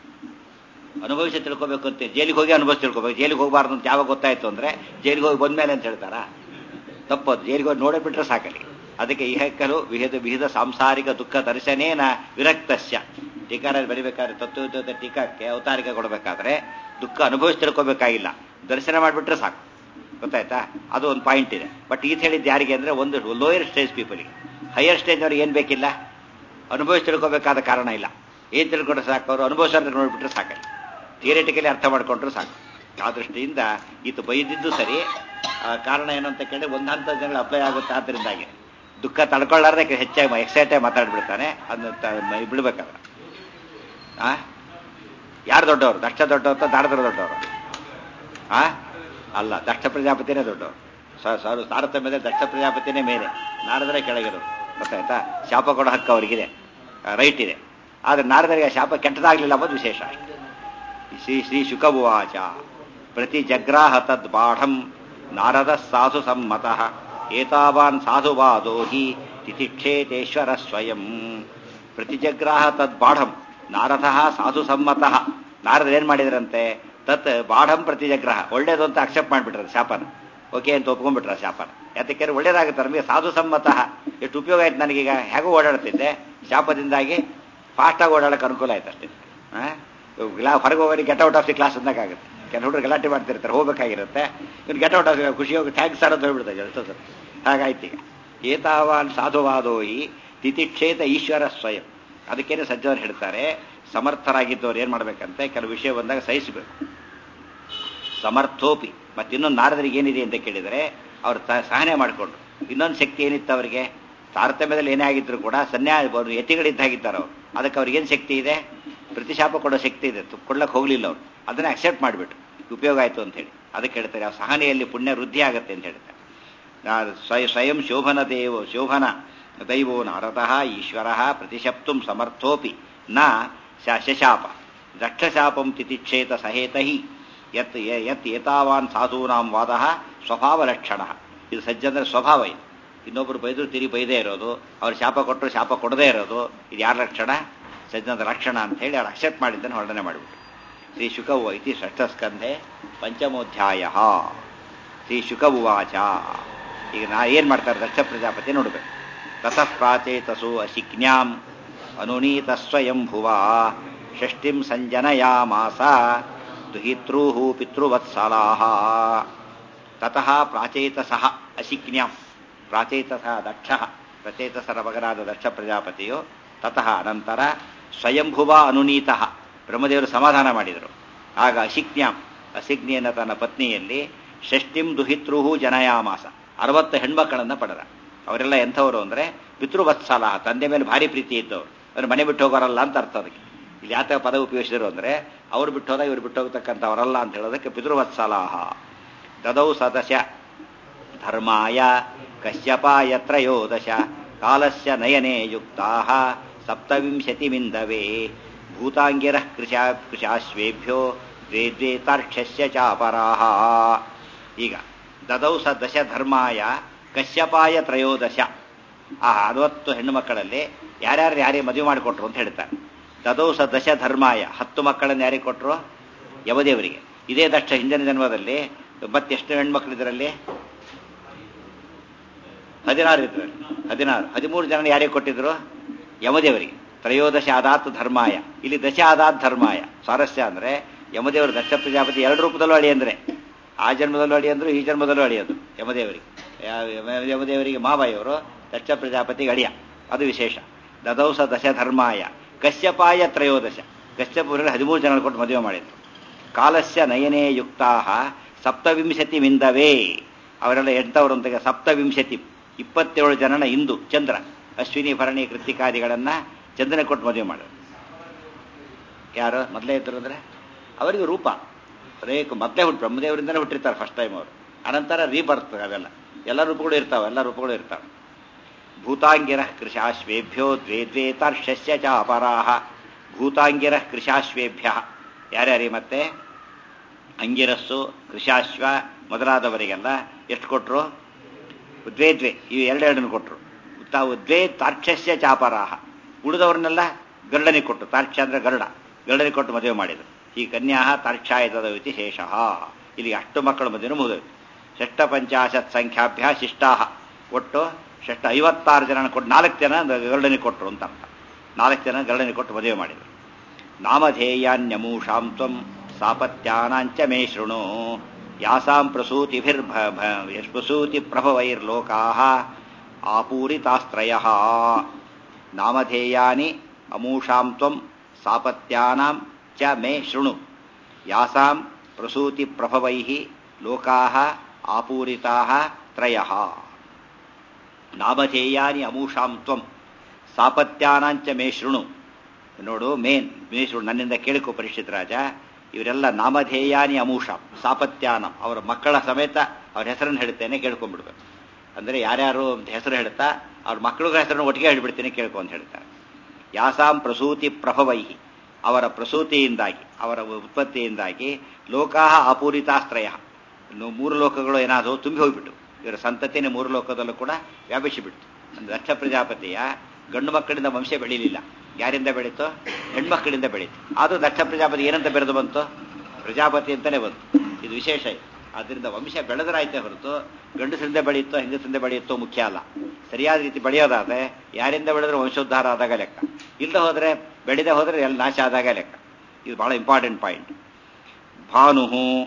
Speaker 1: ಅನುಭವಿಸಿ ತಿಳ್ಕೊಬೇಕು ಅಂತ ಜೈಲಿಗೆ ಹೋಗಿ ಅನುಭವಿಸಿ ತಿಳ್ಕೊಬೇಕು ಜೈಲಿಗೆ ಹೋಗಬಾರ್ದು ಅಂತ ಯಾವಾಗ ಗೊತ್ತಾಯ್ತು ಅಂದ್ರೆ ಜೈಲಿಗೆ ಹೋಗಿ ಬಂದ್ಮೇಲೆ ಅಂತ ಹೇಳ್ತಾರಾ ತಪ್ಪದು ಜೈಲಿಗೆ ಹೋಗಿ ನೋಡೇ ಬಿಟ್ರೆ ಸಾಕಲಿ ಅದಕ್ಕೆ ಇಹಕ್ಕಲು ವಿಹಿದ ವಿಹಿದ ಸಾಂಸಾರಿಕ ದುಃಖ ದರ್ಶನೇನ ವಿರಕ್ತಸ್ಯ ಟೀಕಾರ ಬರಿಬೇಕಾದ್ರೆ ತತ್ವ ಟೀಕಾಕ್ಕೆ ಅವತಾರಿಕೆ ಕೊಡಬೇಕಾದ್ರೆ ದುಃಖ ಅನುಭವಿಸಿ ತಿಳ್ಕೊಬೇಕಾಗಿಲ್ಲ ದರ್ಶನ ಮಾಡಿಬಿಟ್ರೆ ಸಾಕು ಗೊತ್ತಾಯ್ತಾ ಅದು ಒಂದು ಪಾಯಿಂಟ್ ಇದೆ ಬಟ್ ಈತ ಹೇಳಿದ್ದು ಯಾರಿಗೆ ಅಂದ್ರೆ ಒಂದು ಲೋಯರ್ ಸ್ಟೇಜ್ ಪೀಪಲ್ಗೆ ಹೈಯರ್ ಸ್ಟೇಜ್ ಅವ್ರಿಗೆ ಏನು ಬೇಕಿಲ್ಲ ಅನುಭವಿಸಿ ತಿಳ್ಕೊಬೇಕಾದ ಕಾರಣ ಇಲ್ಲ ಏನು ತಿಳ್ಕೊಂಡ್ರೆ ಸಾಕು ಅವರು ಅನುಭವಿಸೋದ್ರೆ ನೋಡ್ಬಿಟ್ರೆ ಸಾಕಲ್ಲ ಥಿಯರಿಟಿಕಲಿ ಅರ್ಥ ಮಾಡ್ಕೊಂಡ್ರು ಸಾಕು ಆ ದೃಷ್ಟಿಯಿಂದ ಈತ ಬೈದಿದ್ದು ಸರಿ ಆ, ಕಾರಣ ಏನು ಅಂತ ಕೇಳಿದ್ರೆ ಒಂದು ಹಂತ ಜನಗಳು ಅಪ್ಲೈ ಆಗುತ್ತೆ ಆದ್ದರಿಂದಾಗಿ ದುಃಖ ತಡ್ಕೊಳ್ಳಾರ್ದೆ ಹೆಚ್ಚಾಗಿ ಎಕ್ಸೈಟಾಗಿ ಮಾತಾಡ್ಬಿಡ್ತಾನೆ ಅದನ್ನ ಬಿಡ್ಬೇಕಾದ್ರೆ ಆ ಯಾರು ದೊಡ್ಡವರು ದಕ್ಷ ದೊಡ್ಡವರು ಅಥವಾ ದಾಡದ್ರ ದೊಡ್ಡವರು ಆ ಅಲ್ಲ ದಕ್ಷ ಪ್ರಜಾಪತಿನೇ ದೊಡ್ಡವರು ಸಾರು ತಾರತಮ್ಯದ ದಕ್ಷ ಪ್ರಜಾಪತಿನೇ ಮೇಲೆ ನಾರದರೇ ಕೆಳಗಿರೋದು ಗೊತ್ತಾಯ್ತಾ ಶಾಪ ಕೊಡೋ ಹಕ್ಕು ಅವರಿಗಿದೆ ರೈಟ್ ಇದೆ ಆದ್ರೆ ನಾರದರಿಗೆ ಆ ಶಾಪ ಕೆಟ್ಟದಾಗ್ಲಿಲ್ಲ ಅನ್ನೋದು ವಿಶೇಷ ಅಷ್ಟೇ ಶ್ರೀ ಶ್ರೀ ಶುಕಭುವಾಚ ಪ್ರತಿ ಜಗ್ರಾಹ ತದ್ ಬಾಢಂ ನಾರದ ಸಾಧು ಸಮ್ಮತಃ ಏತಾವಾನ್ ಸಾಧುವಾದೋ ಹಿ ತಿತಿಕ್ಷೇತೇಶ್ವರ ಸ್ವಯಂ ಪ್ರತಿಜಗ್ರಾಹ ತದ್ ಬಾಢಂ ನಾರದ ಸಾಧು ಸಮ್ಮತಃ ನಾರದ ಏನ್ ಮಾಡಿದ್ರಂತೆ ತತ್ ಬಾಢಂ ಪ್ರತಿಜಗ್ರಹ ಒಳ್ಳೇದು ಅಂತ ಅಕ್ಸೆಪ್ಟ್ ಮಾಡ್ಬಿಟ್ರ ಶಾಪನ ಓಕೆ ಅಂತ ಒಪ್ಕೊಂಡ್ಬಿಟ್ರ ಶಾಪನ ಯಾತಕ್ಕೆ ಒಳ್ಳೇದಾಗುತ್ತೆ ನಮಗೆ ಸಾಧು ಸಮ್ಮತಃ ಎಷ್ಟು ಉಪಯೋಗ ಆಯ್ತು ನನಗೀಗ ಹೇಗೋ ಓಡಾಡ್ತಿದ್ದೆ ಶಾಪದಿಂದಾಗಿ ಫಾಸ್ಟಾಗಿ ಓಡಾಡಕ್ಕೆ ಅನುಕೂಲ ಆಯ್ತು ಅಷ್ಟೇ ಆ? ಇಲ್ಲ ಹೊರಗೆ ಹೋಗೋರಿಗೆ get out of the class ಅಂದಾಗುತ್ತೆ ಕೆಲ ಹುಡುಗರು ಗಲಾಟೆ ಮಾಡ್ತಿರ್ತಾರೆ ಹೋಗ್ಬೇಕಾಗಿರುತ್ತೆ ಇವ್ನು ಗೆಟ್ ಔಟ್ ಆಫ್ ಖುಷಿ ಹೋಗಿ ಥ್ಯಾಂಕ್ಸ್ ಸರ್ ಅಂತ ಹೋಗ್ಬಿಡ್ತಾರೆ ಎಷ್ಟೋ ಸರ್ ಹಾಗಾಯ್ತು ಈಗ ಏತಾವಾನ್ ಸಾಧುವಾದೋ ಈ ತಿತಿಕ್ಷೇತ ಈಶ್ವರ ಸ್ವಯಂ ಅದಕ್ಕೇನೆ ಸಜ್ಜವರು ಹೇಳ್ತಾರೆ ಸಮರ್ಥರಾಗಿದ್ದವ್ರು ಏನ್ ಮಾಡ್ಬೇಕಂತೆ ಕೆಲವು ವಿಷಯ ಬಂದಾಗ ಸಹಿಸಬೇಕು ಸಮರ್ಥೋಪಿ ಮತ್ತೆ ಇನ್ನೊಂದು ನಾರದರಿಗೆ ಏನಿದೆ ಅಂತ ಕೇಳಿದರೆ ಅವ್ರು ತ- ಸಹನೆ ಮಾಡಿಕೊಂಡ್ರು ಇನ್ನೊಂದು ಶಕ್ತಿ ಏನಿತ್ತು ಅವರಿಗೆ ತಾರತಮ್ಯದಲ್ಲಿ ಏನೇ ಆಗಿದ್ರು ಕೂಡ ಸನ್ಯಾ ಅವರು ಯತಿಗಳಿದ್ದಾಗಿದ್ದಾರೆ ಅವರು ಅದಕ್ಕೆ ಅವ್ರಿಗೆ ಏನು ಶಕ್ತಿ ಇದೆ ಪ್ರತಿಶಾಪ ಕೊಡೋ ಶಕ್ತಿ ಇದೆ ತು- ಕೊಡ್ಲಕ್ಕೆ ಹೋಗ್ಲಿಲ್ಲ ಅವರು ಅದನ್ನ ಅಕ್ಸೆಪ್ಟ್ ಮಾಡಿಬಿಟ್ರು ಉಪಯೋಗ ಆಯ್ತು ಅಂತ ಹೇಳಿ ಅದಕ್ಕೆ ಹೇಳ್ತಾರೆ ಆ ಸಹನೆಯಲ್ಲಿ ಪುಣ್ಯ ವೃದ್ಧಿ ಆಗುತ್ತೆ ಅಂತ ಹೇಳ್ತಾರೆ ನಾ- ಸ್ವಯ- ಸ್ವಯಂ ಶೋಭನ ದೇವ ಶೋಭನ ದೈವೋ ನಾರದಃ ಈಶ್ವರ ಪ್ರತಿಶಪ್ತುಂ ಸಮರ್ಥೋಪಿ ನ ಶ- ಶಶಾಪ ದಕ್ಷಶಾಪಂ ತಿತಿಕ್ಷೇತ ಸಹೇತ ಹಿ ಯತ್ ಯ- ಯತ್ ಏತಾವಾನ್ ಸಾಧೂನಾಂ ವಾದ ಸ್ವಭಾವ ಲಕ್ಷಣ ಇದು ಸಜ್ಜನರ ಸ್ವಭಾವ ಇದು ಇನ್ನೊಬ್ರು ಬೈದ್ರು ತಿರಿ ಬೈದೇ ಇರೋದು ಅವ್ರು ಶಾಪ ಕೊಟ್ಟರು ಶಾಪ ಕೊಡದೇ ಇರೋದು ಇದು ಯಾರ ಲಕ್ಷಣ ಸಜ್ಜನದ ಲಕ್ಷಣ ಅಂತ ಹೇಳಿ ಅವ್ರು ಅಕ್ಸೆಪ್ಟ್ ಮಾಡಿದ್ದನ್ನು ವರ್ಣನೆ ಮಾಡಿಬಿಟ್ರು ಶ್ರೀ ಶುಕ ಇತಿ ಷಷ್ಠಸ್ಕಂಧೆ ಪಂಚಮೋಧ್ಯಾಯ ಶ್ರೀ ಶುಕ ಉವಾಚ ಈಗ ನಾ ಏನ್ ಮಾಡ್ತಾರೆ ದಕ್ಷ ಪ್ರಜಾಪತಿ ನೋಡ್ಬೇಕು ತತಃ ಪ್ರಾಚೇತಸು ಅಶಿಜ್ಞಾಂ ಅನುನೀತ ಸ್ವಯಂ ಭುವ ಷಷ್ಟಿಂ ಸಂಜನಯಾಮಾಸ ದುಹಿತೃಹು ಪಿತೃವತ್ಸಲಾಹ ತತಃ ಪ್ರಾಚೇತಸಃ ಅಶಿಜ್ಞಾಂ ಪ್ರಾಚೇತಸಃ ದಕ್ಷ ಪ್ರಚೇತಸರ ಮಗನಾದ ದಕ್ಷ ಪ್ರಜಾಪತಿಯು ತತಃ ಅನಂತರ ಸ್ವಯಂಭುವ ಅನುನೀತಃ ಬ್ರಹ್ಮದೇವರು ಸಮಾಧಾನ ಮಾಡಿದರು ಆಗ ಅಶಿಜ್ಞಾಂ ಅಶಿಜ್ಞೆಯನ್ನ ತನ್ನ ಪತ್ನಿಯಲ್ಲಿ ಷಷ್ಟಿಂ ದುಹಿತೃಹು ಜನಯಾಮಾಸ ಅರವತ್ತು ಹೆಣ್ಮಕ್ಕಳನ್ನ ಪಡೆದ ಅವರೆಲ್ಲ ಎಂಥವರು ಅಂದ್ರೆ ಪಿತೃವತ್ಸಲ ತಂದೆ ಮೇಲೆ ಭಾರಿ ಪ್ರೀತಿ ಇದ್ದವರು ಅಂದ್ರೆ ಮನೆ ಬಿಟ್ಟು ಹೋಗೋರಲ್ಲ ಅಂತ ಅರ್ಥ ಅದಕ್ಕೆ ಇಲ್ಲಿ ಯಾತ ಪದ ಉಪಯೋಗಿಸಿದ್ರು ಅಂದ್ರೆ ಅವ್ರು ಬಿಟ್ಟು ಹೋದ ಇವ್ರು ಬಿಟ್ಟು ಹೋಗ್ತಕ್ಕಂಥವರಲ್ಲ ಅಂತ ಹೇಳೋದಕ್ಕೆ ಪಿತೃವತ್ಸಲಾಹ ದದೌ ಸದಶ ಧರ್ಮಾಯ ಕಶ್ಯಪಾಯ ತ್ರಯೋದಶ ಕಾಲಸ್ಯ ನಯನೆ ಯುಕ್ತಾ ಸಪ್ತವಿಂಶತಿಮಿಂದವೇ ಭೂತಾಂಗಿರ ಕೃಶಾ ಕೃಶಾಶ್ವೇಭ್ಯೋ ದ್ವೇ ದ್ವೇ ತಾರ್ಕ್ಷಸ್ಯ ಚಾಪರಾಹ ಈಗ ದದೌ ಸ ದಶ ಧರ್ಮಾಯ ಕಶ್ಯಪಾಯ ತ್ರಯೋದಶ ಆ ಅರವತ್ತು ಹೆಣ್ಣು ಮಕ್ಕಳಲ್ಲಿ ಯಾರ್ಯಾರು ಯಾರೇ ಮದುವೆ ಮಾಡಿಕೊಟ್ರು ಅಂತ ಹೇಳ್ತಾರೆ ದದೌ ಸ ದಶ ಧರ್ಮಾಯ ಹತ್ತು ಮಕ್ಕಳನ್ನು ಯಾರಿಗೆ ಕೊಟ್ಟರು ಯಮದೇವರಿಗೆ ಇದೇ ದಕ್ಷ ಹಿಂದಿನ ಜನ್ಮದಲ್ಲಿ ಮತ್ತೆಷ್ಟು ಹೆಣ್ಮಕ್ಳು ಇದರಲ್ಲಿ ಹದಿನಾರು ಇದ್ರಲ್ಲಿ ಹದಿನಾರು ಹದಿಮೂರು ಜನ ಯಾರಿಗೆ ಕೊಟ್ಟಿದ್ರು ಯಮದೇವರಿಗೆ ತ್ರಯೋದಶ ಆದಾತ್ ಧರ್ಮಾಯ ಇಲ್ಲಿ ದಶ ಆದಾತ್ ಧರ್ಮಾಯ ಸ್ವಾರಸ್ಯ ಅಂದ್ರೆ ಯಮದೇವರು ದಕ್ಷ ಪ್ರಜಾಪತಿ ಎರಡು ರೂಪದಲ್ಲೂ ಅಳಿ ಅಂದ್ರೆ ಆ ಜನ್ಮದಲ್ಲೂ ಅಳಿ ಅಂದ್ರು ಈ ಜನ್ಮದಲ್ಲೂ ಅಳಿಯೋದು ಯಮದೇವರಿಗೆ ಯಾ- ಯಮ- ಯಮದೇವರಿಗೆ ಮಾಬಾಯಿಯವರು ದಕ್ಷ ಪ್ರಜಾಪತಿಗೆ ಅಳಿಯ ಅದು ವಿಶೇಷ ದದೌಸ ದಶ ಧರ್ಮಾಯ ಕಶ್ಯಪಾಯ ತ್ರಯೋದಶ ಕಶ್ಯಪುರಲ್ಲಿ ಹದಿಮೂರು ಜನ ಕೊಟ್ಟು ಮದುವೆ ಮಾಡಿದ್ರು ಕಾಲಸ್ಯ ನಯನೇ ಯುಕ್ತಾ ಸಪ್ತವಿಂಶತಿ ಮಿಂದವೇ ಅವರೆಲ್ಲ ಎಂಟವರು ಅಂತ ಸಪ್ತವಿಂಶತಿ ಇಪ್ಪತ್ತೇಳು ಜನನ ಇಂದು ಚಂದ್ರ ಅಶ್ವಿನಿ ಭರಣಿ ಕೃತಿಕಾದಿಗಳನ್ನ ಚಂದ್ರನ ಕೊಟ್ಟು ಮದುವೆ ಮಾಡಿದ್ರು ಯಾರು ಮೊದಲೇ ಇದ್ರು ಅಂದ್ರೆ ಅವರಿಗೆ ರೂಪ ರೇಖ ಮೊದಲೇ ಹುಟ್ಟು ಬ್ರಹ್ಮದೇವರಿಂದಲೇ ಹುಟ್ಟಿರ್ತಾರೆ ಫಸ್ಟ್ ಟೈಮ್ ಅವರು ಅನಂತರ ರೀಬರ್ತ್ ಅವೆಲ್ಲ ಎಲ್ಲ ರೂಪಗಳು ಇರ್ತಾವೆ ಎಲ್ಲ ರೂಪಗಳು ಇರ್ತಾವೆ ಭೂತಾಂಗಿರ ಕೃಶಾಶ್ವೇಭ್ಯೋ ದ್ವೇ ದ್ವೇ ತಾರ್ಷಸ್ಯ ಚ ಅಪರಾಹ ಭೂತಾಂಗಿರ ಕೃಶಾಶ್ವೇಭ್ಯ ಯಾರ್ಯಾರಿ ಮತ್ತೆ ಅಂಗಿರಸ್ಸು ಕೃಶಾಶ್ವ ಮೊದಲಾದವರಿಗೆಲ್ಲ ಎಷ್ಟು ಕೊಟ್ರು ದ್ವೇ ದ್ವೇ ಇವು ಎರಡೆರಡನ್ನು ಕೊಟ್ರು ತಾವು ದ್ವೇ ತಾರ್ಕ್ಷಸ್ಯ ಚಾಪರಾಹ ಉಳಿದವ್ರನ್ನೆಲ್ಲ ಗರುಡನಿಗೆ ಕೊಟ್ಟು ತಾರ್ಕ್ಷ ಅಂದ್ರೆ ಗರುಡ ಗರುಡನಿಗೆ ಕೊಟ್ಟು ಮದುವೆ ಮಾಡಿದರು ಈ ಕನ್ಯಾ ತಾರ್ಕ್ಷಾಯತದ ಇತಿ ಶೇಷಃ ಇಲ್ಲಿ ಅಷ್ಟು ಮಕ್ಕಳು ಮದುವೆ ಮುಗಿದೋಯ್ತು ಷಷ್ಟ ಪಂಚಾಶತ್ ಸಂಖ್ಯಾಭ್ಯ ಶಿಷ್ಟಾಹ ಒಟ್ಟು ಷಷ್ಟ ಐವತ್ತಾರು ಜನ ಕೊಟ್ಟು ನಾಲ್ಕು ಜನ ಗರುಡನಿಗೆ ಕೊಟ್ಟರು ಅಂತ ಅರ್ಥ ನಾಲ್ಕು ಜನ ಗರುಡನಿಗೆ ಕೊಟ್ಟು ಮದುವೆ ಮಾಡಿದರು ನಾಮಧೇಯಾನ್ಯಮೂಷಾಂ ತ್ವಂ ಸಾಪತ್ಯಾನಾಂಚ ಮೇ ಶೃಣು ಯಾಸಾಂ ಪ್ರಸೂತಿಭಿರ್ ಪ್ರಸೂತಿ ಪ್ರಭವೈರ್ಲೋಕಾ ಆಪೂರಿತಾಸ್ತ್ರಯ ನಾಮಧೇಯಾನಿ ಅಮೂಷಾಂ ತ್ವಂ ಸಾಪತ್ಯಾನಾಂ ಚ ಮೇ ಶೃಣು ಯಾಸಾಂ ಪ್ರಸೂತಿ ಪ್ರಭವೈ ಲೋಕಾ ಆಪೂರಿತಾ ತ್ರಯ ನಾಮಧೇಯಾನಿ ಅಮೂಷಾಂ ತ್ವಂ ಸಾಪತ್ಯಾನಾಂಚ ಮೇ ಶೃಣು ನೋಡು ಮೇನ್ ಮೇ ಶೃಣು ನನ್ನಿಂದ ಕೇಳಿಕೊ ಪರಿಷತ್ ರಾಜ ಇವರೆಲ್ಲ ನಾಮಧೇಯಾನಿ ಅಮೂಷಾಂ ಸಾಪತ್ಯಾನಂ ಅವರ ಮಕ್ಕಳ ಸಮೇತ ಅವ್ರ ಹೆಸರನ್ನು ಹೇಳ್ತೇನೆ ಕೇಳ್ಕೊಂಡ್ಬಿಡ್ಬೇಕು ಅಂದರೆ ಯಾರ್ಯಾರು ಅಂತ ಹೆಸರು ಹೇಳ್ತಾ ಅವ್ರ ಮಕ್ಕಳಿಗೆ ಹೆಸರನ್ನು ಒಟ್ಟಿಗೆ ಹೇಳ್ಬಿಡ್ತೇನೆ ಕೇಳ್ಕೊ ಅಂತ ಹೇಳ್ತಾರೆ ಯಾಸಾಂ ಪ್ರಸೂತಿ ಪ್ರಭವೈಹಿ ಅವರ ಪ್ರಸೂತಿಯಿಂದಾಗಿ ಅವರ ಉತ್ಪತ್ತಿಯಿಂದಾಗಿ ಲೋಕಾಹ ಅಪೂರಿತಾಶ್ರಯ ಮೂರು ಲೋಕಗಳು ಏನಾದರೂ ತುಂಬಿ ಹೋಗ್ಬಿಟ್ಟು ಇವರ ಸಂತತಿನೇ ಮೂರು ಲೋಕದಲ್ಲೂ ಕೂಡ ವ್ಯಾಪಿಸಿಬಿಡ್ತು ದಕ್ಷ ಪ್ರಜಾಪತಿಯ ಗಂಡು ಮಕ್ಕಳಿಂದ ವಂಶ ಬೆಳೀಲಿಲ್ಲ ಯಾರಿಂದ ಬೆಳೀತು ಹೆಣ್ಮಕ್ಕಳಿಂದ ಬೆಳೀತು ಆದರೂ ದಕ್ಷ ಪ್ರಜಾಪತಿ ಏನಂತ ಬೆಳೆದು ಬಂತು ಪ್ರಜಾಪತಿ ಅಂತಲೇ ಬಂತು ಇದು ವಿಶೇಷ ಆದ್ದರಿಂದ ವಂಶ ಬೆಳೆದರಾಯ್ತೇ ಹೊರತು ಗಂಡಸರಿಂದ ಬೆಳೆಯುತ್ತೋ ಹೆಂಗಸರಿಂದ ಬೆಳೆಯುತ್ತೋ ಮುಖ್ಯ ಅಲ್ಲ ಸರಿಯಾದ ರೀತಿ ಬೆಳೆಯೋದಾದ್ರೆ ಯಾರಿಂದ ಬೆಳೆದ್ರೆ ವಂಶೋದ್ಧಾರ ಆದಾಗ ಲೆಕ್ಕ ಇಲ್ಲದೆ ಹೋದರೆ ಬೆಳೆದೇ ಹೋದರೆ ಎಲ್ಲ ನಾಶ ಆದಾಗ ಲೆಕ್ಕ ಇದು ಬಹಳ ಇಂಪಾರ್ಟೆಂಟ್ ಪಾಯಿಂಟ್ ಭಾನು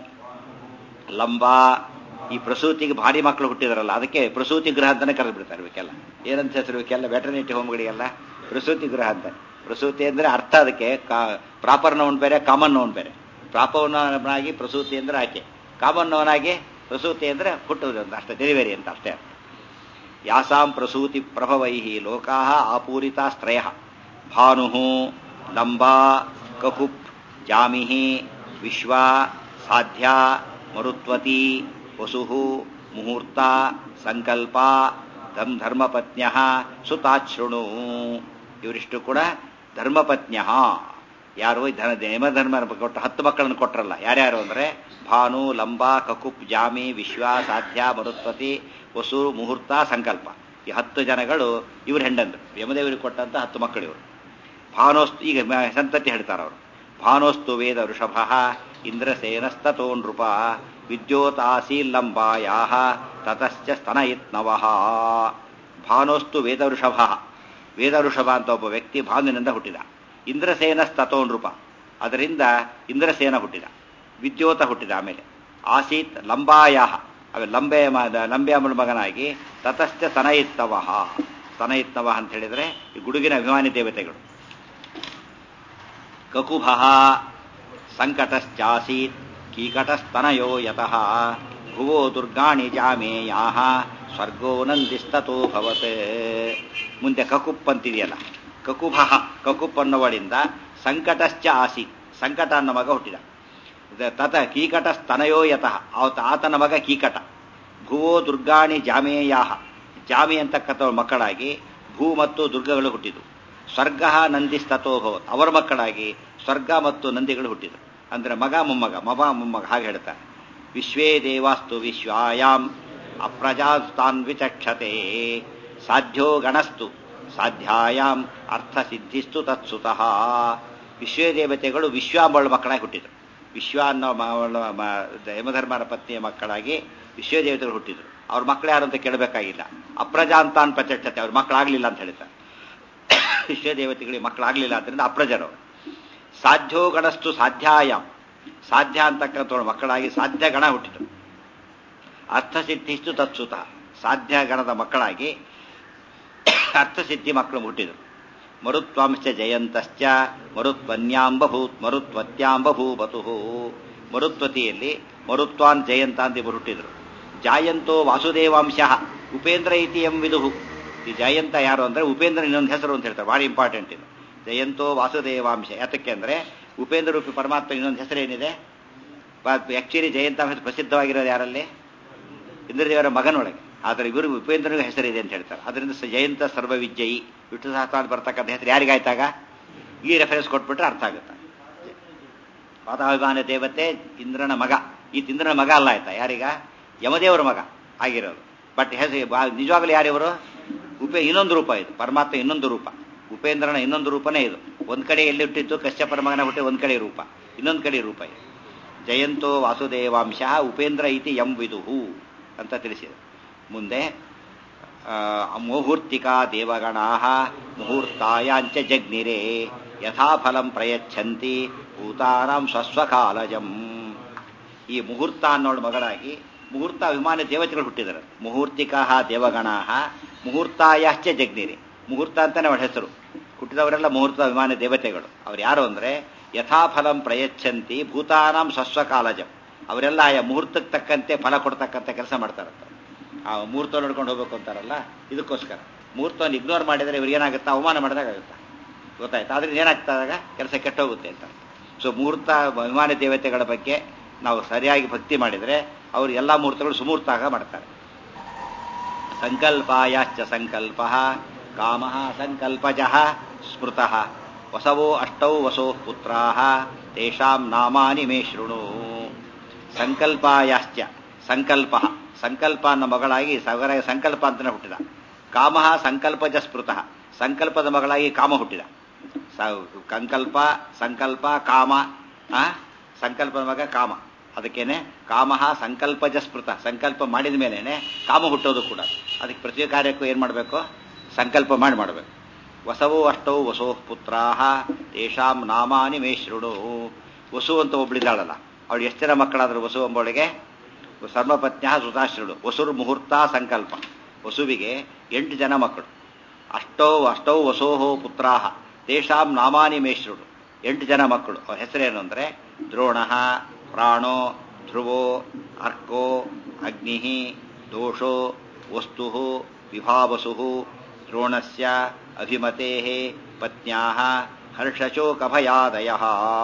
Speaker 1: ಲಂಬ ಈ ಪ್ರಸೂತಿಗೆ ಭಾರಿ ಮಕ್ಕಳು ಹುಟ್ಟಿದಾರಲ್ಲ ಅದಕ್ಕೆ ಪ್ರಸೂತಿ ಗೃಹ ಅಂತಾನೆ ಕರೆದು ಬಿಡ್ತಾರೆ ಇವಕ್ಕೆಲ್ಲ ಏನಂತ ಹೆಸರು ಇವಕ್ಕೆಲ್ಲ ವೆಟರ್ನಿಟಿ ಹೋಮ್ಗಳಿಗೆಲ್ಲ ಪ್ರಸೂತಿ ಗೃಹ ಅಂತ ಪ್ರಸೂತಿ ಅಂದ್ರೆ ಅರ್ಥ ಅದಕ್ಕೆ ಪ್ರಾಪರ್ ನೌನ್ ಬೇರೆ ಕಾಮನ್ ನೌನ್ ಬೇರೆ ಪ್ರಾಪರ್ ನೌನ್ ಆಗಿ ಪ್ರಸೂತಿ ಅಂದ್ರೆ ಆಕೆ ಕಾಮನ್ ನೌನ್ ಆಗಿ ಪ್ರಸೂತಿ ಅಂದ್ರೆ ಹುಟ್ಟುವುದು ಅಂತ ಅಷ್ಟೇ ಡೆಲಿವರಿ ಅಂತ ಅಷ್ಟೇ ಯಾಸಾಂ ಪ್ರಸೂತಿ ಪ್ರಭವೈ ಲೋಕಾ ಆಪೂರಿತಾಸ್ತ್ರಯ ಭಾನು ಲಂಬಾ ಕಹುಪ್ ಜಾಮಿಹಿ ವಿಶ್ವ ಸಾಧ್ಯ ಮರುತ್ವತಿ ವಸು ಮುಹೂರ್ತ ಸಂಕಲ್ಪ ಧಮ್ ಧರ್ಮಪತ್ನ್ಯ ಸುತಾಶೃಣು ಇವರಿಷ್ಟು ಕೂಡ ಧರ್ಮಪತ್ನ್ಯ ಯಾರು ಯಮಧರ್ಮ ಕೊಟ್ಟು ಹತ್ತು ಮಕ್ಕಳನ್ನು ಕೊಟ್ರಲ್ಲ ಯಾರ್ಯಾರು ಅಂದ್ರೆ ಭಾನು ಲಂಬಾ ಕಕುಪ್ ಜಾಮಿ ವಿಶ್ವ ಸಾಧ್ಯ ಮರುತ್ವತಿ ವಸು ಮುಹೂರ್ತ ಸಂಕಲ್ಪ ಈ ಹತ್ತು ಜನಗಳು ಇವ್ರ ಹೆಂಡಂದ್ರು ಯಮದೇವರಿಗೆ ಕೊಟ್ಟಂತ ಹತ್ತು ಮಕ್ಕಳು ಇವರು ಭಾನೋಸ್ತು ಈಗ ಸಂತತಿ ಹೇಳ್ತಾರ ಅವರು ಭಾನೋಸ್ತು ವೇದ ವೃಷಭ ಇಂದ್ರಸೇನಸ್ತೋ ನೃಪ ವಿದ್ಯೋತಾಸೀಲ್ಲಂಬಾಯಾ ತತಶ್ಚ ಸ್ತನಯಿತ್ನವ ಭಾನೋಸ್ತು ವೇದವೃಷಭ ವೇದವೃಷಭ ಅಂತ ಒಬ್ಬ ವ್ಯಕ್ತಿ ಭಾನುವಿನಿಂದ ಹುಟ್ಟಿದ ಇಂದ್ರಸೇನಸ್ತೋ ನೃಪ ಅದರಿಂದ ಇಂದ್ರಸೇನ ಹುಟ್ಟಿದ ವಿದ್ಯೋತ ಹುಟ್ಟಿದ ಆಮೇಲೆ ಆಸೀತ್ ಲಂಬಾಯ ಅವೆ ಲಂಬೆ ಲಂಬೆ ಅಮ್ಮನ ಮಗನಾಗಿ ತತಶ್ಚ ಸ್ತನಯಿತ್ತವ ಸ್ತನಯಿತ್ನವ ಅಂತ ಹೇಳಿದ್ರೆ ಈ ಗುಡುಗಿನ ಅಭಿಮಾನಿ ದೇವತೆಗಳು ಕಕುಭ ಸಂಕಟಶ್ಚಾಸೀತ್ ಕೀಕಟಸ್ತನಯೋ ಯತಃ ಭುವೋ ದುರ್ಗಾಣಿ ಜಾಮೇಯಾ ಸ್ವರ್ಗೋ ನಂದಿಸ್ತತೋ ಭವತ್ ಮುಂದೆ ಕಕುಪ್ ಅಂತಿದೆಯಲ್ಲ ಕಕುಭ ಕಕುಪ್ ಅನ್ನುವಳಿಂದ ಸಂಕಟಶ್ಚ ಆಸೀತ್ ಸಂಕಟ ಅನ್ನೋ ಮಗ ಹುಟ್ಟಿದ ತತ ಕೀಕಟ ಸ್ತನಯೋ ಯತಃ ಅವತ ಆತನ ಮಗ ಕೀಕಟ ಭುವೋ ದುರ್ಗಾಣಿ ಜಾಮೇಯಾ ಜಾಮಿ ಅಂತಕ್ಕಂಥ ಮಕ್ಕಳಾಗಿ ಭೂ ಮತ್ತು ದುರ್ಗಗಳು ಹುಟ್ಟಿದವು ಸ್ವರ್ಗ ನಂದಿಸ್ತತೋ ಭವತ್ ಅವರ ಮಕ್ಕಳಾಗಿ ಸ್ವರ್ಗ ಮತ್ತು ನಂದಿಗಳು ಹುಟ್ಟಿದರು ಅಂದ್ರೆ ಮಗ ಮೊಮ್ಮಗ ಮಗ ಮೊಮ್ಮಗ ಹಾಗೆ ಹೇಳ್ತಾರೆ ವಿಶ್ವೇ ದೇವಾಸ್ತು ವಿಶ್ವಾಯಾಮ್ ಅಪ್ರಜಾಸ್ತಾನ್ ವಿಚಕ್ಷತೆ ಸಾಧ್ಯ ಗಣಸ್ತು ಸಾಧ್ಯಾಯಾಮ್ ಅರ್ಥಸಿದ್ಧಿಸ್ತು ತತ್ಸುತಃ ವಿಶ್ವೇ ದೇವತೆಗಳು ವಿಶ್ವಾಂಬಳ ಮಕ್ಕಳಾಗಿ ಹುಟ್ಟಿದರು ವಿಶ್ವ ಅನ್ನೋ ಯಮಧರ್ಮರ ಪತ್ನಿಯ ಮಕ್ಕಳಾಗಿ ವಿಶ್ವ ದೇವತೆಗಳು ಹುಟ್ಟಿದರು ಅವ್ರ ಮಕ್ಕಳು ಯಾರು ಅಂತ ಕೇಳಬೇಕಾಗಿಲ್ಲ ಅಪ್ರಜಾಂತಾನ್ ಪ್ರಚಕ್ಷತೆ ಅವ್ರ ಮಕ್ಕಳಾಗ್ಲಿಲ್ಲ ಅಂತ ಹೇಳ್ತಾರೆ ವಿಶ್ವ ದೇವತೆಗಳಿಗೆ ಮಕ್ಕಳಾಗ್ಲಿಲ್ಲ ಅದರಿಂದ ಅಪ್ರಜರು ಸಾಧ್ಯ ಗಣಸ್ತು ಸಾಧ್ಯಾಯಾಮ್ ಸಾಧ್ಯ ಅಂತಕ್ಕಂಥ ಮಕ್ಕಳಾಗಿ ಸಾಧ್ಯ ಗಣ ಹುಟ್ಟಿತು ಅರ್ಥಸಿದ್ಧಿಸ್ತು ತತ್ಸುತ ಸಾಧ್ಯ ಗಣದ ಮಕ್ಕಳಾಗಿ ಅರ್ಥಸಿದ್ಧಿ ಮಕ್ಕಳು ಹುಟ್ಟಿದರು ಮರುತ್ವಾಂಶ ಜಯಂತಶ್ಚ ಮರುತ್ವನ್ಯಾಂಬಭೂತ್ ಮರುತ್ವತ್ಯಾಂಬಭೂವತು ಮರುತ್ವತಿಯಲ್ಲಿ ಮರುತ್ವಾನ್ ಜಯಂತ ಅಂತ ಇವರು ಹುಟ್ಟಿದರು ಜಾಯಂತೋ ವಾಸುದೇವಾಂಶ ಉಪೇಂದ್ರ ಇತಿ ಎಂ ವಿದುಹು ಈ ಜಯಂತ ಯಾರು ಅಂದ್ರೆ ಉಪೇಂದ್ರ ಇನ್ನೊಂದು ಹೆಸರು ಅಂತ ಹೇಳ್ತಾರೆ ಭಾಳ ಇಂಪಾರ್ಟೆಂಟ್ ಇದು ಜಯಂತೋ ವಾಸುದೇವಾಂಶ ಯಾತಕ್ಕೆ ಅಂದ್ರೆ ಉಪೇಂದ್ರ ರೂಪಿ ಪರಮಾತ್ಮ ಇನ್ನೊಂದು ಹೆಸರೇನಿದೆ ಆಕ್ಚುಲಿ ಜಯಂತ ಪ್ರಸಿದ್ಧವಾಗಿರೋದು ಯಾರಲ್ಲಿ ಇಂದ್ರದೇವರ ಮಗನೊಳಗೆ ಆದರೆ ಇವರು ಉಪೇಂದ್ರನಿಗೆ ಹೆಸರಿದೆ ಅಂತ ಹೇಳ್ತಾರೆ ಅದರಿಂದ ಜಯಂತ ಸರ್ವವಿಜಯಿ ವಿಷ್ಣು ಸಹಸ್ರ ಬರ್ತಕ್ಕಂಥ ಹೆಸರು ಯಾರಿಗಾಯ್ತಾಗ ಈ ರೆಫರೆನ್ಸ್ ಕೊಟ್ಬಿಟ್ರೆ ಅರ್ಥ ಆಗುತ್ತೆ ವಾತಾಭಿಮಾನ ದೇವತೆ ಇಂದ್ರನ ಮಗ ಈ ಇಂದ್ರನ ಮಗ ಅಲ್ಲ ಆಯ್ತಾ ಯಾರೀಗ ಯಮದೇವರ ಮಗ ಆಗಿರೋದು ಬಟ್ ಹೆಸರು ನಿಜವಾಗ್ಲೂ ಯಾರಿವರು ಉಪೇ ಇನ್ನೊಂದು ರೂಪ ಇದು ಪರಮಾತ್ಮ ಇನ್ನೊಂದು ರೂಪ ಉಪೇಂದ್ರನ ಇನ್ನೊಂದು ರೂಪನೇ ಇದು ಒಂದ್ ಕಡೆ ಎಲ್ಲಿ ಹುಟ್ಟಿದ್ದು ಕಶ್ಯಪರ ಮಗನ ಹುಟ್ಟಿ ಒಂದ್ ಕಡೆ ರೂಪ ಇನ್ನೊಂದು ಕಡೆ ರೂಪ ಇದು ಜಯಂತೋ ವಾಸುದೇವಾಂಶ ಉಪೇಂದ್ರ ಇತಿ ಎಂ ವಿದುಹು ಅಂತ ತಿಳಿಸಿದೆ ಮುಂದೆ ಮುಹೂರ್ತಿಕಾ ದೇವಗಣಾ ಮುಹೂರ್ತಾಯಾಂಚ ಜಗ್ನಿರೇ ಯಥಾಫಲಂ ಪ್ರಯಚ್ಛಂತಿ ಭೂತಾನಾಂ ಸ್ವಸ್ವಕಾಲಜಂ ಈ ಮುಹೂರ್ತ ಅನ್ನೋಳು ಮಗಳಾಗಿ ಮುಹೂರ್ತ ಅಭಿಮಾನಿ ದೇವತೆಗಳು ಹುಟ್ಟಿದ್ದಾರೆ ಮುಹೂರ್ತಿಕಾ ದೇವಗಣಾ ಮುಹೂರ್ತಾಯಾಶ್ಚ ಜಗ್ನಿರಿ ಮುಹೂರ್ತ ಅಂತಾನೆ ಅವಳ ಹೆಸರು ಹುಟ್ಟಿದವರೆಲ್ಲ ಮುಹೂರ್ತ ಅಭಿಮಾನಿ ದೇವತೆಗಳು ಅವ್ರು ಯಾರು ಅಂದ್ರೆ ಯಥಾಫಲಂ ಪ್ರಯಚ್ಛಂತಿ ಭೂತಾನಾಂ ಸ್ವಸ್ವಕಾಲಜಂ ಅವರೆಲ್ಲ ಆಯಾ ಮುಹೂರ್ತಕ್ಕೆ ತಕ್ಕಂತೆ ಫಲ ಕೊಡ್ತಕ್ಕಂಥ ಕೆಲಸ ಮಾಡ್ತಾರಂತ ಆ ಮುಹೂರ್ತ ನೋಡ್ಕೊಂಡು ಹೋಗ್ಬೇಕು ಅಂತಾರಲ್ಲ ಇದಕ್ಕೋಸ್ಕರ ಮುಹೂರ್ತವನ್ನು ಇಗ್ನೋರ್ ಮಾಡಿದರೆ ಇವ್ರಿಗೇನಾಗುತ್ತಾ ಅವಮಾನ ಮಾಡಿದಾಗ ಆಗುತ್ತಾ ಗೊತ್ತಾಯ್ತು ಆದ್ರೆ ಏನಾಗ್ತದಾಗ ಕೆಲಸ ಕೆಟ್ಟೋಗುತ್ತೆ ಅಂತ ಸೊ ಮುಹೂರ್ತ ಅಭಿಮಾನಿ ದೇವತೆಗಳ ಬಗ್ಗೆ ನಾವು ಸರಿಯಾಗಿ ಭಕ್ತಿ ಮಾಡಿದರೆ ಅವರು ಎಲ್ಲ ಮುಹೂರ್ತಗಳು ಸುಮೂರ್ತಾಗ ಮಾಡ್ತಾರೆ ಸಂಕಲ್ಪಾಯಾಶ್ಚ ಸಂಕಲ್ಪ ಕಾಮ ಸಂಕಲ್ಪಜ ಸ್ಮೃತ ವಸವೋ ಅಷ್ಟೌ ವಸೋ ಪುತ್ರಾ ತೇಷಾಂ ನಾಮಾನಿ ಮೇ ಶೃಣು ಸಂಕಲ್ಪಾಯಾಶ್ಚ ಸಂಕಲ್ಪ ಸಂಕಲ್ಪ ಅನ್ನೋ ಮಗಳಾಗಿ ಸಗರ ಸಂಕಲ್ಪ ಅಂತಲೇ ಹುಟ್ಟಿದ ಕಾಮ ಸಂಕಲ್ಪಜ ಸ್ಮೃತ ಸಂಕಲ್ಪದ ಮಗಳಾಗಿ ಕಾಮ ಹುಟ್ಟಿದ ಸಂಕಲ್ಪ ಸಂಕಲ್ಪ ಕಾಮ ಆ ಸಂಕಲ್ಪದ ಮಗ ಕಾಮ ಅದಕ್ಕೇನೆ ಕಾಮ ಸಂಕಲ್ಪಜ ಸ್ಮೃತ ಸಂಕಲ್ಪ ಮಾಡಿದ ಮೇಲೇನೆ ಕಾಮ ಹುಟ್ಟೋದು ಕೂಡ ಅದಕ್ಕೆ ಪ್ರತಿ ಕಾರ್ಯಕ್ಕೂ ಏನು ಮಾಡಬೇಕು ಸಂಕಲ್ಪ ಮಾಡಿ ಮಾಡಬೇಕು ವಸವೋ ಅಷ್ಟೌ ವಸೋ ಪುತ್ರಾ ತೇಷಾಂ ನಾಮಾನಿ ಮೇ ಶೃಣು ವಸು ಅಂತ ಒಬ್ಳಿದ್ದಾಳಲ್ಲ ಅವಳು ಎಷ್ಟು ಜನ ಮಕ್ಕಳಾದ್ರು ವಸು ಎಂಬವಳಿಗೆ ಸರ್ವಪತ್ನ್ಯ ಸುತಾಶ್ರುಡು ವಸುರು ಮುಹೂರ್ತ ಸಂಕಲ್ಪ ವಸುವಿಗೆ ಎಂಟು ಜನ ಮಕ್ಕಳು ಅಷ್ಟೋ ಅಷ್ಟೌ ವಸೋಹೋ ಪುತ್ರಾಹ ತೇಷಾಂ ನಾಮಾನಿ ಮೇಶ್ರುಡು ಎಂಟು ಜನ ಮಕ್ಕಳು ಅವ್ರ ಹೆಸರೇನು ಅಂದರೆ ದ್ರೋಣ ಪ್ರಾಣೋ ಧ್ರುವೋ ಅರ್ಕೋ ಅಗ್ನಿ ದೋಷೋ ವಸ್ತು ವಿಭಾವಸು ದ್ರೋಣಸ್ಯ ಅಭಿಮತೆ ಪತ್ನ್ಯಾ ಹರ್ಷಶೋಕಭಯಾದಯ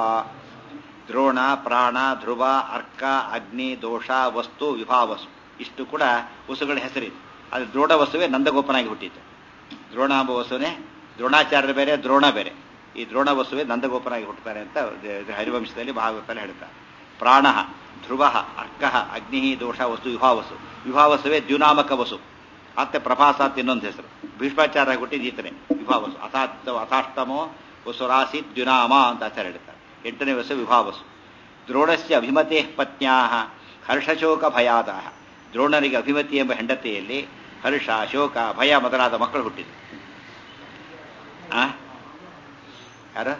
Speaker 1: ದ್ರೋಣ ಪ್ರಾಣ ಧ್ರುವ ಅರ್ಕ ಅಗ್ನಿ ದೋಷ ವಸ್ತು ವಿಭಾವಸು ಇಷ್ಟು ಕೂಡ ವಸುಗಳ ಹೆಸರಿದೆ ಅದು ದ್ರೋಣ ವಸುವೆ ನಂದಗೋಪನಾಗಿ ಹುಟ್ಟಿತು ದ್ರೋಣಾಂಬ ವಸುವೆ ದ್ರೋಣಾಚಾರ್ಯ ಬೇರೆ ದ್ರೋಣ ಬೇರೆ ಈ ದ್ರೋಣ ವಸುವೆ ನಂದಗೋಪನಾಗಿ ಹುಟ್ಟುತ್ತಾರೆ ಅಂತ ಹರಿವಂಶದಲ್ಲಿ ಭಾಗವತಲ್ಲಿ ಹೇಳ್ತಾರೆ ಪ್ರಾಣ ಧ್ರುವ ಅರ್ಕ ಅಗ್ನಿ ದೋಷ ವಸ್ತು ವಿಭಾವಸು ವಿಭಾವಸುವೆ ದ್ಯುನಾಮಕ ವಸು ಮತ್ತೆ ಪ್ರಭಾಸಾತ್ ಇನ್ನೊಂದು ಹೆಸರು ಭೀಷ್ಮಾಚಾರ್ಯ ಹುಟ್ಟಿದ ಈತನೆ ವಿಭಾವಸು ಅಥಾತ್ ಅಥಾಷ್ಟಮೋ ವಸುರಾಸಿ ದ್ಯುನಾಮ ಅಂತ ಆಚಾರ್ಯ ಹೇಳ್ತಾರೆ ಎಂಟನೇ ವಸು ವಿಭಾವಸು ದ್ರೋಣಸ್ಯ ಅಭಿಮತೆ ಪತ್ನ್ಯಾ ಹರ್ಷಶೋಕ ಭಯಾದ ದ್ರೋಣನಿಗೆ ಅಭಿಮತಿ ಎಂಬ ಹೆಂಡತಿಯಲ್ಲಿ ಹರ್ಷ ಶೋಕ ಭಯ ಮೊದಲಾದ ಮಕ್ಕಳು ಹುಟ್ಟಿದ್ರು ಯಾರು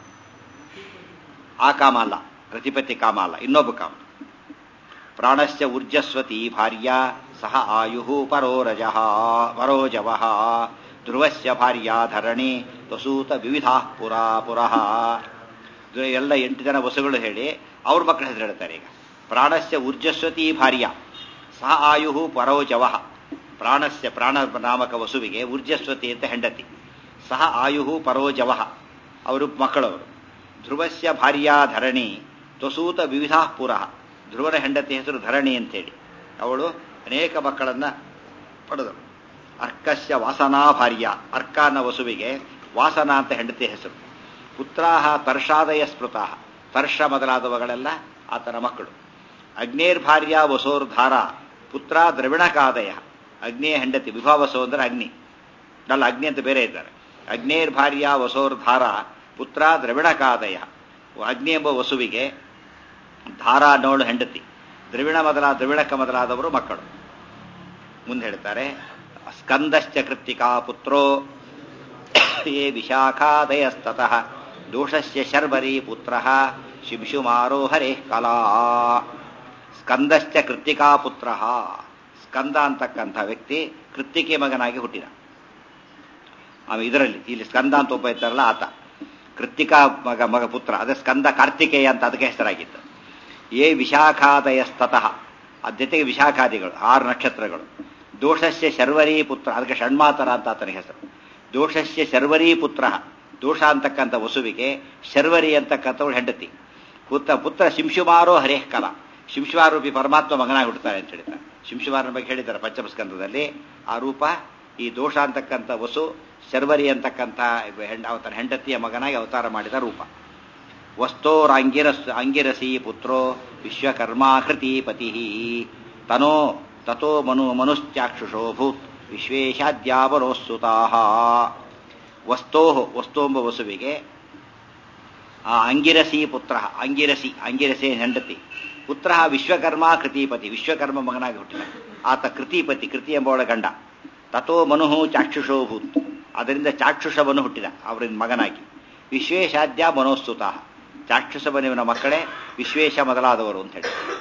Speaker 1: ಆ ಕಾಮ ಅಲ್ಲ ಪ್ರತಿಪತ್ತಿ ಕಾಮ ಅಲ್ಲ ಇನ್ನೊಬ್ಬ ಕಾಮ ಪ್ರಾಣಸ್ಯ ಊರ್ಜಸ್ವತಿ ಭಾರ್ಯ ಸಹ ಆಯು ಪರೋರಜ ಪರೋಜವ ಧ್ರುವಸ್ಯ ಭಾರ್ಯ ಧರಣಿ ವಸೂತ ವಿವಿಧ ಪುರಾ ಪುರಃ ಎಲ್ಲ ಎಂಟು ಜನ ವಸುಗಳು ಹೇಳಿ ಅವ್ರ ಮಕ್ಕಳ ಹೆಸರು ಹೇಳ್ತಾರೆ ಈಗ ಪ್ರಾಣಸ್ಯ ಊರ್ಜಸ್ವತಿ ಭಾರ್ಯ ಸಹ ಆಯು ಪರೋಜವ ಪ್ರಾಣಸ್ಯ ಪ್ರಾಣ ನಾಮಕ ವಸುವಿಗೆ ಊರ್ಜಸ್ವತಿ ಅಂತ ಹೆಂಡತಿ ಸಹ ಆಯು ಪರೋಜವ ಅವರು ಮಕ್ಕಳವರು ಧ್ರುವಸ್ಯ ಭಾರ್ಯ ಧರಣಿ ತ್ವಸೂತ ವಿವಿಧ ಪುರಃ ಧ್ರುವನ ಹೆಂಡತಿ ಹೆಸರು ಧರಣಿ ಅಂತೇಳಿ ಅವಳು ಅನೇಕ ಮಕ್ಕಳನ್ನ ಪಡೆದಳು ಅರ್ಕಸ್ಯ ವಾಸನಾ ಭಾರ್ಯ ಅರ್ಕಾನ ವಸುವಿಗೆ ವಾಸನ ಅಂತ ಹೆಂಡತಿ ಹೆಸರು ಪುತ್ರಾಹ ತರ್ಷಾದಯ ಸ್ಮೃತಃ ತರ್ಷ ಮೊದಲಾದವುಗಳೆಲ್ಲ ಆತನ ಮಕ್ಕಳು ಅಗ್ನೇರ್ಭಾರ್ಯ ವಸೋರ್ಧಾರ ಪುತ್ರ ದ್ರವಿಣಕಾದಯ ಅಗ್ನಿಯ ಹೆಂಡತಿ ವಿಭಾವಸೋ ಅಂದ್ರೆ ಅಗ್ನಿ ಅಲ್ಲ ಅಗ್ನಿ ಅಂತ ಬೇರೆ ಇದ್ದಾರೆ ಅಗ್ನೇರ್ಭಾರ್ಯ ವಸೋರ್ಧಾರ ಪುತ್ರ ದ್ರವಿಣಕಾದಯ ಅಗ್ನಿ ಎಂಬ ವಸುವಿಗೆ ಧಾರ ನೋಳು ಹೆಂಡತಿ ದ್ರವಿಣ ಮೊದಲ ದ್ರವಿಣಕ ಮೊದಲಾದವರು ಮಕ್ಕಳು ಮುಂದೆ ಹೇಳ್ತಾರೆ ಸ್ಕಂದಶ್ಚ ಕೃತ್ತಿಕಾ ಪುತ್ರೋ ಯೇ ವಿಶಾಖಾದಯಸ್ತತಃ ದೋಷಸ್ಯ ಶರ್ವರಿ ಪುತ್ರ ಶಿಂಶುಮಾರೋ ಹರೇ ಕಲಾ ಸ್ಕಂದಶ್ಚ ಕೃತ್ತಿಕಾ ಪುತ್ರ ಸ್ಕಂದ ಅಂತಕ್ಕಂಥ ವ್ಯಕ್ತಿ ಕೃತ್ತಿಕೆ ಮಗನಾಗಿ ಹುಟ್ಟಿದ ಇದರಲ್ಲಿ ಇಲ್ಲಿ ಸ್ಕಂದ ಅಂತ ಒಬ್ಬ ಇದ್ದಾರಲ್ಲ ಆತ ಕೃತ್ತಿಕಾ ಮಗ ಮಗ ಪುತ್ರ ಅದೇ ಸ್ಕಂದ ಕಾರ್ತಿಕೇಯ ಅಂತ ಅದಕ್ಕೆ ಹೆಸರಾಗಿತ್ತು ಏ ವಿಶಾಖಾದಯಸ್ತತಃ ಅದ್ ಜೊತೆಗೆ ವಿಶಾಖಾದಿಗಳು ಆರು ನಕ್ಷತ್ರಗಳು ದೋಷಸ್ಯ ಶರ್ವರಿ ಪುತ್ರ ಅದಕ್ಕೆ ಷಣ್ಮಾತರ ಅಂತ ಆತನಿಗೆ ಹೆಸರು ದೋಷಸ್ಯ ಶರ್ವರಿ ಪುತ್ರ ದೋಷ ಅಂತಕ್ಕಂಥ ವಸುವಿಗೆ ಶರ್ವರಿ ಅಂತಕ್ಕಂಥವಳು ಹೆಂಡತಿ ಪುತ್ರ ಪುತ್ರ ಶಿಂಶುಮಾರೋ ಹರೇಃ ಕಲಾ ಶಿಂಶುಮಾರೂಪಿ ಪರಮಾತ್ಮ ಮಗನಾಗಿ ಹುಡ್ತಾರೆ ಅಂತ ಹೇಳ್ತಾರೆ ಶಿಂಶುಮಾರನ ಬಗ್ಗೆ ಹೇಳಿದ್ದಾರೆ ಪಂಚಮಸ್ಕಂದದಲ್ಲಿ ಆ ರೂಪ ಈ ದೋಷ ಅಂತಕ್ಕಂಥ ವಸು ಶರ್ವರಿ ಅಂತಕ್ಕಂಥ ಹೆಂಡ ಅವತನ ಹೆಂಡತಿಯ ಮಗನಾಗಿ ಅವತಾರ ಮಾಡಿದ ರೂಪ ವಸ್ತೋರಾಂಗಿರಸ್ ಅಂಗಿರಸಿ ಪುತ್ರೋ ವಿಶ್ವಕರ್ಮಾಕೃತಿ ಪತಿ ತನೋ ತಥೋ ಮನು ಮನುಶ್ಚಾಕ್ಷುಷೋ ಭೂತ್ ವಿಶ್ವೇಶಾದ್ಯಾವರೋಸ್ತುತಾ ವಸ್ತೋ ವಸ್ತೋಂಬ ವಸುವಿಗೆ ಆ ಅಂಗಿರಸಿ ಪುತ್ರ ಅಂಗಿರಸಿ ಅಂಗಿರಸಿ ಹೆಂಡತಿ ಪುತ್ರ ವಿಶ್ವಕರ್ಮ ಕೃತಿಪತಿ ವಿಶ್ವಕರ್ಮ ಮಗನಾಗಿ ಹುಟ್ಟಿದ ಆತ ಕೃತಿಪತಿ ಕೃತಿ ಎಂಬವಳ ಗಂಡ ತಥೋ ಮನು ಚಾಕ್ಷುಷೋ ಭೂತ್ ಅದರಿಂದ ಚಾಕ್ಷುಷವನ್ನು ಹುಟ್ಟಿದ ಅವರಿಂದ ಮಗನಾಗಿ ವಿಶ್ವೇಶಾದ್ಯ ಮನೋಸ್ತುತ ಚಾಕ್ಷುಷ ಬನುವಿನ ಮಕ್ಕಳೇ ವಿಶ್ವೇಶ ಮೊದಲಾದವರು ಅಂತ ಹೇಳಿ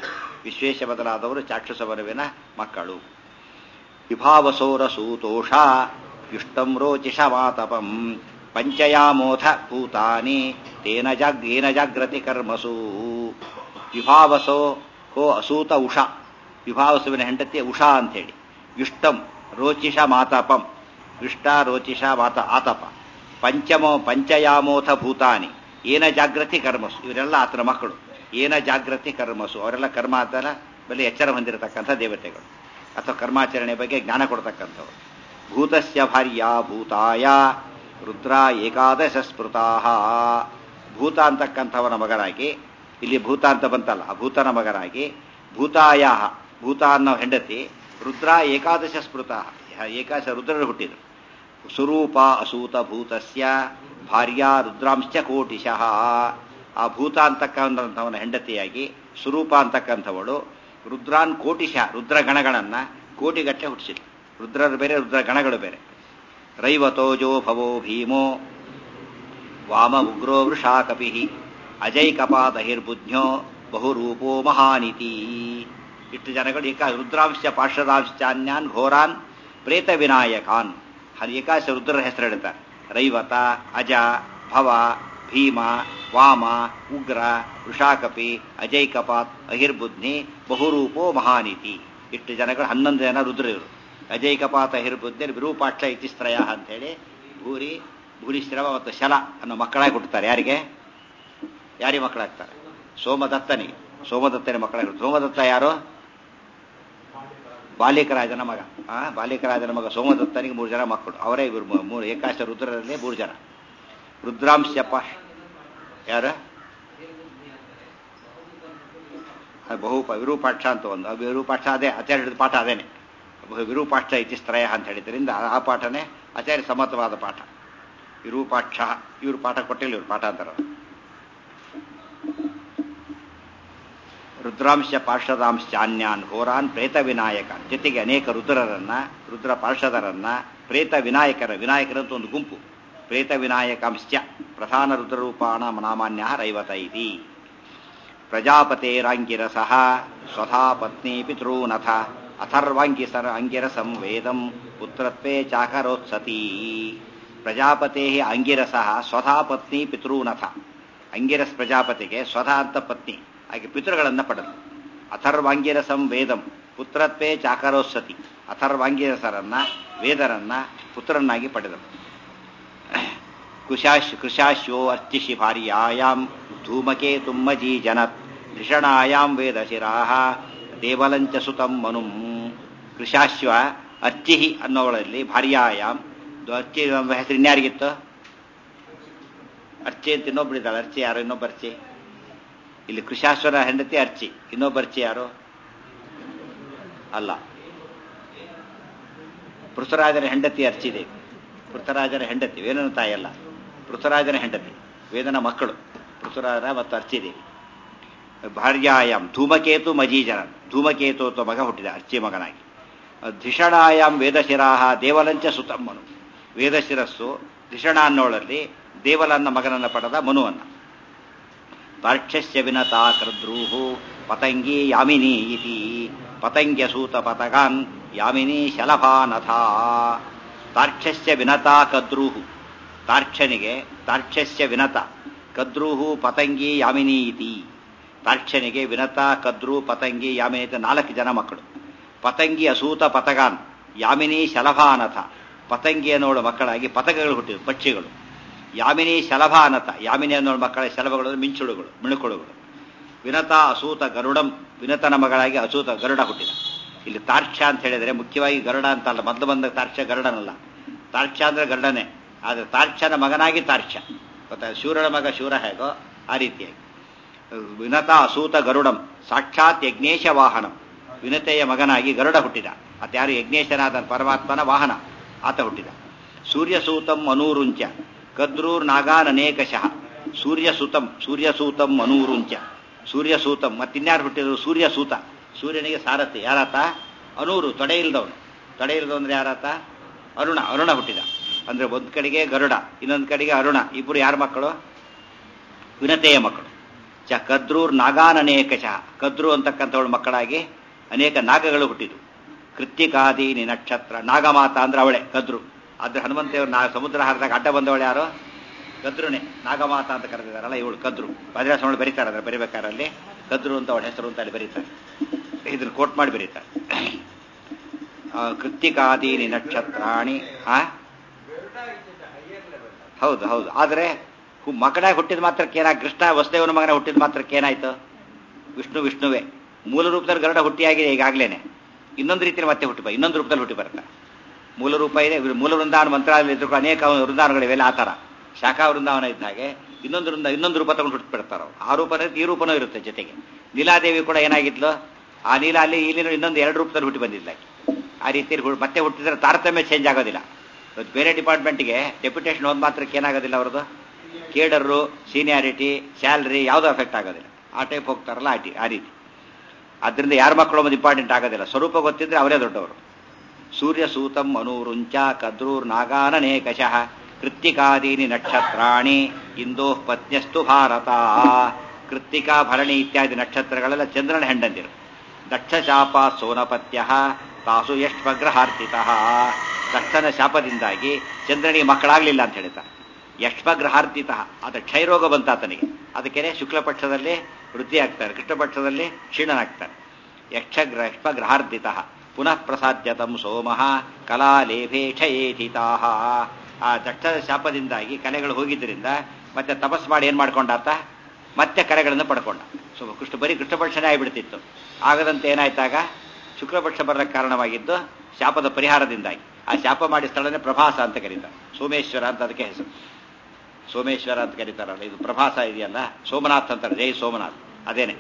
Speaker 1: ವಿಶ್ವೇಶ ಬದಲಾದವರು ಚಾಕ್ಷುಷ ಮನುವಿನ ಮಕ್ಕಳು ವಿಭಾವಸೋರ ಸೂತೋಷ ಯುಷ್ಟಂ ರೋಚಿಷ ಮಾತಪಂ ಪಂಚಯಾಮೋಥ ಭೂತಾನಿ ತೇನ ಜಾಗ್ ಏನ ಜಾಗ್ರತಿ ಕರ್ಮಸು ವಿಭಾವಸೋ ಹೋ ಅಸೂತ ಉಷಾ ವಿಭಾವಸುವಿನ ಹೆಂಡತಿ ಉಷಾ ಅಂತೇಳಿ ಯುಷ್ಟಂ ರೋಚಿಷ ಮಾತಪಂ ಯುಷ್ಟ ರೋಚಿಷ ಮಾತ ಆತಪ ಪಂಚಮೋ ಪಂಚಯಾಮೋಥ ಭೂತಾನಿ ಏನ ಜಾಗೃತಿ ಕರ್ಮಸು ಇವರೆಲ್ಲ ಆತನ ಮಕ್ಕಳು ಏನ ಜಾಗೃತಿ ಕರ್ಮಸು ಅವರೆಲ್ಲ ಕರ್ಮ ಆತನ ಬಳಿ ಎಚ್ಚರ ಹೊಂದಿರತಕ್ಕಂಥ ದೇವತೆಗಳು ಅಥವಾ ಕರ್ಮಾಚರಣೆ ಬಗ್ಗೆ ಜ್ಞಾನ ಕೊಡ್ತಕ್ಕಂಥವ್ರು ಭೂತಸ್ಯ ಭಾರ್ಯ ಭೂತಾಯ ರುದ್ರ ಏಕಾದಶ ಸ್ಮೃತಾ ಭೂತ ಅಂತಕ್ಕಂಥವನ ಮಗನಾಗಿ ಇಲ್ಲಿ ಭೂತ ಅಂತ ಬಂತಲ್ಲ ಆ ಭೂತನ ಮಗನಾಗಿ ಭೂತಾಯ ಭೂತ ಅನ್ನೋ ಹೆಂಡತಿ ರುದ್ರ ಏಕಾದಶ ಸ್ಮೃತ ಏಕಾದಶ ರುದ್ರರು ಹುಟ್ಟಿದರು ಸ್ವರೂಪ ಅಸೂತ ಭೂತಸ್ಯ ಭಾರ್ಯ ರುದ್ರಾಂಶ ಕೋಟಿಶಃ ಆ ಭೂತ ಅಂತಕ್ಕಂಥವನ ಹೆಂಡತಿಯಾಗಿ ಸ್ವರೂಪ ಅಂತಕ್ಕಂಥವಳು ರುದ್ರಾನ್ ಕೋಟಿಶ ರುದ್ರ ಗಣಗಳನ್ನ ಕೋಟಿಗಟ್ಟಲೆ ಹುಟ್ಟಿಸಿದ್ರು ರುದ್ರರು ಬೇರೆ ರುದ್ರ ಗಣಗಳು ಬೇರೆ ರೈವತೋಜೋ ಭವೋ ಭೀಮೋ ವಾಮ ಉಗ್ರೋ ವೃಷಾ ಕಪಿ ಅಜೈ ಕಪಾದಹಿರ್ಬುದ್ಧ್ಯೋ ಬಹುರೂಪೋ ಮಹಾನಿತಿ ಇಷ್ಟು ಜನಗಳು ಏಕ ರುದ್ರಾಂಶ ಪಾರ್ಶ್ವದಾಂಶ್ಚಾನ್ಯಾನ್ ಘೋರಾನ್ ಪ್ರೇತ ವಿನಾಯಕಾನ್ ಏಕಾಶ ರುದ್ರರ ಹೆಸರು ಹೇಳ್ತಾರೆ ರೈವತ ಅಜ ಭವ ಭೀಮ ವಾಮ ಉಗ್ರ ವೃಷಾಕಪಿ ಅಜಯ್ ಕಪಾತ್ ಅಹಿರ್ಬುದ್ನಿ ಬಹುರೂಪೋ ಮಹಾನೀತಿ ಇಷ್ಟು ಜನಗಳು ಹನ್ನೊಂದು ಜನ ರುದ್ರರು ಅಜಯ್ ಕಪಾತ್ ಅಹಿರ್ಬುದ್ನಿ ವಿರೂಪಾಕ್ಷ ಇತಿಸ್ತ್ರಯ ಅಂತೇಳಿ ಭೂರಿ ಭೂರಿಶ್ರವ ಮತ್ತು ಶಲ ಅನ್ನೋ ಮಕ್ಕಳಾಗಿ ಹುಟ್ಟುತ್ತಾರೆ ಯಾರಿಗೆ ಯಾರಿಗೆ ಮಕ್ಕಳಾಗ್ತಾರೆ ಸೋಮದತ್ತನಿಗೆ ಸೋಮದತ್ತನ ಮಕ್ಕಳಾಗಿ ಸೋಮದತ್ತ ಯಾರು ಬಾಲಿಕರಾಜನ ಮಗ ಆ ಬಾಲಿಕರಾಜನ ಮಗ ಸೋಮದತ್ತನಿಗೆ ಮೂರು ಜನ ಮಕ್ಕಳು ಅವರೇ ಇವರು ಮೂರು ಏಕಾಶ ರುದ್ರರಲ್ಲಿ ಮೂರು ಜನ ರುದ್ರಾಂಶಪ್ಪ ಯಾರ ಬಹುಪ ವಿರೂಪಾಕ್ಷ ಅಂತ ಒಂದು ವಿರೂಪಾಕ್ಷ ಅದೇ ಆಚಾರ್ಯ ಹಿಡಿದ ಪಾಠ ಅದೇನೆ ವಿರೂಪಾಕ್ಷ ಇತಿಸ್ತ್ರಯ ಅಂತ ಹೇಳಿದ್ರಿಂದ ಆ ಪಾಠನೇ ಆಚಾರ್ಯ ಸಮ್ಮತವಾದ ಪಾಠ ವಿರೂಪಾಕ್ಷ ಇವರು ಪಾಠ ಕೊಟ್ಟಿಲ್ಲ ಇವರು ಪಾಠ ಅಂತಾರ ರುದ್ರಾಂಶ ಪಾರ್ಷದಾಂಶಾನ್ಯಾನ್ ಘೋರಾನ್ ಪ್ರೇತ ವಿನಾಯಕ ಜೊತೆಗೆ ಅನೇಕ ರುದ್ರರನ್ನ ರುದ್ರ ಪಾರ್ಷದರನ್ನ ಪ್ರೇತ ವಿನಾಯಕರ ವಿನಾಯಕರಂತ ಒಂದು ಗುಂಪು ಪ್ರೇತ ವಿನಾಯಕಾಂಶ್ಚ ಪ್ರಧಾನ ರುದ್ರರೂಪಾಣ ನಾಮಾನ್ಯ ರೈವತ ಇತಿ ಪ್ರಜಾಪತೇರಾಂಗಿರಸ ಸ್ವಧಾ ಪತ್ನಿ ಪಿತॄನಥ ಅಥರ್ವಾಂಗಿಸರ ಅಂಗಿರಸಂ ವೇದಂ ಪುತ್ರತ್ವೇ ಚಾಕರೋತ್ಸತಿ ಪ್ರಜಾಪತೆ ಅಂಗಿರಸ ಸ್ವಧಾ ಪತ್ನಿ ಪಿತೃನಥ ಅಂಗಿರಸ್ ಪ್ರಜಾಪತಿಗೆ ಸ್ವಧಾ ಅಂತ ಪತ್ನಿ ಹಾಗೆ ಪಿತೃಗಳನ್ನು ಪಡೆದು ಅಥರ್ವಾಂಗಿರಸಂ ವೇದಂ ಪುತ್ರತ್ವೇ ಚಾಕರೋತ್ಸತಿ ಅಥರ್ವಾಂಗಿರಸರನ್ನ ವೇದರನ್ನ ಪುತ್ರನಾಗಿ ಪಡೆದರು ಕುಶಾಶ್ ಕೃಶಾಶ್ವೋ ಅರ್ಚಿಷಿ ಭಾರ್ಯಾಯಾಂ ಧೂಮಕೇತುಮ್ಮಜಿ ಜನತ್ ಧಿಷಣಾಯಾಂ ವೇದಶಿರಾಹ ದೇವಲಂಚ ಸುತಂ ಮನುಂ ಕೃಶಾಶ್ವ ಅರ್ಚಿಹಿ ಅನ್ನೋವಳಲ್ಲಿ ಭಾರ್ಯಾಯಾಮ್ ಅರ್ಚಿ ಹೆಸರು ಇನ್ಯಾರಿಗಿತ್ತು ಅರ್ಚಿ ಅಂತ ಇನ್ನೊಬ್ಬಳಿದ್ದಾಳೆ ಅರ್ಚಿ ಯಾರು ಇನ್ನೊಬ್ಬ ಅರ್ಚಿ ಇಲ್ಲಿ ಕೃಷಾಶ್ವರ ಹೆಂಡತಿ ಅರ್ಚಿ ಇನ್ನೊಬ್ಬ ಅರ್ಚಿ ಯಾರು ಅಲ್ಲ ಪೃಥ್ವರಾಜನ ಹೆಂಡತಿ ಅರ್ಚಿದೇವಿ ಪೃಥ್ವರಾಜನ ಹೆಂಡತಿ ವೇದನ ತಾಯಲ್ಲ ಪೃಥ್ವರಾಜನ ಹೆಂಡತಿ ವೇದನ ಮಕ್ಕಳು ಪೃಥ್ವರಾಜ ಮತ್ತು ಅರ್ಚಿದೇವಿ ಭಾರ್ಯಾಯಾಮ್ ಧೂಮಕೇತು ಮಜೀಜನ ಧೂಮಕೇತು ಅಥವಾ ಮಗ ಹುಟ್ಟಿದ ಅರ್ಚಿ ಮಗನಾಗಿ ಧಿಷಣಾಯಾಮ್ ವೇದಶಿರಾಹ ದೇವಲಂಚ ಸುತಮ್ಮನು ವೇದಶಿರಸ್ಸು ಧಿಷಣ ಅನ್ನೋಳಲ್ಲಿ ದೇವಲನ್ನ ಮಗನನ್ನ ಪಡೆದ ಮನುವನ್ನ ತಾರ್ಕ್ಷಸ್ಯ ವಿನತಾ ಕೃದ್ರೂಹು ಪತಂಗಿ ಯಾಮಿನಿ ಇತಿ ಪತಂಗ್ಯ ಸೂತ ಪತಗಾನ್ ಯಾಮಿನಿ ಶಲಭಾನಥ ತಾರ್ಕ್ಷಸ್ಯ ವಿನತಾ ಕದ್ರೂಹು ತಾರ್ಕ್ಷನಿಗೆ ತಾರ್ಕ್ಷಸ್ಯ ವಿನತ ಕದ್ರೂಹು ಪತಂಗಿ ಯಾಮಿನಿ ಇತಿ ತಾರ್ಕ್ಷನಿಗೆ ವಿನತ ಕದ್ರು ಪತಂಗಿ ಯಾಮಿನಿ ಅಂತ ನಾಲ್ಕು ಜನ ಮಕ್ಕಳು ಪತಂಗಿ ಅಸೂತ ಪತಗಾನ್ ಯಾಮಿನಿ ಶಲಭಾನಥ ಪತಂಗಿ ಅನ್ನೋಳ ಮಕ್ಕಳಾಗಿ ಪತಕಗಳು ಹುಟ್ಟಿವೆ ಪಕ್ಷಿಗಳು ಯಾಮಿನಿ ಶಲಭಾನತ ಯಾಮಿನಿ ಅನ್ನೋಳ ಮಕ್ಕಳ ಶಲಭಗಳು ಮಿಂಚುಳುಗಳು ಮಿಣುಕುಳುಗಳು ವಿನತ ಅಸೂತ ಗರುಡಂ ವಿನತನ ಮಗಳಾಗಿ ಅಸೂತ ಗರುಡ ಹುಟ್ಟಿದ ಇಲ್ಲಿ ತಾರ್ಕ್ಷ ಅಂತ ಹೇಳಿದರೆ ಮುಖ್ಯವಾಗಿ ಗರುಡ ಅಂತಲ್ಲ ಮೊದಲು ಬಂದ ತಾರ್ಕ್ಷ ಗರುಡನಲ್ಲ ತಾರ್ಕ್ಷ ಅಂದ್ರೆ ಗರುಡನೇ ಆದರೆ ತಾರ್ಕ್ಷನ ಮಗನಾಗಿ ತಾರ್ಕ್ಷ ಗೊತ್ತಾ ಶೂರನ ಮಗ ಶೂರ ಹೇಗೋ ಆ ರೀತಿಯಾಗಿ ವಿನತ ಅಸೂತ ಗರುಡಂ ಸಾಕ್ಷಾತ್ ಯಜ್ಞೇಶ ವಾಹನಂ ವಿನತೆಯ ಮಗನಾಗಿ ಗರುಡ ಹುಟ್ಟಿದ ಅತ್ಯಾರು ಯಜ್ಞೇಶನಾದ ಪರಮಾತ್ಮನ ವಾಹನ ಆತ ಹುಟ್ಟಿದ ಸೂರ್ಯಸೂತಂ ಅನೂರುಂಚ ಕದ್ರೂರ್ ನಾಗಾನನೇಕಶಃ ಸೂರ್ಯಸೂತಂ ಸೂರ್ಯಸೂತಂ ಅನೂರುಂಚ ಸೂರ್ಯಸೂತಂ ಮತ್ತಿನ್ಯಾರು ಹುಟ್ಟಿದ್ರು ಸೂರ್ಯಸೂತ ಸೂರ್ಯನಿಗೆ ಸಾರಥಿ ಯಾರಾತ ಅನೂರು ತೊಡೆ ಇಲ್ದವನು ತೊಡೆ ಇಲ್ದವಂದ್ರೆ ಯಾರಾತ ಅರುಣ ಅರುಣ ಹುಟ್ಟಿದ ಅಂದ್ರೆ ಒಂದ್ ಕಡೆಗೆ ಗರುಡ ಇನ್ನೊಂದ್ ಕಡೆಗೆ ಅರುಣ ಇಬ್ಬರು ಯಾರ ಮಕ್ಕಳು ವಿನತೆಯ ಮಕ್ಕಳು ಚ ಕದ್ರೂರ್ ನಾಗಾನನೇಕಶಃ ಕದ್ರು ಅಂತಕ್ಕಂಥವಳು ಮಕ್ಕಳಾಗಿ ಅನೇಕ ನಾಗಗಳು ಹುಟ್ಟಿದ್ವು ಕೃತ್ತಿಕಾದೀನಿ ನಕ್ಷತ್ರ ನಾಗಮಾತ ಅಂದ್ರೆ ಅವಳೆ ಕದ್ರು ಆದ್ರೆ ಹನುಮಂತೇವರು ನಾ ಸಮುದ್ರ ಹಾರದಾಗ ಅಡ್ಡ ಬಂದವಳು ಯಾರು ಕದ್ರುನೆ ನಾಗಮಾತ ಅಂತ ಕರೆದಿದ್ದಾರಲ್ಲ ಇವಳು ಕದ್ರು ಭದ್ರಾಸಮಳು ಬರೀತಾರೆ ಅದ್ರ ಬರಿಬೇಕಾರಲ್ಲಿ ಕದ್ರು ಅಂತ ಅವಳ ಹೆಸರು ಅಂತ ಅಲ್ಲಿ ಬರೀತಾರೆ ಇದನ್ನ ಕೋಟ್ ಮಾಡಿ ಬರೀತಾರೆ ಆ, ಕೃತ್ತಿಕಾದೀನಿ ನಕ್ಷತ್ರಾಣಿ ಆ ಹೌದು ಹೌದು ಆದರೆ ಮಗನಾಗಿ ಹುಟ್ಟಿದ ಮಾತ್ರಕ್ಕೆ ಏನಾಗ ಕೃಷ್ಣ ವಸುದೇವನ ಮಗನ ಹುಟ್ಟಿದ ಮಾತ್ರಕ್ಕೆ ಏನಾಯ್ತು ವಿಷ್ಣು ವಿಷ್ಣುವೇ ಮೂಲ ರೂಪದಲ್ಲಿ ಗರುಡ ಹುಟ್ಟಿಯಾಗಿದೆ ಈಗಾಗಲೇನೆ ಇನ್ನೊಂದು ರೀತಿಯಲ್ಲಿ ಮತ್ತೆ ಹುಟ್ಟಿ ಬ- ಇನ್ನೊಂದು ರೂಪದಲ್ಲಿ ಹುಟ್ಟಿ ಬರ್ತಾರೆ ಮೂಲ ರೂಪ ಇದೆ ಇವ್ರು ಮೂಲ ವೃಂದಾವನ ಮಂತ್ರಾಲಯ ಇದ್ರು ಅನೇಕ ವೃಂದಾವನಗಳಿವೆಲ್ಲ ಆ ಥರ ಶಾಖಾ ವೃಂದಾವನ ಇದ್ದ ಹಾಗೆ ಇನ್ನೊಂದು ವೃಂದ ಇನ್ನೊಂದು ರೂಪ ತಗೊಂಡು ಹುಟ್ಟು ಬಿಡ್ತಾರೆ ಅವ್ರು. ಆ ರೂಪನೇ ಈ ರೂಪನೂ ಇರುತ್ತೆ ಜೊತೆಗೆ ನೀಲಾದೇವಿ ಕೂಡ ಏನಾಗಿದ್ಲು ಆ ನೀಲ ಅಲ್ಲಿ ಇಲ್ಲಿ ಇನ್ನೊಂದು ಎರಡು ರೂಪದಲ್ಲಿ ಹುಟ್ಟಿ ಬಂದಿದ್ಲ ಆಕೆ. ಆ ರೀತಿಯಲ್ಲಿ ಹು- ಮತ್ತೆ ಹುಟ್ಟಿದ್ರೆ ತಾರತಮ್ಯ ಚೇಂಜ್ ಆಗೋದಿಲ್ಲ ಇವತ್ತು ಬೇರೆ ಡಿಪಾರ್ಟ್ಮೆಂಟ್ಗೆ ಡೆಪ್ಯುಟೇಷನ್ ಒಂದು ಮಾತ್ರಕ್ಕೆ ಏನಾಗೋದಿಲ್ಲ ಅವ್ರದ್ದು ಕೇಡರು ಸೀನಿಯಾರಿಟಿ ಸ್ಯಾಲ್ರಿ ಯಾವುದೂ ಎಫೆಕ್ಟ್ ಆಗೋದಿಲ್ಲ ಆ ಟೈಪ್ ಹೋಗ್ತಾರಲ್ಲ ಆ ಟಿ- ಆ ರೀತಿ ಅದರಿಂದ ಯಾರ ಮಕ್ಕಳು ಒಂದು ಇಂಪಾರ್ಟೆಂಟ್ ಆಗೋದಿಲ್ಲ ಸ್ವರೂಪ ಗೊತ್ತಿದ್ರೆ ಅವರೇ ದೊಡ್ಡವರು ಸೂರ್ಯ ಸೂತಂ ಅನೂರುಂಚ ಕದ್ರೂರ್ ನಾಗಾನನೇಕಶಃ ಕೃತ್ತಿಕಾದೀನಿ ನಕ್ಷತ್ರಾಣಿ ಇಂದೋ ಪತ್ನ್ಯಸ್ತು ಭಾರತ ಕೃತ್ತಿಕಾ ಭರಣಿ ಇತ್ಯಾದಿ ನಕ್ಷತ್ರಗಳೆಲ್ಲ ಚಂದ್ರನ ಹೆಂಡಂದಿರು ದಕ್ಷಶಾಪ ಸೋನಪತ್ಯ ತಾಸು ಯಶ್ವಗ್ರಹಾರ್ತಿತ ದಕ್ಷನ ಶಾಪದಿಂದಾಗಿ ಚಂದ್ರನಿಗೆ ಮಕ್ಕಳಾಗ್ಲಿಲ್ಲ ಅಂತ ಹೇಳ್ತಾರೆ ಯಶ್ವಗ್ರಹಾರ್ತಿತ ಅದು ಕ್ಷಯರೋಗ ಬಂತ ಆತನಿಗೆ ಅದಕ್ಕೆ ಶುಕ್ಲ ಪಕ್ಷದಲ್ಲಿ ವೃದ್ಧಿ ಆಗ್ತಾರೆ ಕೃಷ್ಣ ಪಕ್ಷದಲ್ಲಿ ಕ್ಷೀಣನಾಗ್ತಾರೆ ಯಕ್ಷಗ್ರ ಯಶ್ವಗ್ರಹಾರ್ದಿತ ಪುನಃ ಪ್ರಸಾದ್ಯತಂ ಸೋಮಃ ಕಲಾಲೇಭೆ ಕ್ಷಯೇಧಿತಾ ಆ ದಕ್ಷದ ಶಾಪದಿಂದಾಗಿ ಕಲೆಗಳು ಹೋಗಿದ್ದರಿಂದ ಮತ್ತೆ ತಪಸ್ ಮಾಡಿ ಏನ್ ಮಾಡ್ಕೊಂಡಾತ ಮತ್ತೆ ಕರೆಗಳನ್ನು ಪಡ್ಕೊಂಡ ಸೊ ಕೃಷ್ಣ ಬರೀ ಕೃಷ್ಣಪಕ್ಷನೇ ಆಗಿಬಿಡ್ತಿತ್ತು ಆಗದಂತೆ ಏನಾಯ್ತಾಗ ಶುಕ್ಲಪಕ್ಷ ಬರಲಿಕ್ಕೆ ಕಾರಣವಾಗಿದ್ದು ಶಾಪದ ಪರಿಹಾರದಿಂದಾಗಿ ಆ ಶಾಪ ಮಾಡಿ ಸ್ಥಳನೇ ಪ್ರಭಾಸ ಅಂತ ಕರೀತಾರೆ ಸೋಮೇಶ್ವರ ಅಂತ ಅದಕ್ಕೆ ಹೆಸರು ಸೋಮೇಶ್ವರ ಅಂತ ಕರೀತಾರಲ್ಲ ಇದು ಪ್ರಭಾಸ ಇದೆಯಲ್ಲ ಸೋಮನಾಥ್ ಅಂತಾರೆ ಜೈ ಸೋಮನಾಥ್ ಅದೇನೆ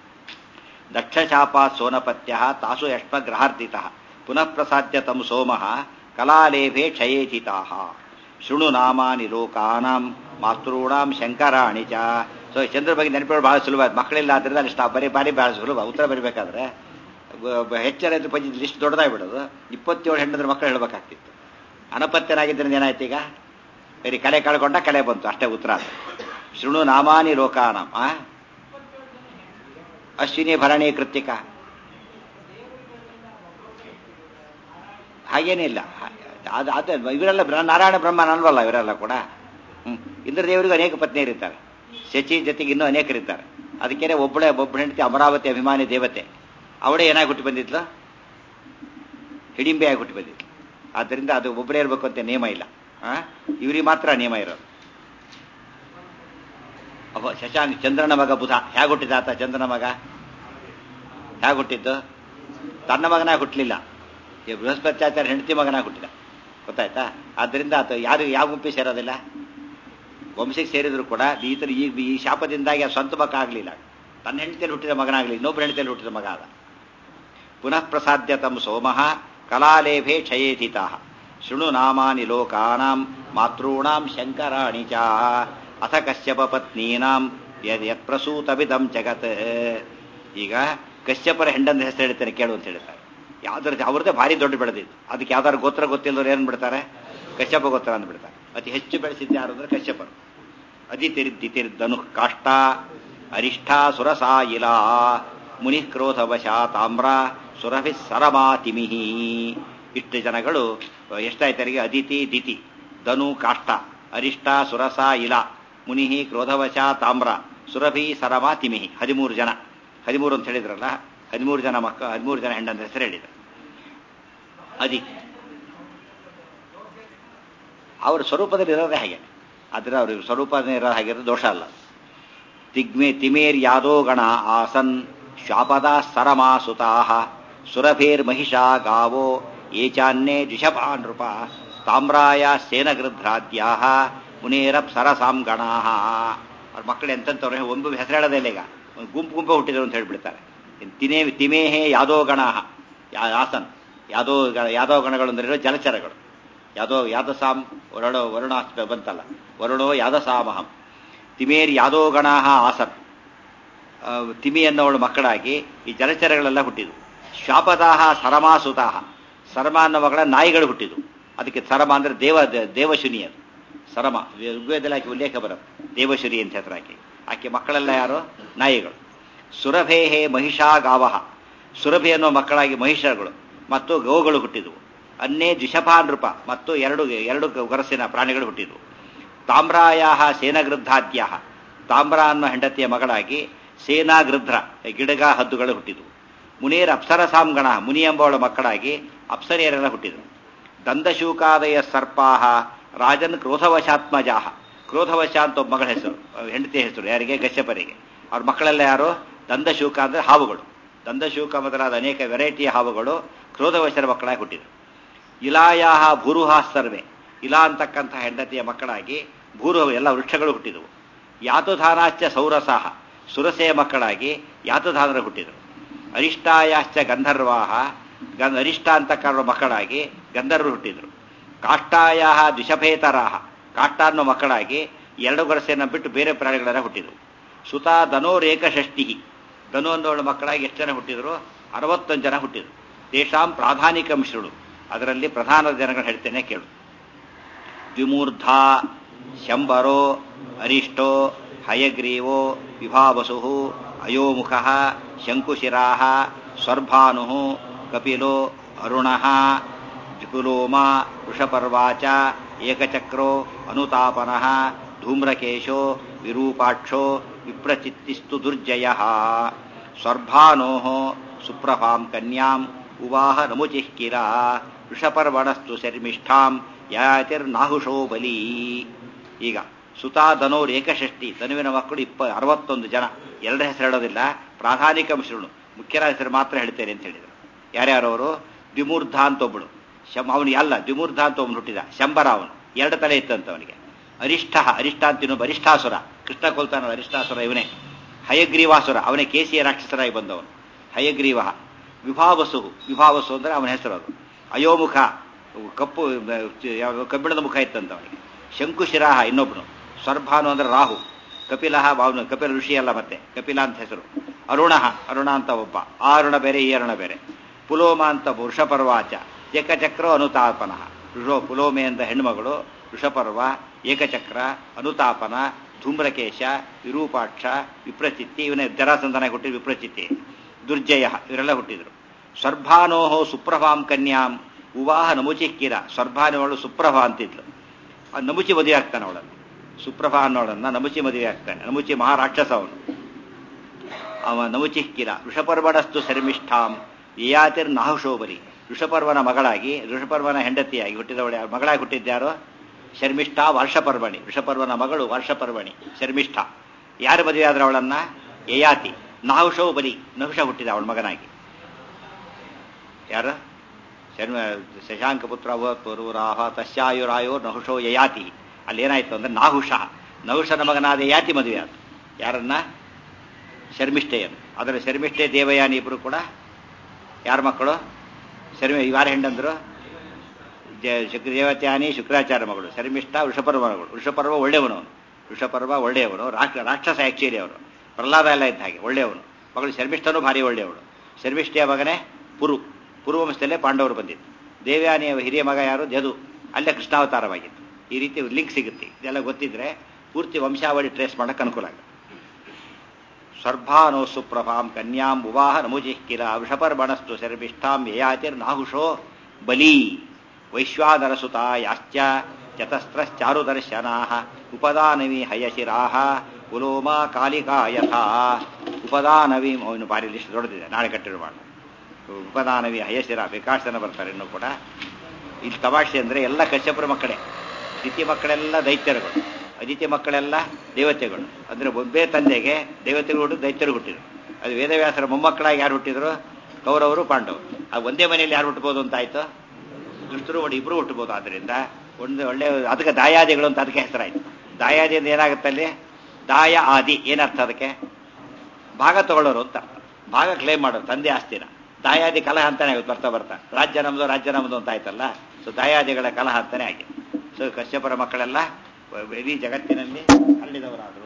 Speaker 1: ದಕ್ಷಶಾಪ ಸೋನಪತ್ಯ ತಾಸು ಯಶ್ವಗ್ರಹಾರ್ದಿತ ಪುನಃ ಪ್ರಸಾದ್ಯ ತಂ ಸೋಮಃ ಕಲಾಲೇಭೆ ಕ್ಷಯೇಧಿತಾ ಶೃಣು ನಾಮಾನಿ ಲೋಕಾನಾಂ ಮಾತೃಣಾಂ ಶಂಕರಾಣಿ ಚ ಸೊ ಚಂದ್ರ ಬಗ್ಗೆ ನೆನಪಿಡೋದು ಬಹಳ ಸುಲಭ ಮಕ್ಕಳಿಲ್ಲ ಆದ್ರಿಂದ ಅಲ್ಲಿ ಸ್ಟಾಪ್ ಬರೀ ಬಾರಿ ಬಹಳ ಸುಲಭ ಉತ್ತರ ಬರೀಬೇಕಾದ್ರೆ ಬ- ಬ- ಹೆಚ್ಚರ ಇದ್ರ ಪಂಚ ಲಿಸ್ಟ್ ದೊಡ್ಡದಾಗಿ ಬಿಡೋದು ಇಪ್ಪತ್ತೇಳು ಹೆಣ್ಣದ್ರ ಮಕ್ಕಳು ಹೇಳ್ಬೇಕಾಗ್ತಿತ್ತು ಅನಪತ್ಯನಾಗಿದ್ದರಿಂದ ಏನಾಯ್ತು ಈಗ ಬರೀ ಕಲೆ ಕಳ್ಕೊಂಡ ಕಲೆ ಬಂತು ಅಷ್ಟೇ ಉತ್ತರ ಅದು. ಶೃಣು ನಾಮಾನಿ ಲೋಕಾನಾಂ ಆ ಅಶ್ವಿನಿ ಭರಣಿ ಕೃತಿಕ ಹಾಗೇನಿಲ್ಲ ಅದು ಅದು ಇವರೆಲ್ಲ ಬ್ರ- ನಾರಾಯಣ ಬ್ರಹ್ಮ ಅಲ್ವಲ್ಲ ಇವರೆಲ್ಲ ಕೂಡ ಹ್ಮ್ ಇಂದ್ರದೇವರಿಗೂ ಅನೇಕ ಪತ್ನಿಯರಿದ್ದಾರೆ ಶಚಿ ಜೊತೆಗೆ ಇನ್ನೂ ಅನೇಕರಿದ್ದಾರೆ ಅದಕ್ಕೆ ಒಬ್ಬಳೆ ಒಬ್ಬ ಹೆಂಡತಿ ಅಮರಾವತಿ ಅಭಿಮಾನಿ ದೇವತೆ ಅವಳೇ ಏನಾಗಿ ಹುಟ್ಟಿ ಬಂದಿದ್ಲು ಹಿಡಿಂಬೆಯಾಗಿ ಹುಟ್ಟಿ ಬಂದಿದ್ಲು ಆದ್ದರಿಂದ ಅದು ಒಬ್ಬರೇ ಇರಬೇಕು ಅಂತ ನಿಯಮ ಇಲ್ಲ ಆ ಇವರಿಗೆ ಮಾತ್ರ ನಿಯಮ ಇರೋದು ಅಬ್ಬ ಶಶಾಂಕ್ ಚಂದ್ರನ ಮಗ ಬುಧ ಹೇಗೆ ಹುಟ್ಟಿದ ಆತ ಚಂದ್ರನ ಮಗ ಹೇಗೆ ಹುಟ್ಟಿದ್ದು ತನ್ನ ಮಗನಾಗಿ ಹುಟ್ಟಲಿಲ್ಲ ಈ ಬೃಹಸ್ಪತ್ಯಾಚಾರ್ಯ ಹೆಂಡತಿ ಮಗನಾಗಿ ಹುಟ್ಟಿದ ಗೊತ್ತಾಯ್ತಾ ಆದ್ದರಿಂದ ಆತ ಯಾರು ಯಾವ ಗುಂಪಿ ಸೇರೋದಿಲ್ಲ ವಂಶಕ್ಕೆ ಸೇರಿದ್ರು ಕೂಡ ಈತರು ಈ ಈ ಶಾಪದಿಂದಾಗಿ ಆ ಸ್ವಂತ ಮಗ ಆಗಲಿಲ್ಲ ತನ್ನ ಹೆಂಡತಿಯಲ್ಲಿ ಹುಟ್ಟಿದ ಮಗನಾಗಲಿ ಇನ್ನೊಬ್ಬರ ಹೆಂಡತಿಯಲ್ಲಿ ಹುಟ್ಟಿದ ಮಗ ಆದ ಪುನಃ ಪ್ರಸಾದ್ಯ ತಂ ಸೋಮಃ ಕಲಾಲೇಭೆ ಕ್ಷಯೇಧಿತಾ ಶೃಣು ನಾಮಾನಿ ಲೋಕಾನಾಂ ಮಾತॄಣಾಂ ಶಂಕರಾಣಿ ಚ ಅಥ ಕಶ್ಯಪ ಪತ್ನೀನಾಂ ಯದ್ ಯತ್ಪ್ರಸೂತವಿದಂ ಜಗತ್ ಈಗ ಕಶ್ಯಪರ ಹೆಂಡಂದ ಹೆಸರು ಹೇಳ್ತೇನೆ ಕೇಳು ಅಂತ ಹೇಳ್ತಾರೆ ಯಾವ್ದಾರ ಅವ್ರದ್ದೇ ಭಾರಿ ದೊಡ್ಡ ಬೆಳೆದಿದ್ದು ಅದಕ್ಕೆ ಯಾವ್ದಾರು ಗೋತ್ರ ಗೊತ್ತಿಲ್ಲದವ್ರು ಏನ್ ಬಿಡ್ತಾರೆ ಕಶ್ಯಪ ಗೋತ್ರ ಅಂದ್ಬಿಡ್ತಾರೆ ಅತಿ ಹೆಚ್ಚು ಬೆಳೆಸಿದ್ದು ಯಾರು ಅಂದ್ರೆ ಕಶ್ಯಪರು ಅದಿತಿರ್ದಿತಿರ್ಧನು ಕಾಷ್ಟ ಅರಿಷ್ಠಾ ಸುರಸಾ ಇಲಾ ಮುನಿ ಕ್ರೋಧವಶ ತಾಮ್ರ ಸುರಭಿ ಸರಮಾತಿಮಿಹಿ ಇಷ್ಟು ಜನಗಳು ಎಷ್ಟಾಯ್ತರಿಗೆ ಅದಿತಿ ದಿತಿ ಧನು ಕಾಷ್ಟ ಅರಿಷ್ಟ ಸುರಸ ಇಲ ಮುನಿ ಕ್ರೋಧವಶ ತಾಮ್ರ ಸುರಭಿ ಸರಮ ತಿಮಿಹಿ ಹದಿಮೂರು ಜನ ಹದಿಮೂರು ಅಂತ ಹೇಳಿದ್ರಲ್ಲ ಹದಿಮೂರು ಜನ ಮಕ್ಕ ಹದಿಮೂರು ಜನ ಹೆಂಡಂತ ಹೆಸರು ಹೇಳಿದ್ರು ಅದಿ ಅವ್ರ ಸ್ವರೂಪದಲ್ಲಿ ಇರೋದೇ ಹಾಗೆ ಆದ್ರೆ ಅವ್ರ ಸ್ವರೂಪದಲ್ಲಿ ಇರೋ ಹಾಗಿರೋ ದೋಷ ಅಲ್ಲ ತಿಗ್ಮೆ ತಿಮೇರ್ ಯಾದೋ ಗಣ ಆಸನ್ ಶಾಪದ ಸರಮಾಸುತಾ ಸುರಭೇರ್ ಮಹಿಷಾ ಗಾವೋ ಏಚಾನ್ಯೇ ದ್ವಿಷಪಾ ನೃಪ ತಾಮ್ರಾಯ ಸೇನಗೃಧ್ರಾದ್ಯಾ ಮುನೇರಪ್ ಸರಸಾಂ ಗಣಾ ಅವ್ರ ಮಕ್ಕಳು ಎಂತಂತವ್ರೆ ಒಂದು ಹೆಸರು ಹೇಳೋದೇ ಇಲ್ಲ ಈಗ ಒಂದು ಗುಂಪು ಗುಂಪು ಹುಟ್ಟಿದ್ರು ಅಂತ ಹೇಳ್ಬಿಡ್ತಾರೆ ತಿನೇ ತಿಮೇಹೇ ಯಾದೋ ಗಣ ಆಸನ್ ಯಾದೋ ಗ- ಯಾದೋ ಗಣಗಳು ಅಂದ್ರೆ ಜಲಚರಗಳು ಯಾದೋ ಯಾದಸಾಂ ವರುಣೋ ವರುಣ ಬಂತಲ್ಲ ವರುಣೋ ಯಾದಸಾಮಹಂ ತಿಮೇರ್ ಯಾದೋ ಗಣಾ ಆಸನ್ ಆ, ತಿಮಿ ಅನ್ನೋಳು ಮಕ್ಕಳಾಗಿ ಈ ಜಲಚರಗಳೆಲ್ಲ ಹುಟ್ಟಿದ್ವು ಶ್ವಾಪದಾಹ ಸರಮಾಸುತಾಹ ಸರಮ ಅನ್ನೋ ಮಗಳ ನಾಯಿಗಳು ಹುಟ್ಟಿದ್ವು ಅದಕ್ಕೆ ಸರಮ ಅಂದ್ರೆ ದೇವ ದೇವಶುನಿ ಅದು ಸರಮ ಋಗ್ವೇದದಲ್ಲಿ ಆಕೆ ಉಲ್ಲೇಖ ಬರುತ್ತೆ ದೇವಶುನಿ ಅಂತ ಹೆಸರು ಆಕೆ ಆಕೆ ಮಕ್ಕಳೆಲ್ಲ ಯಾರು ನಾಯಿಗಳು ಸುರಭೇಹೇ ಮಹಿಷಾ ಗಾವಹ ಸುರಭಿ ಅನ್ನೋ ಮಕ್ಕಳಾಗಿ ಮಹಿಷಗಳು ಮತ್ತು ಗೋಗಳು ಹುಟ್ಟಿದವು ಅನ್ನೇ ದ್ವಿಷಭಾ ನೃಪ ಮತ್ತು ಎರಡು ಎರಡು ಗೊರಸಿನ ಪ್ರಾಣಿಗಳು ಹುಟ್ಟಿದವು ತಾಮ್ರಾಯ ಸೇನಗೃದ್ಧಾದ್ಯ ತಾಮ್ರ ಅನ್ನೋ ಹೆಂಡತಿಯ ಮಗಳಾಗಿ ಸೇನಾಗೃಧ್ರ ಗಿಡಗ ಹದ್ದುಗಳು ಹುಟ್ಟಿದವು ಮುನಿಯರ ಅಪ್ಸರಸಾಂಗಣ ಮುನಿ ಎಂಬವಳ ಮಕ್ಕಳಾಗಿ ಅಪ್ಸರಿಯರೆಲ್ಲ ಹುಟ್ಟಿದರು ದಂದಶೂಕಾದಯ ಸರ್ಪಾಹ ರಾಜನ್ ಕ್ರೋಧವಶಾತ್ಮಜಾಹ ಕ್ರೋಧವಶ ಅಂತ ಒಬ್ಬ ಮಗಳ ಹೆಸರು ಹೆಂಡತಿಯ ಹೆಸರು ಯಾರಿಗೆ ಗಶ್ಯಪರಿಗೆ ಅವ್ರ ಮಕ್ಕಳೆಲ್ಲ ಯಾರು ದಂದಶೂಕ ಅಂದ್ರೆ ಹಾವುಗಳು ದಂದಶೂಕ ಮೊದಲಾದ ಅನೇಕ ವೆರೈಟಿಯ ಹಾವುಗಳು ಕ್ರೋಧವಶರ ಮಕ್ಕಳಾಗಿ ಹುಟ್ಟಿದರು ಇಲಾಯಾಹ ಭೂರುಹಾ ಸರ್ವೆ ಇಲಾ ಅಂತಕ್ಕಂಥ ಹೆಂಡತಿಯ ಮಕ್ಕಳಾಗಿ ಭೂರು ಎಲ್ಲ ವೃಕ್ಷಗಳು ಹುಟ್ಟಿದವು ಯಾತುಧಾನಾಶ್ಚ ಸೌರಸಾಹ ಸುರಸೆಯ ಮಕ್ಕಳಾಗಿ ಯಾತುಧಾನರು ಹುಟ್ಟಿದರು ಅರಿಷ್ಟಾಯಾಶ್ಚ ಗಂಧರ್ವಾಹ ಗಂಧ ಅರಿಷ್ಟ ಅಂತಕ್ಕಂಥ ಮಕ್ಕಳಾಗಿ ಗಂಧರ್ವರು ಹುಟ್ಟಿದರು ಕಾಷ್ಟಾಯ ದ್ವಿಷಭೇತರಾಹ ಕಾಷ್ಟ ಅನ್ನೋ ಮಕ್ಕಳಾಗಿ ಎರಡು ಗೊರಸೆಯನ್ನು ಬಿಟ್ಟು ಬೇರೆ ಪ್ರಾಣಿಗಳೆಲ್ಲ ಹುಟ್ಟಿದವು ಸುತ ಧನೋರೇಕಷಷ್ಟಿ ಧನು ಅನ್ನೋಳ ಮಕ್ಕಳಾಗಿ ಎಷ್ಟು ಜನ ಹುಟ್ಟಿದ್ರು ಅರವತ್ತೊಂದು ಜನ ಹುಟ್ಟಿದ್ರು ತೇಷಾಂ ಪ್ರಾಧಾನಿಕಂಶಗಳು ಅದರಲ್ಲಿ ಪ್ರಧಾನ ಜನಗಳು ಹೇಳ್ತೇನೆ ಕೇಳು ದ್ವಿಮೂರ್ಧ ಶಂಬರೋ ಅರಿಷ್ಟೋ ಹಯಗ್ರೀವೋ ವಿಭಾವಸು ಅಯೋಮುಖ ಶಂಕುಶಿರಾ ಸ್ವರ್ಭಾನು ಕಪಿಲೋ ಅರುಣ ಜುಪುಲೋಮ ವೃಷಪರ್ವಾಚ ಏಕಚಕ್ರೋ ಅನುತಾಪನ ಧೂಮ್ರಕೇಶೋ ವಿರೂಪಾಕ್ಷೋ ವಿಪ್ರಚಿತ್ತಿಸ್ತು ದುರ್ಜಯ ಸ್ವರ್ಭಾನೋ ಸುಪ್ರಭಾಂ ಕನ್ಯಾಂ ಉವಾಹ ನಮುಚಿಃಕಿರ ವೃಷಪರ್ವಣಸ್ತು ಶರ್ಮಿಷ್ಠಾಂ ಯಾತಿರ್ನಾಹುಷೋ ಬಲಿ ಈಗ ಸುತಾ ಧನೋರ್ ಏಕಷಷ್ಟಿ ಧನುವಿನ ಮಕ್ಕಳು ಇಪ್ಪ ಅರವತ್ತೊಂದು ಜನ ಎರಡರ ಹೆಸರು ಹೇಳೋದಿಲ್ಲ ಪ್ರಾಧಾನಿಕ ಮಿಶ್ರಣು ಮುಖ್ಯರ ಹೆಸರು ಮಾತ್ರ ಹೇಳ್ತೇನೆ ಅಂತ ಹೇಳಿದರು ಯಾರ್ಯಾರವರು ದ್ವಿಮೂರ್ಧ ಅಂತ ಒಬ್ಬಳು ಶಂ ಅವನಿಗೆ ಅಲ್ಲ ದ್ವಿಮೂರ್ಧ ಅಂತ ಒಬ್ಬನು ಹುಟ್ಟಿದ ಶಂಬರ ಅವನು ಎರಡು ತಲೆ ಇತ್ತಂತ ಅವನಿಗೆ ಅರಿಷ್ಠ ಅರಿಷ್ಠ ಅಂತ ಇನ್ನೊಬ್ಬ ಅರಿಷ್ಠಾಸುರ ಕೃಷ್ಣ ಕೊಲ್ತಾನ ಅರಿಷ್ಠಾಸುರ ಇವನೇ ಹಯಗ್ರೀವಾಸುರ ಅವನೇ ಕೇಸಿಯ ರಾಕ್ಷಸರಾಗಿ ಬಂದವನು ಹಯಗ್ರೀವ ವಿಭಾವಸು ವಿಭಾವಸು ಅಂದ್ರೆ ಅವನ ಹೆಸರು ಅದು ಅಯೋಮುಖ ಕಪ್ಪು ಯಾವ ಕಬ್ಬಿಣದ ಮುಖ ಇತ್ತಂತ ಅವನಿಗೆ ಶಂಕುಶಿರಾಹ ಇನ್ನೊಬ್ಬನು ಸ್ವರ್ಭಾನು ಅಂದ್ರೆ ರಾಹು ಕಪಿಲ ಅವನು ಕಪಿಲ ಋಷಿ ಅಲ್ಲ ಮತ್ತೆ ಕಪಿಲ ಅಂತ ಹೆಸರು ಅರುಣ ಅರುಣ ಅಂತ ಒಬ್ಬ ಆ ಅರುಣ ಬೇರೆ ಈ ಅರುಣ ಬೇರೆ ಪುಲೋಮ ಅಂತ ವೃಷಪರ್ವಾಚ ಏಕಚಕ್ರ ಅನುತಾಪನ ಋಷೋ ಪುಲೋಮೆ ಅಂತ ಹೆಣ್ಮಗಳು ವೃಷಪರ್ವ ಏಕಚಕ್ರ ಅನುತಾಪನ ಧೂಮ್ರಕೇಶ ವಿರೂಪಾಕ್ಷ ವಿಪ್ರಚಿತ್ತಿ ಇವನೇ ಜರಾಸಂದನ ಹುಟ್ಟಿದ ವಿಪ್ರಚಿತ್ತಿ ದುರ್ಜಯ ಇವರೆಲ್ಲ ಹುಟ್ಟಿದ್ರು ಸ್ವರ್ಭಾನೋಹೋ ಸುಪ್ರಭಾಂ ಕನ್ಯಾಂ ಉವಾಹ ನಮುಚಿಕ್ಕಿರ ಸ್ವರ್ಭಾನವಳು ಸುಪ್ರಭಾ ಅಂತಿದ್ಲು ಆ ನಮುಚಿ ಮದುವೆ ಆಗ್ತಾನೆ ಅವಳನ್ನು ಸುಪ್ರಭಾ ಅನ್ನೋಳನ್ನ ನಮುಚಿ ಮದುವೆ ಆಗ್ತಾನೆ ನಮುಚಿ ಮಹಾರಾಕ್ಷಸ ಅವನು ಅವ ನಮುಚಿಕ್ಕಿರ ವೃಷಪರ್ವಣಸ್ತು ಶರ್ಮಿಷ್ಠಾಂ ಯಯಾತಿರ್ ನಾಹುಶೋಬರಿ ಋಷಪರ್ವನ ಮಗಳಾಗಿ ಋಷಪರ್ವನ ಹೆಂಡತಿಯಾಗಿ ಹುಟ್ಟಿದವಳೆ ಮಗಳಾಗಿ ಹುಟ್ಟಿದ್ಯಾರೋ ಶರ್ಮಿಷ್ಠ ವರ್ಷಪರ್ವಣಿ ಋಷಪರ್ವನ ಮಗಳು ವರ್ಷಪರ್ವಣಿ ಶರ್ಮಿಷ್ಠ ಯಾರು ಮದುವೆ ಆದ್ರೆ ಅವಳನ್ನ ಯಯಾತಿ ನಾಹುಷೋ ಬಲಿ ನಹುಷ ಹುಟ್ಟಿದ ಅವಳ ಮಗನಾಗಿ ಯಾರು ಶರ್ಮ ಶಶಾಂಕ ಪುತ್ರ ಪೂರ್ವರಾಹ ತಸ್ಯಾಯುರಾಯೋ ನಹುಷೋ ಯಯಾತಿ ಅಲ್ಲಿ ಏನಾಯ್ತು ಅಂದ್ರೆ ನಾಹುಷ ನಹುಷನ ಮಗನಾದ ಯಯಾತಿ ಮದುವೆ ಆದ ಯಾರನ್ನ ಶರ್ಮಿಷ್ಠೆಯನ್ನು ಅದರ ಶರ್ಮಿಷ್ಠೆ ದೇವಯಾನಿ ಇಬ್ರು ಕೂಡ ಯಾರ ಮಕ್ಕಳು ಶರ್ಮಿ ಯಾರ ಹೆಂಡಂದ್ರು ದೇವತ್ಯಾನಿ ಶುಕ್ರಾಚಾರ್ಯ ಮಗಳು ಶರ್ಮಿಷ್ಠ ವೃಷಪರ್ವ ಮಗಳು ವೃಷಪರ್ವ ಒಳ್ಳೆಯವನು ಅವನು ವೃಷಪರ್ವ ಒಳ್ಳೆಯವನು ರಾಕ್ಷಸ ಆಕ್ಚುಲಿ ಅವನು ಪ್ರಹ್ಲಾದ ಎಲ್ಲ ಇದ್ದ ಹಾಗೆ ಒಳ್ಳೆಯವನು ಮಗಳು ಶರ್ಮಿಷ್ಠನೂ ಭಾರಿ ಒಳ್ಳೆಯವಳು ಶರ್ಮಿಷ್ಠೆಯ ಮಗನೇ ಪುರು ಪುರುವಂಶದಲ್ಲೇ ಪಾಂಡವರು ಬಂದಿತ್ತು ದೇವ್ಯಾನಿಯ ಹಿರಿಯ ಮಗ ಯಾರು ಜದು ಅಲ್ಲೇ ಕೃಷ್ಣಾವತಾರವಾಗಿತ್ತು ಈ ರೀತಿ ಲಿಂಕ್ ಸಿಗುತ್ತೆ ಇದೆಲ್ಲ ಗೊತ್ತಿದ್ರೆ ಪೂರ್ತಿ ವಂಶಾವಳಿ ಟ್ರೇಸ್ ಮಾಡಕ್ಕೆ ಅನುಕೂಲ ಆಗುತ್ತೆ ಸರ್ಭಾನೋ ಸುಪ್ರಭಾಂ ಕನ್ಯಾಂ ಉವಾಹ ನಮುಜಿಕ್ಕಿರ ವೃಷಪರ್ಬಣಸ್ತು ಶರ್ಮಿಷ್ಠಾಂ ಯಯಾತಿರ್ ನಾಹುಷೋ ಬಲಿ ವೈಶ್ವಾನರಸುತ ಯಾಶ್ಚ ಚತಸ್ರಶ್ಚಾರುದರ್ಶನಾ ಉಪದಾನವಿ ಹಯಶಿರಾಹ ಉಲೋಮ ಕಾಲಿಕಾ ಯಥಾ ಉಪದಾನವಿ ಅವನು ಭಾರಿ ಲಿಸ್ಟ್ ದೊಡ್ಡದಿದೆ ನಾಳೆ ಕಟ್ಟಿರು ಮಾಡ ಉಪದಾನವಿ ಹಯಶಿರ ವಿಕಾಸನ ಬರ್ತಾರೆ ಇನ್ನೂ ಕೂಡ ಇಲ್ಲಿ ತಮಾಷೆ ಅಂದ್ರೆ ಎಲ್ಲ ಕಶ್ಯಪರ ಮಕ್ಕಳೇ ದಿತಿ ಮಕ್ಕಳೆಲ್ಲ ದೈತ್ಯರುಗಳು ಅದಿತಿ ಮಕ್ಕಳೆಲ್ಲ ದೇವತೆಗಳು ಅಂದ್ರೆ ಒಬ್ಬೇ ತಂದೆಗೆ ದೇವತೆಗಳು ಹುಟ್ಟು ದೈತ್ಯರು ಹುಟ್ಟಿದ್ರು ಅದು ವೇದವ್ಯಾಸರ ಮೊಮ್ಮಕ್ಕಳಾಗಿ ಯಾರು ಹುಟ್ಟಿದ್ರು ಕೌರವರು ಪಾಂಡವರು ಆ ಒಂದೇ ಮನೆಯಲ್ಲಿ ಯಾರು ಹುಟ್ಟಬಹುದು ಅಂತ ಆಯ್ತು ದುಷ್ಟರು ಒಟ್ಟು ಇಬ್ರು ಹುಟ್ಟಬಹುದು ಆದ್ರಿಂದ ಒಂದು ಒಳ್ಳೆ ಅದಕ್ಕೆ ದಾಯಾದಿಗಳು ಅಂತ ಅದಕ್ಕೆ ಹೆಸರಾಯ್ತು ದಾಯಾದಿ ಅಂದ್ರೆ ಏನಾಗುತ್ತೆ ಅಲ್ಲಿ ದಾಯ ಆದಿ ಏನರ್ಥ ಅದಕ್ಕೆ ಭಾಗ ತಗೊಳ್ಳೋರು ಅಂತ ಭಾಗ ಕ್ಲೇಮ್ ಮಾಡೋರು ತಂದೆ ಆಸ್ತಿನ ದಾಯಾದಿ ಕಲಹ ಅಂತಾನೆ ಆಗುತ್ತೆ ಬರ್ತಾ ಬರ್ತಾ ರಾಜ್ಯ ನಮ್ದು ರಾಜ್ಯ ನಮ್ದು ಅಂತ ಆಯ್ತಲ್ಲ ಸೊ ದಾಯಾದಿಗಳ ಕಲಹ ಅಂತಾನೆ ಆಗಿದೆ ಸೊ ಕಶ್ಯಪರ ಮಕ್ಕಳೆಲ್ಲ ಇಡೀ ಜಗತ್ತಿನಲ್ಲಿ ಹರಡಿದವರಾದರು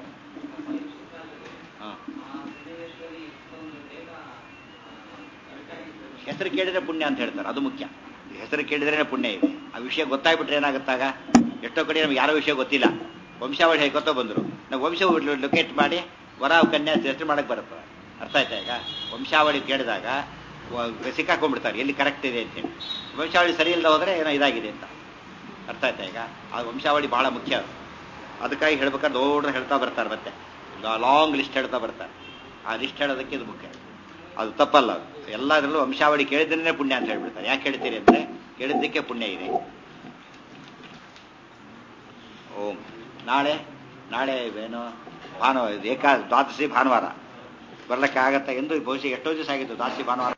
Speaker 1: ಹೆಸರು ಕೇಳಿದ್ರೆ ಪುಣ್ಯ ಅಂತ ಹೇಳ್ತಾರೆ ಅದು ಮುಖ್ಯ ಹೆಸರು ಕೇಳಿದ್ರೆ ಪುಣ್ಯ ಇದೆ ಆ ವಿಷಯ ಗೊತ್ತಾಗ್ಬಿಟ್ರೆ ಏನಾಗುತ್ತಾಗ ಎಷ್ಟೋ ಕಡೆ ನಮ್ಗೆ ಯಾರೋ ವಿಷಯ ಗೊತ್ತಿಲ್ಲ ವಂಶಾವಳಿ ಹೇಗೆ ಗೊತ್ತೋ ಬಂದರು ನಾವು ವಂಶ ಲೊಕೇಟ್ ಮಾಡಿ ವರ ಕನ್ಯಾ ಹೆಸರು ಮಾಡಕ್ಕೆ ಬರುತ್ತೆ ಅರ್ಥ ಆಯ್ತಾ ಈಗ ವಂಶಾವಳಿ ಕೇಳಿದಾಗ ವ- ಸಿಕ್ಕಾಕೊಂಡ್ಬಿಡ್ತಾರೆ ಎಲ್ಲಿ ಕರೆಕ್ಟ್ ಇದೆ ಅಂತೇಳಿ ವಂಶಾವಳಿ ಸರಿ ಇಲ್ಲದೆ ಹೋದರೆ ಏನೋ ಇದಾಗಿದೆ ಅಂತ ಅರ್ಥ ಆಯ್ತಾ ಈಗ ಆ ವಂಶಾವಳಿ ಬಹಳ ಮುಖ್ಯ ಅದು ಅದಕ್ಕಾಗಿ ಹೇಳ್ಬೇಕಾದ್ರೆ ದೊಡ್ಡ ಹೇಳ್ತಾ ಬರ್ತಾರೆ ಮತ್ತೆ ಲಾಂಗ್ ಲಿಸ್ಟ್ ಹೇಳ್ತಾ ಬರ್ತಾರೆ ಆ ಲಿಸ್ಟ್ ಹೇಳೋದಕ್ಕೆ ಇದು ಮುಖ್ಯ ಅದು ತಪ್ಪಲ್ಲ ಅದು ಎಲ್ಲದರಲ್ಲೂ ವಂಶಾವಳಿ ಕೇಳಿದ್ರೆ ಪುಣ್ಯ ಅಂತ ಹೇಳ್ಬಿಡ್ತಾರೆ ಯಾಕೆ ಹೇಳ್ತೀರಿ ಅಂದರೆ ಕೇಳಿದ್ದಕ್ಕೆ ಪುಣ್ಯ ಇದೆ ಓಂ ನಾಳೆ ನಾಳೆ ಏನು ಭಾನುವಾರ ಏಕಾ ದ್ವಾದಶಿ ಭಾನುವಾರ ಬರ್ಲಿಕ್ಕೆ ಆಗತ್ತಾ ಎಂದು ಬಹುಶಃ ಎಷ್ಟೋ ದಿವಸ ಆಗಿತ್ತು ದ್ವಾದಶಿ ಭಾನುವಾರ